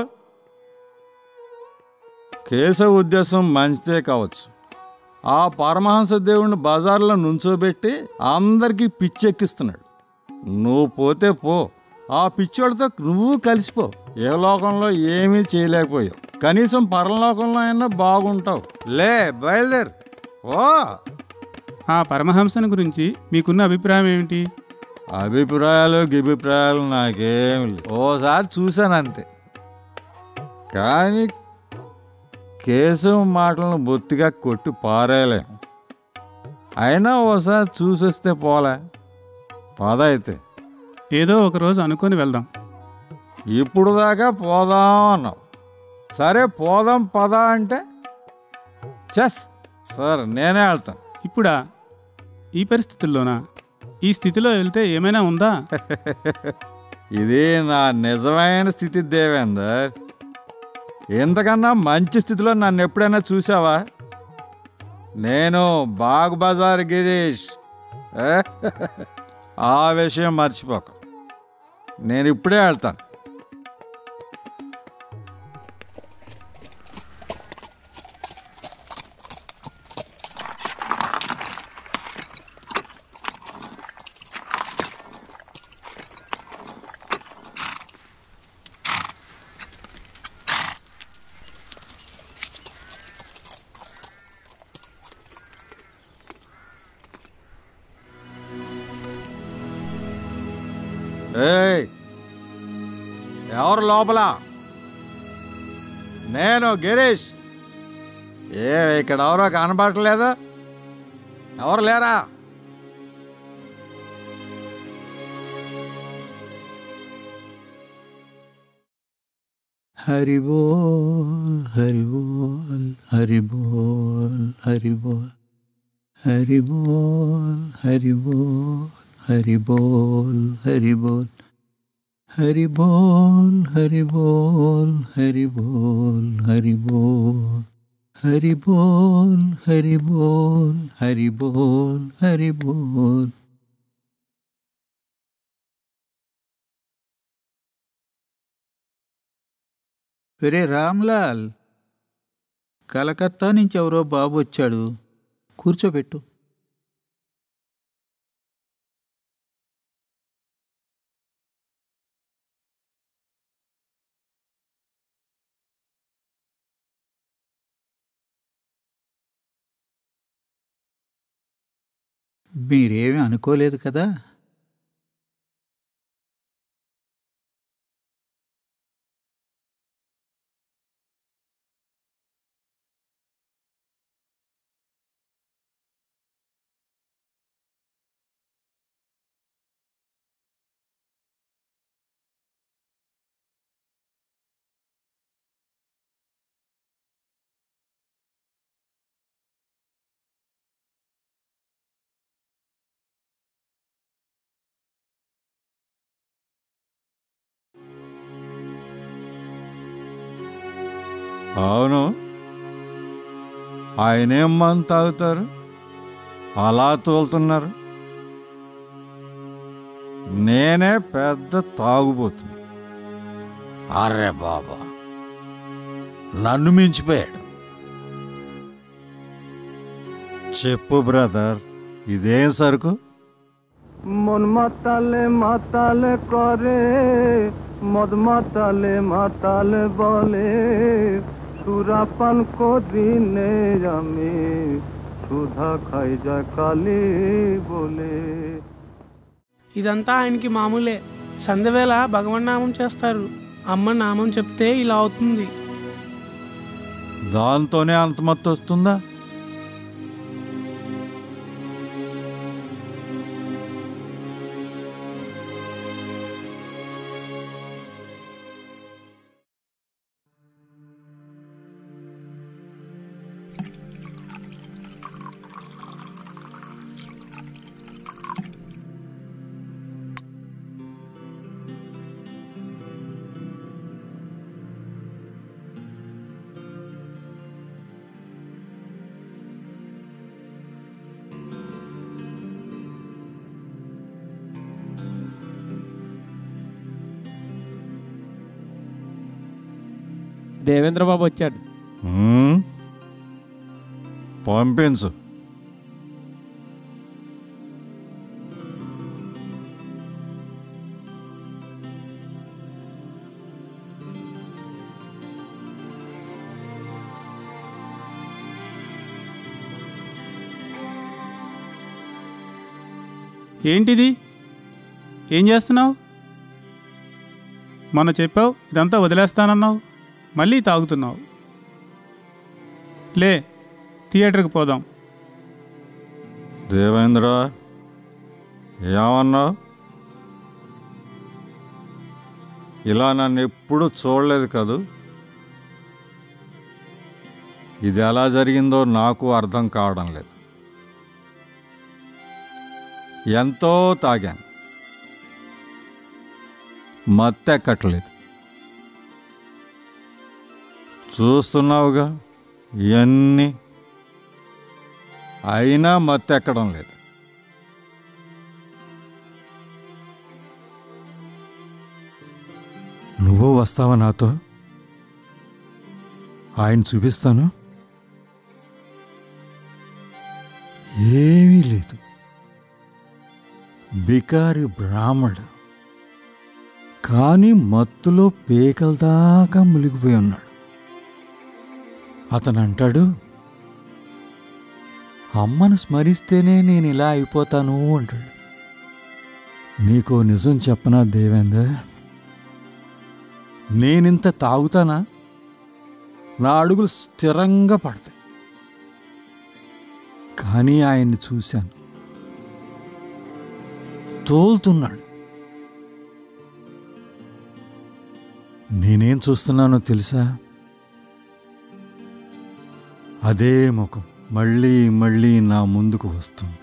కేశవ ఉద్దేశం మంచిదే కావచ్చు ఆ పరమహంస దేవుణ్ణి బజార్లో నుంచోబెట్టి అందరికీ పిచ్చెక్కిస్తున్నాడు నువ్వు పోతే పో ఆ పిచ్చోడితో నువ్వు కలిసిపో ఏ లోకంలో ఏమీ చేయలేకపోయావు కనీసం పరలోకంలో అయినా బాగుంటావు లే బయలుదేరు ఓ ఆ పరమహంసను గురించి మీకున్న అభిప్రాయం ఏమిటి అభిప్రాయాలు గిభిప్రాయాలు నాకేం లేవు. ఓసారి చూశాను అంతే కానీ కేశవ మాటలను బొత్తిగా కొట్టి పారేయలేం అయినా ఓసారి చూసొస్తే పోలే పద అయితే ఏదో ఒక రోజు అనుకొని వెళ్దాం ఇప్పుడు దాకా పోదాం అన్నావు సరే పోదాం పద అంటే చెస్ సార్ నేనే వెళ్తాను ఇప్పుడా ఈ పరిస్థితుల్లోనా ఈ స్థితిలో వెళ్తే ఏమైనా ఉందా ఇది నా నిజమైన స్థితి దేవేందర్ ఎంతకన్నా మంచి స్థితిలో నన్ను ఎప్పుడైనా చూసావా నేను బాగ్ బజార్ గిరీష్ ఏ? ఆ విషయం మర్చిపోక నేను ఇప్పుడే వెళ్తాను ఏయ్ ఎవరు లోపల నేను గిరీష్ ఏ ఇక్కడ ఎవరో కనబడట్లేదు ఎవరు లేరా హరి బోల్ హరి బోల్ హరి బోల్ హరి బోల్ హరి బోల్ హరి బోల్ హరి బోల్ హరి బోల్ హరి బోల్ హరి బోల్ హరి బోల్ హరి బోల్ హరి బోల్ హరి బోల్ హరి బోల్ హరి బోల్ ఒరే రామ్లాల్ కలకత్తా నుంచి ఎవరో బాబు వచ్చాడు కూర్చోబెట్టు మీరేమీ అనుకోలేదు కదా అవును ఆయనేం మందు తాగుతారు అలా తోలుతున్నారు నేనే పెద్ద తాగుబోతున్నా అరే బాబా నన్ను మించిపోయాడు చెప్పు బ్రదర్ ఇదేం సరుకు মন মাতালে মাতালে করে মদ মাতালে মাতালে বলে সুরাপান কদিনে আমি সুধা খাই যা কালি বলে ఇదంతా ఆయనకి మామూలే సంధ్యవేళ భగవన్నామం చేస్తారు అమ్మ నామం చెప్తే ఇలా అవుతుంది దాంతోనే అంత మత్తు వస్తుందా దేవేంద్ర బాబు వచ్చాడు ఉమ్, పంపించు ఏంటిది ఏం చేస్తున్నావు మొన్న చెప్పావు ఇదంతా వదిలేస్తానన్నావు మళ్ళీ తాగుతున్నావు లే థియేటర్కి పోదాం దేవేంద్ర ఏమన్నావు ఇలా నన్ను ఎప్పుడూ చూడలేదు కదూ ఇది ఎలా జరిగిందో నాకు అర్థం కావడం లేదు ఎంతో తాగాను మత్తెక్కట్లేదు చూస్తున్నావుగా ఇవన్నీ అయినా మత్తెక్కడం లేదు నువ్వు వస్తావా నాతో ఆయన చూపిస్తాను ఏమీ లేదు బికారి బ్రాహ్మడు కానీ మత్తులో పేకల దాకా మునిగిపోయి ఉన్నాడు అతను అంటాడు అమ్మను స్మరిస్తేనే నేను ఇలా అయిపోతాను అంటాడు నీకో నిజం చెప్పనా దేవేందర్ నేనింత తాగుతానా నా అడుగులు స్థిరంగా పడతాయి కానీ ఆయన్ని చూశాను తోలుతున్నాడు నేనేం చూస్తున్నానో తెలుసా అదే ముఖం మళ్ళీ మళ్ళీ నా ముందుకు వస్తుంది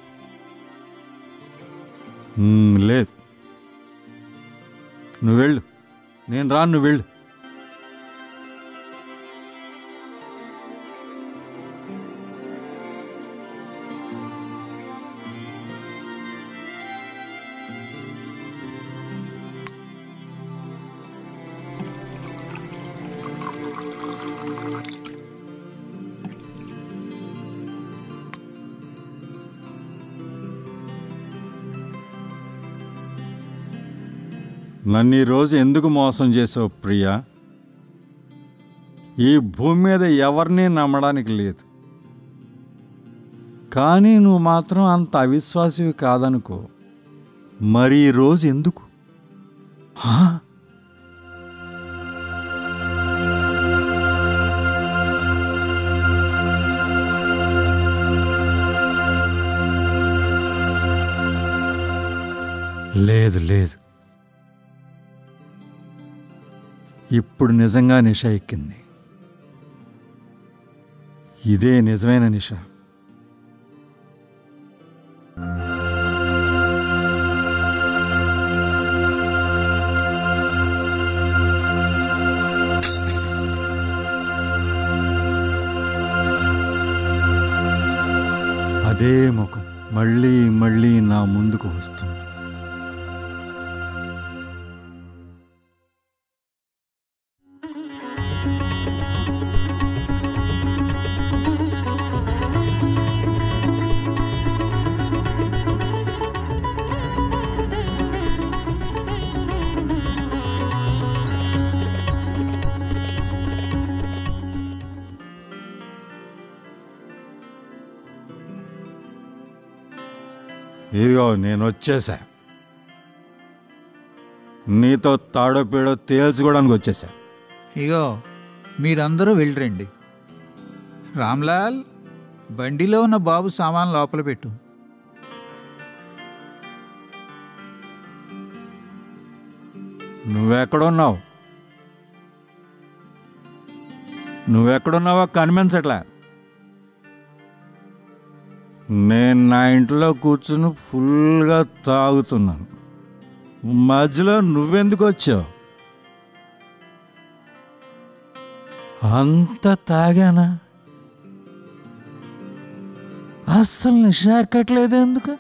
మ్మ్, లేదు నువ్వు వెళ్ళు నేను రాను నువ్వు వెళ్ళు నన్ను ఈరోజు ఎందుకు మోసం చేసావు ప్రియా ఈ భూమి మీద ఎవరిని నమ్మడానికి లేదు కానీ నువ్వు మాత్రం అంత అవిశ్వాసివి కాదనుకో మరి ఈ రోజు ఎందుకు హా? లేదు లేదు ఇప్పుడు నిజంగా నిష ఎక్కింది ఇదే నిజమైన నిష అదే ముఖం మళ్ళీ మళ్ళీ నా ముందుకు వస్తుంది ఇదిగో నేను వచ్చేసా నీతో తాడో పేడో తేల్చుకోవడానికి వచ్చేసా ఇగో మీరందరూ వెళ్ళిరండి రామ్లాల్ బండిలో ఉన్న బాబు సామాన్ లోపల పెట్టు నువ్వెక్కడున్నావు నువ్వెక్కడున్నావో కనిపించట్లే నేను నా ఇంట్లో కూర్చుని ఫుల్గా తాగుతున్నాను మధ్యలో నువ్వెందుకు వచ్చావు అంత తాగానా అస్సలు నిషా ఎక్కట్లేదు ఎందుకు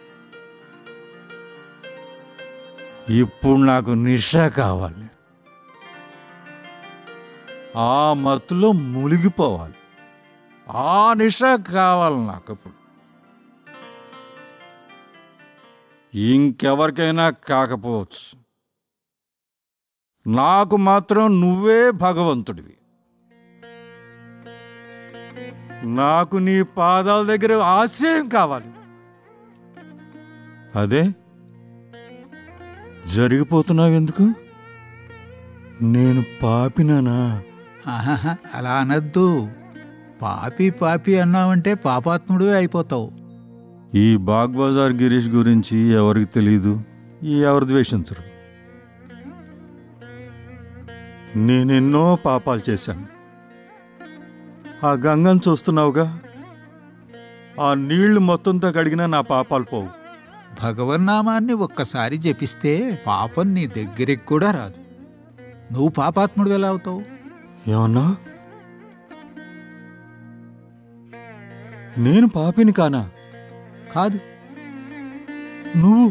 ఇప్పుడు నాకు నిషా కావాలి ఆ మత్తులో మునిగిపోవాలి ఆ నిషా కావాలి నాకు ఇప్పుడు ఇంకెవరికైనా కాకపోవచ్చు నాకు మాత్రం నువ్వే భగవంతుడివి నాకు నీ పాదాల దగ్గర ఆశ్రయం కావాలి అదే జరిగిపోతున్నావు ఎందుకు నేను పాపినానా ఆహాహా, అలా అనద్దు పాపి పాపి అన్నావంటే పాపాత్ముడివే అయిపోతావు ఈ బాగ్ బజార్ గిరీష్ గురించి ఎవరికి తెలియదు ఈ ఎవరు ద్వేషించరు నేనెన్నో పాపాలు చేశాను ఆ గంగను చూస్తున్నావుగా ఆ నీళ్లు మొత్తంతో కడిగినా నా పాపాలు పోవు భగవన్నామాన్ని ఒక్కసారి జపిస్తే పాపం నీ దగ్గరికి కూడా రాదు నువ్వు పాపాత్ముడు ఎలా అవుతావు ఏమన్నా నేను పాపిని కానా కాదు నువ్వు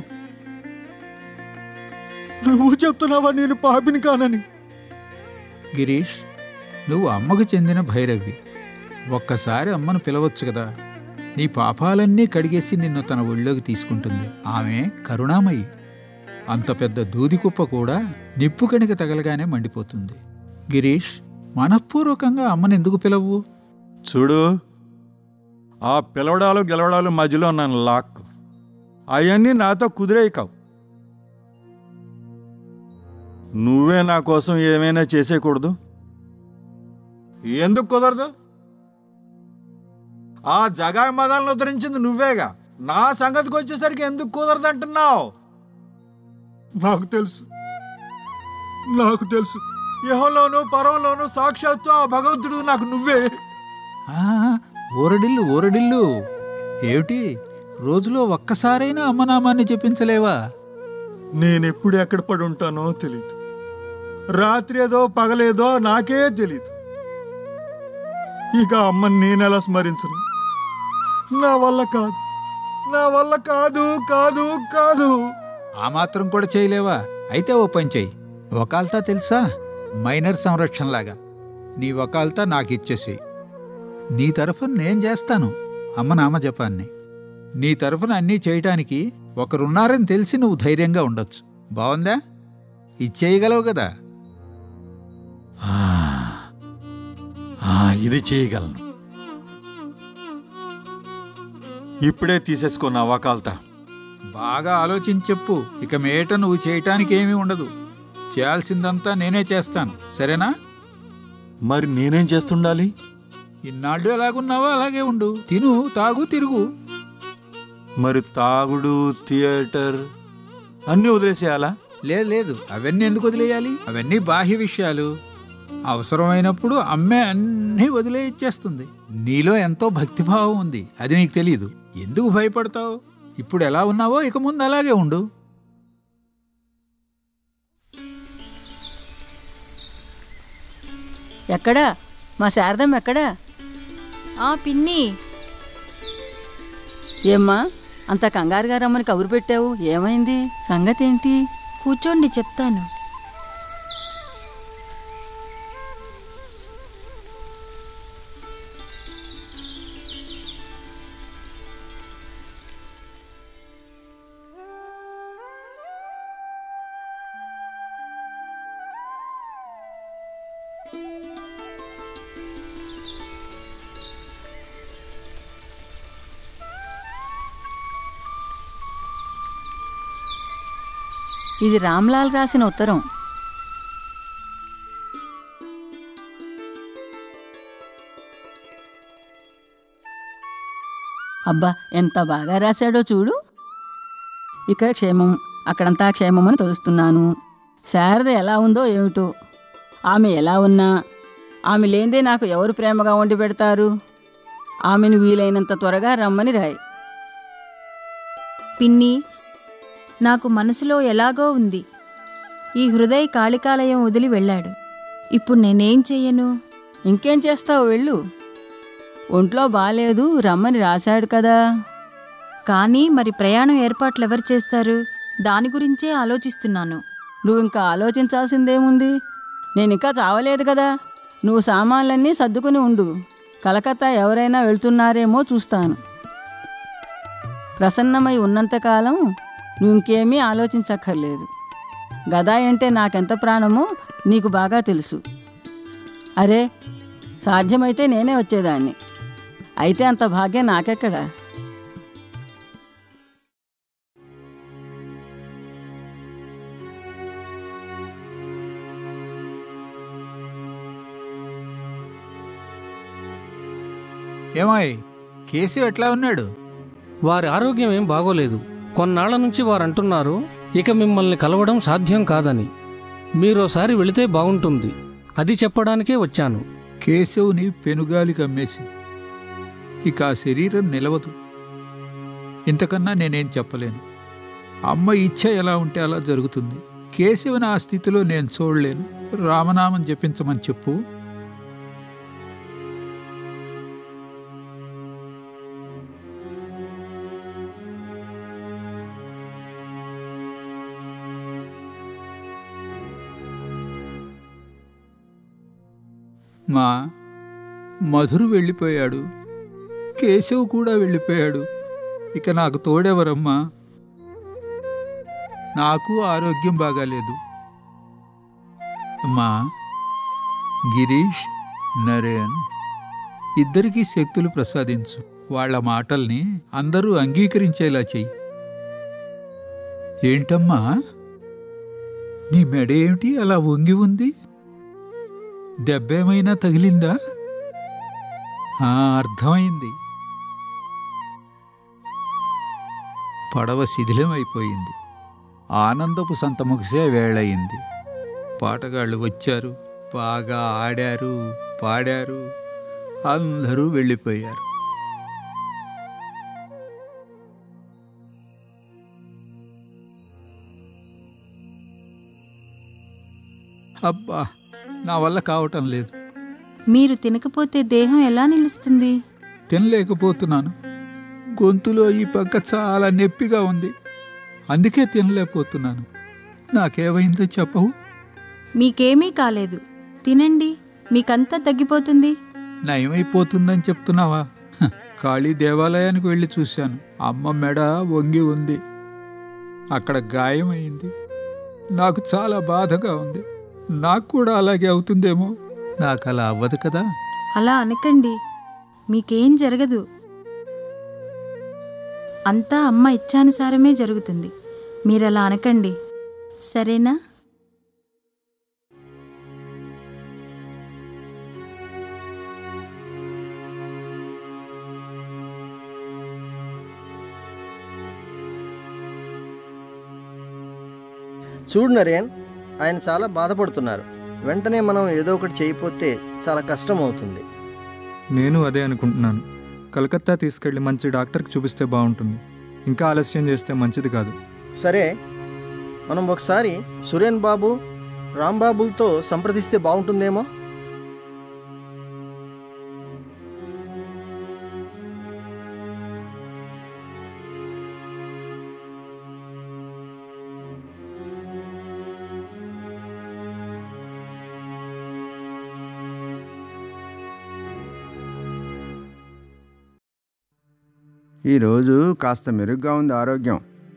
నువ్వు చెప్తున్నావా నేను పాపిని కానని గిరీష్ నువ్వు అమ్మకు చెందిన భైరవి ఒక్కసారి అమ్మను పిలవచ్చు కదా నీ పాపాలన్నీ కడిగేసి నిన్ను తన ఒళ్ళోకి తీసుకుంటుంది ఆమె కరుణామయి అంత పెద్ద దూది కుప్ప కూడా నిప్పు కణిక తగలగానే మండిపోతుంది గిరీష్ మనఃపూర్వకంగా అమ్మని ఎందుకు పిలవు చూడు ఆ పిలవడాలు గెలవడాలు మధ్యలో నన్ను లాక్ అవన్నీ నాతో కుదిరే కావు నువ్వే నా కోసం ఏమైనా చేసేయకూడదు ఎందుకు కుదరదు ఆ జగాయి మదాలను ఉద్ధరించింది నువ్వేగా నా సంగతికి వచ్చేసరికి ఎందుకు కుదరదు అంటున్నావు నాకు తెలుసు నాకు తెలుసు యహంలోను పరంలోను సాక్షాత్తు ఆ భగవంతుడు నాకు నువ్వే ఆ, ఊరడిల్లు ఊరడిల్లు ఏమిటి రోజులో ఒక్కసారైనా అమ్మనామాన్ని చెప్పించలేవా నేనెప్పుడు ఎక్కడ పడి ఉంటానో తెలియదు రాత్రి ఏదో పగలేదో నాకే తెలియదు ఇక అమ్మని నేనెలా స్మరించను నా వల్ల కాదు నా వల్ల కాదు కాదు కాదు ఆ మాత్రం కూడా చేయలేవా అయితే ఓ పని చెయ్యి వకాల్తా తెలుసా మైనర్ సంరక్షణలాగా నీ వకాల్తా నాకు ఇచ్చేసి నీ తరఫున నేను చేస్తాను అమ్మ నామ జపాన్ని నీ తరఫున అన్నీ చేయటానికి ఒకరున్నారని తెలిసి నువ్వు ధైర్యంగా ఉండొచ్చు బాగుందా ఇచ్చేయగలవు కదా ఆ, ఆ, ఇది చేయగలను ఇప్పుడే తీసేసుకో నా వకాల్తా బాగా ఆలోచించి చెప్పు ఇక మేట నువ్వు చేయటానికి ఏమీ ఉండదు చేయాల్సిందంతా నేనే చేస్తాను సరేనా మరి నేనేం చేస్తుండాలి ఇన్నాళ్ళు ఎలాగున్నావో అలాగే ఉండు తిను తాగు తిరుగు మరి తాగుడు థియేటర్ అన్నీ వదిలేసేయాలా లేదు లేదు అవన్నీ ఎందుకు వదిలేయాలి అవన్నీ బాహ్య విషయాలు అవసరమైనప్పుడు అమ్మే అన్నీ వదిలే ఇచ్చేస్తుంది నీలో ఎంతో భక్తిభావం ఉంది అది నీకు తెలియదు ఎందుకు భయపడతావు ఇప్పుడు ఎలా ఉన్నావో ఇక ముందు అలాగే ఉండు ఎక్కడా మా శారదం ఎక్కడా ఆ పిన్ని ఏమ్మా అంత కంగారుగా రమ్మని కబురు పెట్టావు ఏమైంది సంగతి ఏంటి కూర్చోండి చెప్తాను ఇది రామ్లాల్ రాసిన ఉత్తరం అబ్బా ఎంత బాగా రాశాడో చూడు ఇక్కడ క్షేమం అక్కడంతా క్షేమమని తెలుస్తున్నాను శారద ఎలా ఉందో ఏమిటో ఆమె ఎలా ఉన్నా ఆమె లేనిదే నాకు ఎవరు ప్రేమగా వండి పెడతారు ఆమెను వీలైనంత త్వరగా రమ్మని రాయి పిన్ని నాకు మనసులో ఎలాగో ఉంది ఈ హృదయ కాళికాలయం వదిలి వెళ్ళాడు ఇప్పుడు నేనేం చెయ్యను ఇంకేం చేస్తావు వెళ్ళు ఒంట్లో బాలేదు రమ్మని రాశాడు కదా కానీ మరి ప్రయాణం ఏర్పాట్లు ఎవరు చేస్తారు దాని గురించే ఆలోచిస్తున్నాను నువ్వు ఇంకా ఆలోచించాల్సిందేముంది నేను ఇంకా చావలేదు కదా నువ్వు సామాన్లన్నీ సర్దుకుని ఉండు కలకత్తా ఎవరైనా వెళ్తున్నారేమో చూస్తాను ప్రసన్నమై ఉన్నంతకాలం నువ్వు ఇంకేమీ ఆలోచించక్కర్లేదు గదాయి అంటే నాకెంత ప్రాణమో నీకు బాగా తెలుసు అరే సాధ్యమైతే నేనే వచ్చేదాన్ని అయితే అంత భాగ్యం నాకెక్కడా ఏమాయ్ కేశవ్ ఎట్లా ఉన్నాడు వారి ఆరోగ్యం ఏం బాగోలేదు కొన్నాళ్ల నుంచి వారు అంటున్నారు ఇక మిమ్మల్ని కలవడం సాధ్యం కాదని మీరోసారి వెళితే బాగుంటుంది అది చెప్పడానికే వచ్చాను కేశవుని పెనుగాలి కమ్మేసి ఇక ఆ శరీరం నిలవదు ఇంతకన్నా నేనేం చెప్పలేను అమ్మ ఇచ్చ ఎలా ఉంటే అలా జరుగుతుంది కేశవుని ఆ స్థితిలో నేను చూడలేను రామనామం జపించమని చెప్పు మా మధురు వెళ్ళిపోయాడు కేశవ్ కూడా వెళ్ళిపోయాడు ఇక నాకు తోడెవరమ్మా నాకు ఆరోగ్యం బాగాలేదు అమ్మా గిరీష్ నరేన్ ఇద్దరికీ శక్తులు ప్రసాదించు వాళ్ళ మాటల్ని అందరూ అంగీకరించేలా చెయ్యి ఏంటమ్మా నీ మెడ ఏమిటి అలా వంగి ఉంది దెబ్బేమైనా తగిలిందా ఆ, అర్థమైంది పడవ శిథిలమైపోయింది ఆనందపు సంత ముగిసే వేళయింది పాటగాళ్ళు వచ్చారు బాగా ఆడారు పాడారు అందరూ వెళ్ళిపోయారు అబ్బా నా వల్ల కావటం లేదు మీరు తినకపోతే దేహం ఎలా నిలుస్తుంది తినలేకపోతున్నాను గొంతులో ఈ పక్క చాలా నొప్పిగా ఉంది అందుకే తినలేకపోతున్నాను నాకేమైందో చెప్పవు మీకేమీ కాలేదు తినండి మీకంతా తగ్గిపోతుంది నయమైపోతుందని చెప్తున్నావా హ, కాళీ దేవాలయానికి వెళ్ళి చూశాను అమ్మ మెడ వంగి ఉంది అక్కడ గాయమైంది నాకు చాలా బాధగా ఉంది నాకు కూడా అలాగే అవుతుందేమో నాకు అలా అవ్వదు కదా అలా అనకండి మీకేం జరగదు అంతా అమ్మ ఇచ్చానుసారమే జరుగుతుంది మీరలా అనకండి సరేనా చూడు నరేన్ ఆయన చాలా బాధపడుతున్నారు వెంటనే మనం ఏదో ఒకటి చేయకపోతే చాలా కష్టం అవుతుంది నేను అదే అనుకుంటున్నాను కలకత్తా తీసుకెళ్లి మంచి డాక్టర్కి చూపిస్తే బాగుంటుంది ఇంకా ఆలస్యం చేస్తే మంచిది కాదు సరే మనం ఒకసారి సురేన్ బాబు రాంబాబులతో సంప్రదిస్తే బాగుంటుందేమో ఈరోజు కాస్త మెరుగ్గా ఉంది ఆరోగ్యం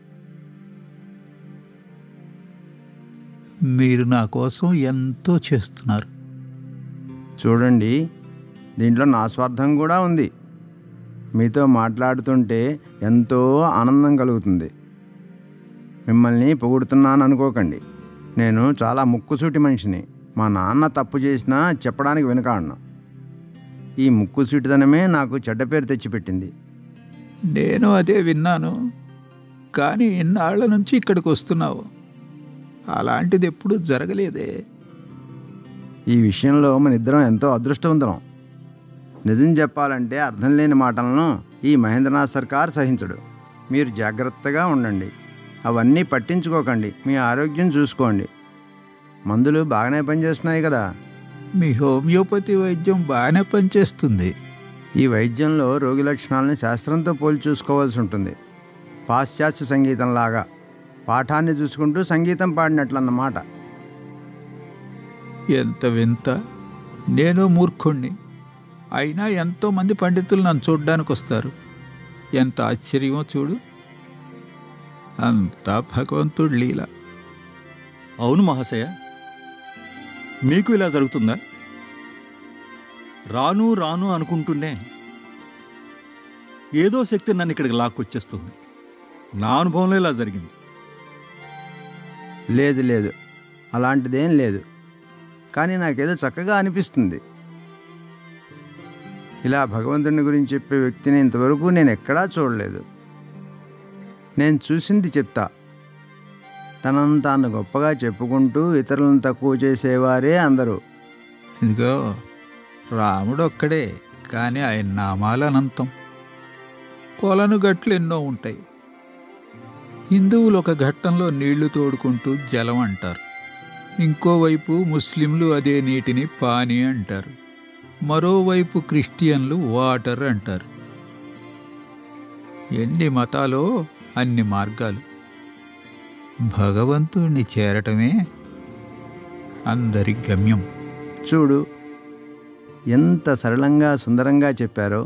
మీరు నా కోసం ఎంతో చేస్తున్నారు చూడండి దీంట్లో నా స్వార్థం కూడా ఉంది మీతో మాట్లాడుతుంటే ఎంతో ఆనందం కలుగుతుంది మిమ్మల్ని పొగుడుతున్నాను అనుకోకండి నేను చాలా ముక్కుసూటి మనిషిని మా నాన్న తప్పు చేసినా చెప్పడానికి వెనుకాడను ఈ ముక్కుసూటితనమే నాకు చెడ్డ పేరు తెచ్చిపెట్టింది నేను అదే విన్నాను కానీ ఇన్నాళ్ల నుంచి ఇక్కడికి వస్తున్నావు అలాంటిది ఎప్పుడూ జరగలేదే ఈ విషయంలో మన ఇద్దరం ఎంతో అదృష్టవంతులం నిజం చెప్పాలంటే అర్థం లేని మాటలను ఈ మహేంద్రనాథ్ సర్కార్ సహించడు మీరు జాగ్రత్తగా ఉండండి అవన్నీ పట్టించుకోకండి మీ ఆరోగ్యం చూసుకోండి మందులు బాగానే పనిచేస్తున్నాయి కదా మీ హోమియోపతి వైద్యం బాగానే పనిచేస్తుంది ఈ వైద్యంలో రోగి లక్షణాలను శాస్త్రంతో పోల్చి చూసుకోవాల్సి ఉంటుంది పాశ్చాత్య సంగీతంలాగా పాఠాన్ని చూసుకుంటూ సంగీతం పాడినట్లన్నమాట ఎంత వింత నేను మూర్ఖుణ్ణి అయినా ఎంతోమంది పండితులు నన్ను చూడ్డానికి వస్తారు ఎంత ఆశ్చర్యమో చూడు అంతా భగవంతుడి లీల అవును మహాశయ మీకు ఇలా జరుగుతుందా రాను రాను అనుకుంటూనే ఏదో శక్తి నన్ను ఇక్కడికి లాక్కొచ్చేస్తుంది నా అనుభవంలో ఇలా జరిగింది లేదు లేదు అలాంటిదేం లేదు కానీ నాకేదో చక్కగా అనిపిస్తుంది ఇలా భగవంతుని గురించి చెప్పే వ్యక్తిని ఇంతవరకు నేను ఎక్కడా చూడలేదు నేను చూసింది చెప్తా తనను తాను గొప్పగా చెప్పుకుంటూ ఇతరులను తక్కువ చేసేవారే అందరూ ఇదిగో రాముడు ఒక్కడే కానీ ఆయన నామాలు అనంతం కొలను గట్లు ఎన్నో ఉంటాయి హిందువులు ఒక ఘట్టంలో నీళ్లు తోడుకుంటూ జలం అంటారు ఇంకోవైపు ముస్లింలు అదే నీటిని పానీ అంటారు మరోవైపు క్రిస్టియన్లు వాటర్ అంటారు ఎన్ని మతాలో అన్ని మార్గాలు భగవంతుణ్ణి చేరటమే అందరి గమ్యం చూడు ఎంత సరళంగా సుందరంగా చెప్పారో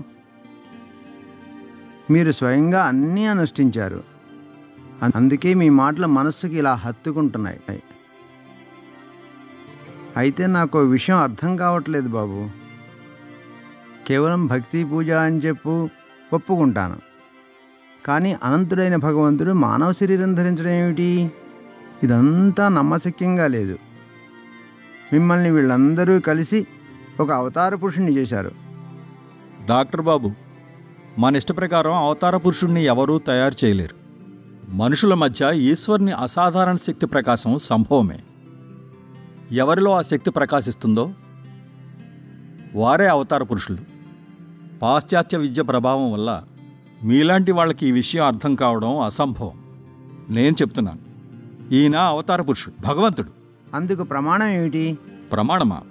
మీరు స్వయంగా అన్నీ అనుష్ఠించారు అం- అందుకే మీ మాటలు మనస్సుకి ఇలా హత్తుకుంటున్నాయి అయితే నాకు ఓ విషయం అర్థం కావట్లేదు బాబు కేవలం భక్తి పూజ అని చెప్పు ఒప్పుకుంటాను కానీ అనంతుడైన భగవంతుడు మానవ శరీరం ధరించడం ఏమిటి ఇదంతా నమ్మశక్యంగా లేదు మిమ్మల్ని వీళ్ళందరూ కలిసి ఒక అవతార పురుషుణ్ణి చేశారు డాక్టర్ బాబు మన ఇష్ట ప్రకారం అవతార పురుషుణ్ణి ఎవరూ తయారు చేయలేరు మనుషుల మధ్య ఈశ్వర్ని అసాధారణ శక్తి ప్రకాశం సంభవమే ఎవరిలో ఆ శక్తి ప్రకాశిస్తుందో వారే అవతార పురుషులు పాశ్చాత్య విద్య ప్రభావం వల్ల మీలాంటి వాళ్ళకి ఈ విషయం అర్థం కావడం అసంభవం నేను చెప్తున్నాను ఈయన అవతార పురుషుడు భగవంతుడు అందుకు ప్రమాణం ఏమిటి ప్రమాణమా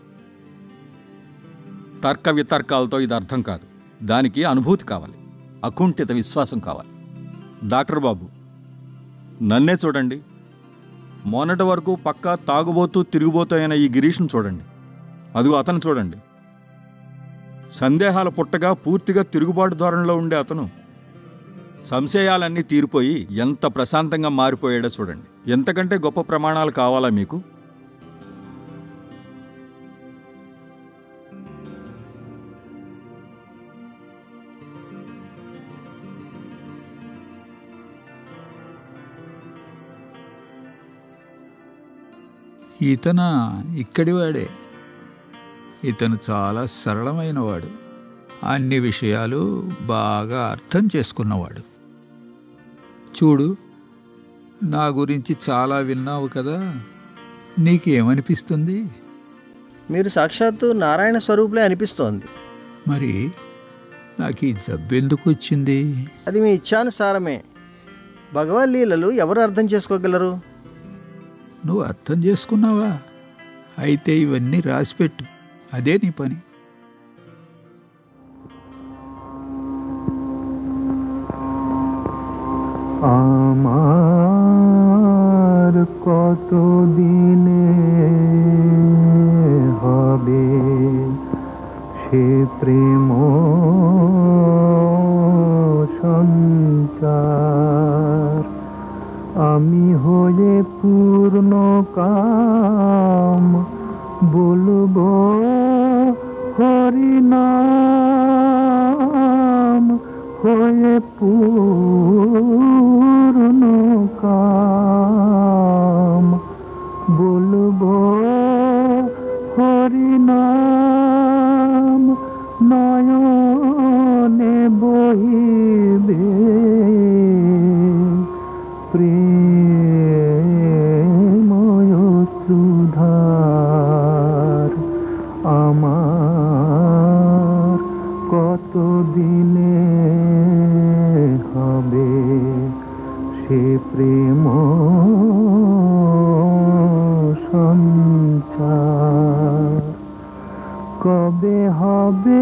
తర్క వితర్కాలతో ఇది అర్థం కాదు దానికి అనుభూతి కావాలి అకుంఠిత విశ్వాసం కావాలి డాక్టర్ బాబు నన్నే చూడండి మొన్నటి వరకు పక్కా తాగుబోతూ తిరిగిపోతూ అయిన ఈ గిరీష్ను చూడండి అదిగో అతను చూడండి సందేహాల పుట్టగా పూర్తిగా తిరుగుబాటు ధోరణిలో ఉండే అతను సంశయాలన్నీ తీరిపోయి ఎంత ప్రశాంతంగా మారిపోయాడో చూడండి ఎంతకంటే గొప్ప ప్రమాణాలు కావాలా మీకు ఇతన ఇక్కడివాడే ఇతను చాలా సరళమైనవాడు అన్ని విషయాలు బాగా అర్థం చేసుకున్నవాడు చూడు నా గురించి చాలా విన్నావు కదా నీకేమనిపిస్తుంది మీరు సాక్షాత్తు నారాయణ స్వరూపులే అనిపిస్తోంది మరి నాకు ఈ జబ్బెందుకు వచ్చింది అది మీ ఇచ్ఛానుసారమే భగవద్ లీలలు ఎవరు అర్థం చేసుకోగలరు నువ్వు అర్థం చేసుకున్నావా అయితే ఇవన్నీ రాసిపెట్టు అదే నీ పని আমার কত দিনে হবে সে প্রেম সঞ্চার আমি হয়ে পূর্ণ কাম বলবো হরিনাম হয়ে পূর্ণ কাম সুধার আমার কত দিনে হবে সে প্রেম সঞ্চার কবে হবে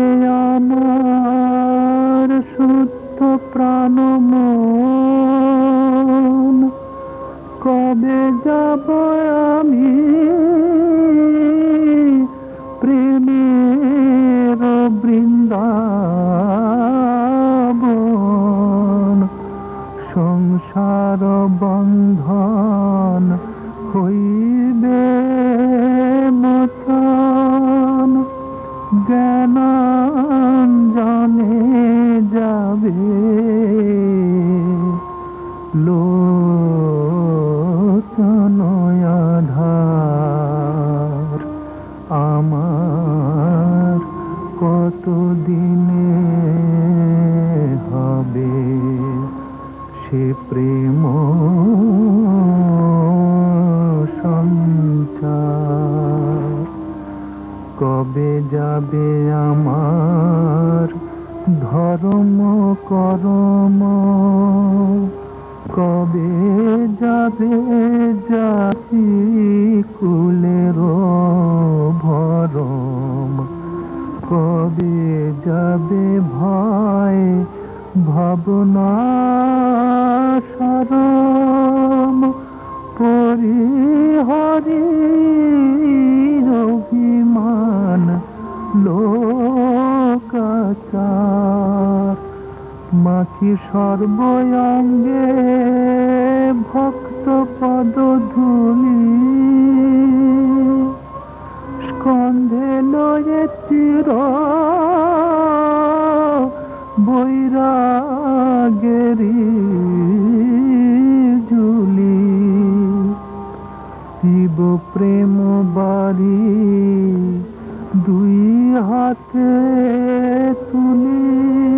আমার শুদ্ধ প্রাণ মন কবে যাব আমি প্রেমের বৃন্দাবন সংসার বন্ধন হইবে মোচন জ্ঞানাঞ্জনে যাবে লোচনয়াধার আমার কত দিনে হবে সে প্রেম সঞ্চার কবে যাবে আমার ধর্ম করম কবে যাবে জাতি কুলের ভরম কবে যাবে ভয় ভাবনা সরম পরিহরি অভিমান লোকাচার মাখি সর্বঙ্গে ভক্ত পদ ধুলি স্কন্ধে লয়ে চির বৈরাগেরি ঝুলি শিব প্রেম বাড়ি দুই হাতে তুলি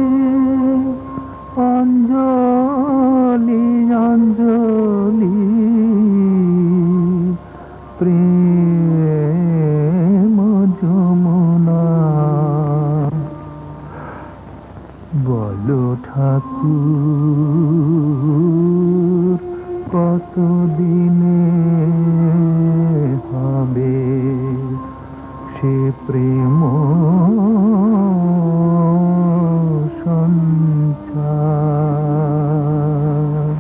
অঞ্জলি অঞ্জলি প্রেম যমুনা বলো ঠাকুর কত দিনে হবে সে প্রেম সঞ্চার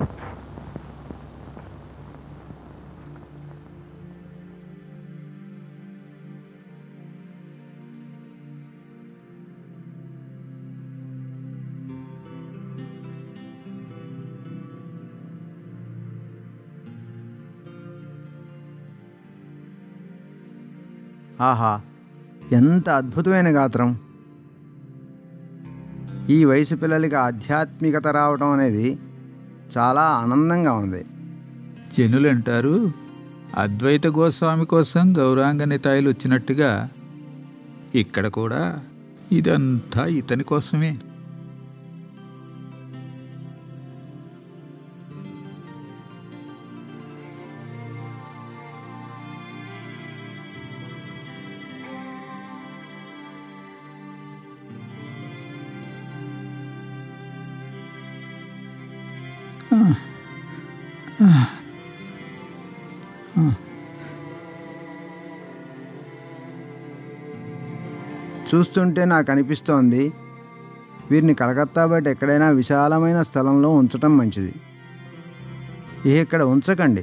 ఆహా ఎంత అద్భుతమైన గాత్రం ఈ వయసు పిల్లలకి ఆధ్యాత్మికత రావటం అనేది చాలా ఆనందంగా ఉంది జనులంటారు అద్వైత గోస్వామి కోసం గౌరాంగ నితాయిలు వచ్చినట్టుగా ఇక్కడ కూడా ఇదంతా ఇతని కోసమే చూస్తుంటే నాకు అనిపిస్తోంది వీరిని కలకత్తా బయట ఎక్కడైనా విశాలమైన స్థలంలో ఉంచటం మంచిది ఇక ఇక్కడ ఉంచకండి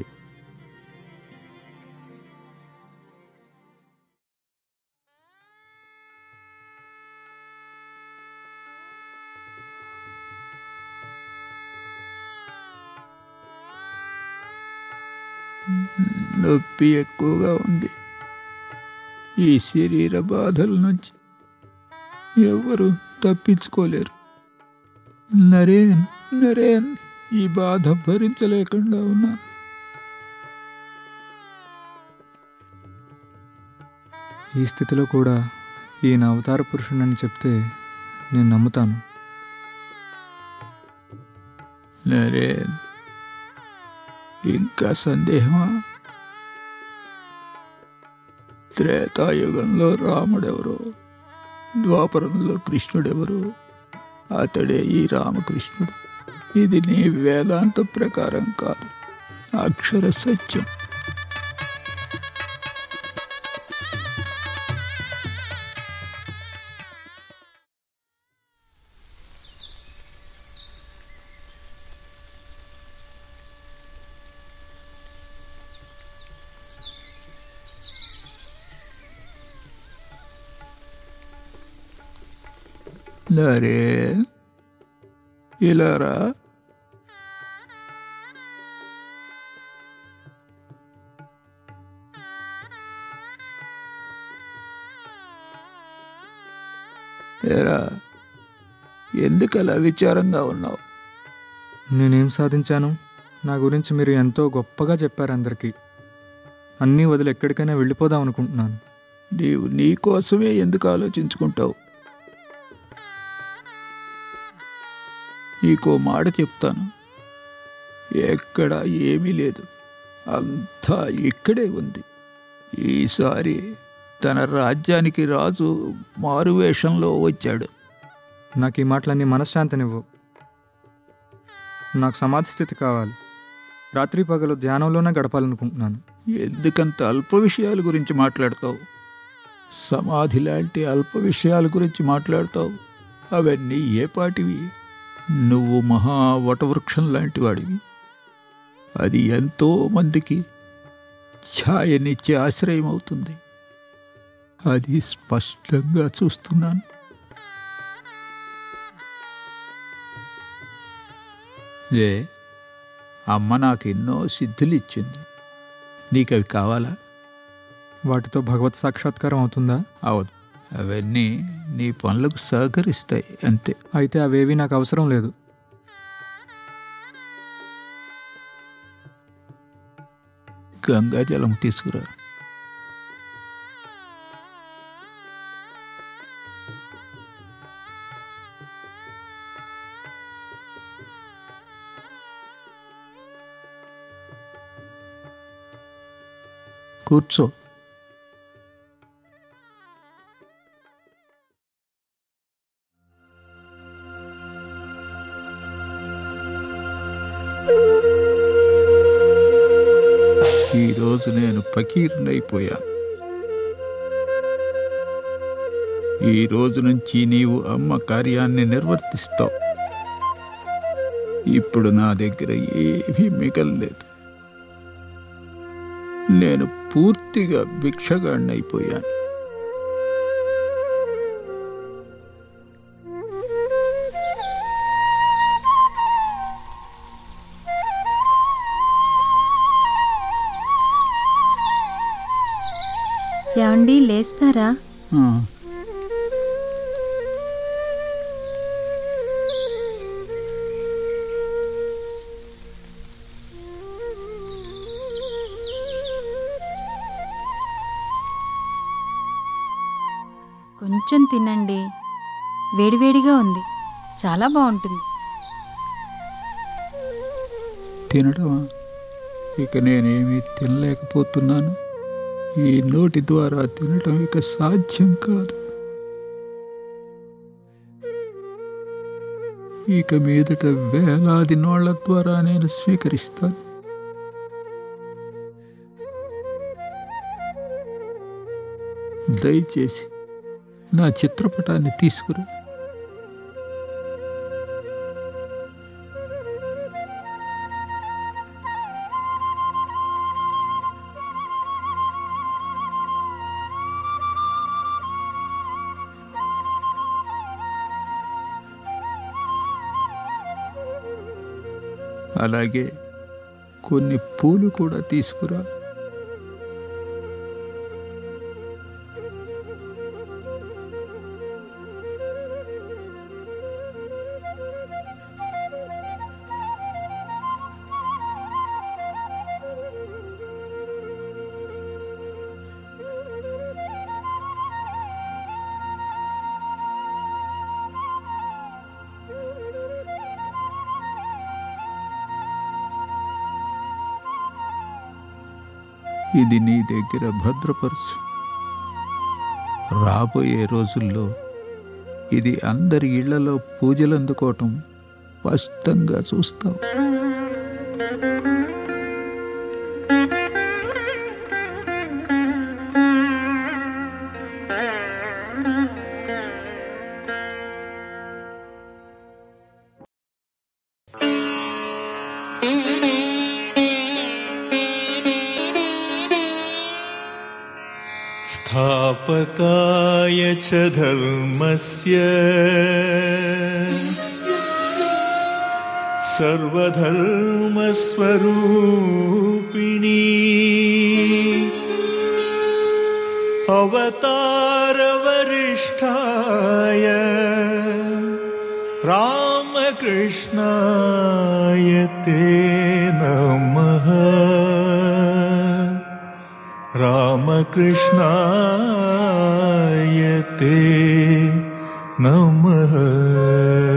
నొప్పి ఎక్కువగా ఉంది ఈ శరీర బాధల నుంచి ఎవరు తప్పించుకోలేరు నరేన్ నరేన్ ఈ బాధ భరించలేకుండా ఉన్నాను ఈ స్థితిలో కూడా ఈయన అవతార పురుషుడని చెప్తే నేను నమ్ముతాను నరేన్ ఇంకా సందేహమా త్రేతాయుగంలో రాముడెవరో ద్వాపరంలో కృష్ణుడెవరో అతడే ఈ రామకృష్ణుడు ఇది నీ వేదాంత ప్రకారం కాదు అక్షర సత్యం లరే ఇలారా ఏరా ఎందుకలా విచారంగా ఉన్నావు నేనేం సాధించాను నా గురించి మీరు ఎంతో గొప్పగా చెప్పారు అందరికీ అన్నీ వదిలి ఎక్కడికైనా వెళ్ళిపోదాం అనుకుంటున్నాను నీవు నీ కోసమే ఎందుకు ఆలోచించుకుంటావు నీకో మాట చెప్తాను ఎక్కడ ఏమీ లేదు అంతా ఇక్కడే ఉంది ఈసారి తన రాజ్యానికి రాజు మారువేషంలో వచ్చాడు నాకు ఈ మాటలన్నీ మనశ్శాంతినివ్వు నాకు సమాధి స్థితి కావాలి రాత్రి పగలు ధ్యానంలోనే గడపాలనుకుంటున్నాను ఎందుకంత అల్ప విషయాల గురించి మాట్లాడతావు సమాధి లాంటి అల్ప విషయాల గురించి మాట్లాడతావు అవన్నీ ఏ పాటివి నువ్వు మహా వటవృక్షం లాంటి వాడివి అది ఎంతో మందికి ఛాయనిచ్చే ఆశ్రయం అవుతుంది అది స్పష్టంగా చూస్తున్నాను ఏ అమ్మ నాకు ఎన్నో సిద్ధులు ఇచ్చింది నీకు అవి కావాలా వాటితో భగవత్ సాక్షాత్కారం అవుతుందా అవదు అవన్నీ నీ పనులకు సహకరిస్తాయి అంతే అయితే అవేవి నాకు అవసరం లేదు గంగాజలం తీసుకురా కూర్చో ఈరోజు నేను ఫకీర్నైపోయా ఈ రోజు నుంచి నీవు అమ్మ కార్యాన్ని నిర్వర్తిస్తావు ఇప్పుడు నా దగ్గర ఏమీ మిగల్లేదు నేను పూర్తిగా భిక్షగాడినైపోయాను ఏమండి లేస్తారా ఆ, కొంచెం తినండి వేడివేడిగా ఉంది చాలా బాగుంటుంది తినడమా ఇక నేనేమీ తినలేకపోతున్నాను ఈ నోటి ద్వారా తినటం ఇక సాధ్యం కాదు ఇక మీదట వేలాది నోళ్ల ద్వారా నేను స్వీకరిస్తాను దయచేసి నా చిత్రపటాన్ని తీసుకురా అలాగే కొన్ని పూలు కూడా తీసుకురా ఇది నీ దగ్గర భద్రపరచు రాబోయే రోజుల్లో ఇది అందరి ఇళ్లలో పూజలు అందుకోవటం స్పష్టంగా చూస్తావు स्थापकाय च धर्मस्य सर्वधर्मस्वरूपिणी अवतारवरिष्ठाय रामकृष्णाय ते नमः रामकृष्णाय ते नमः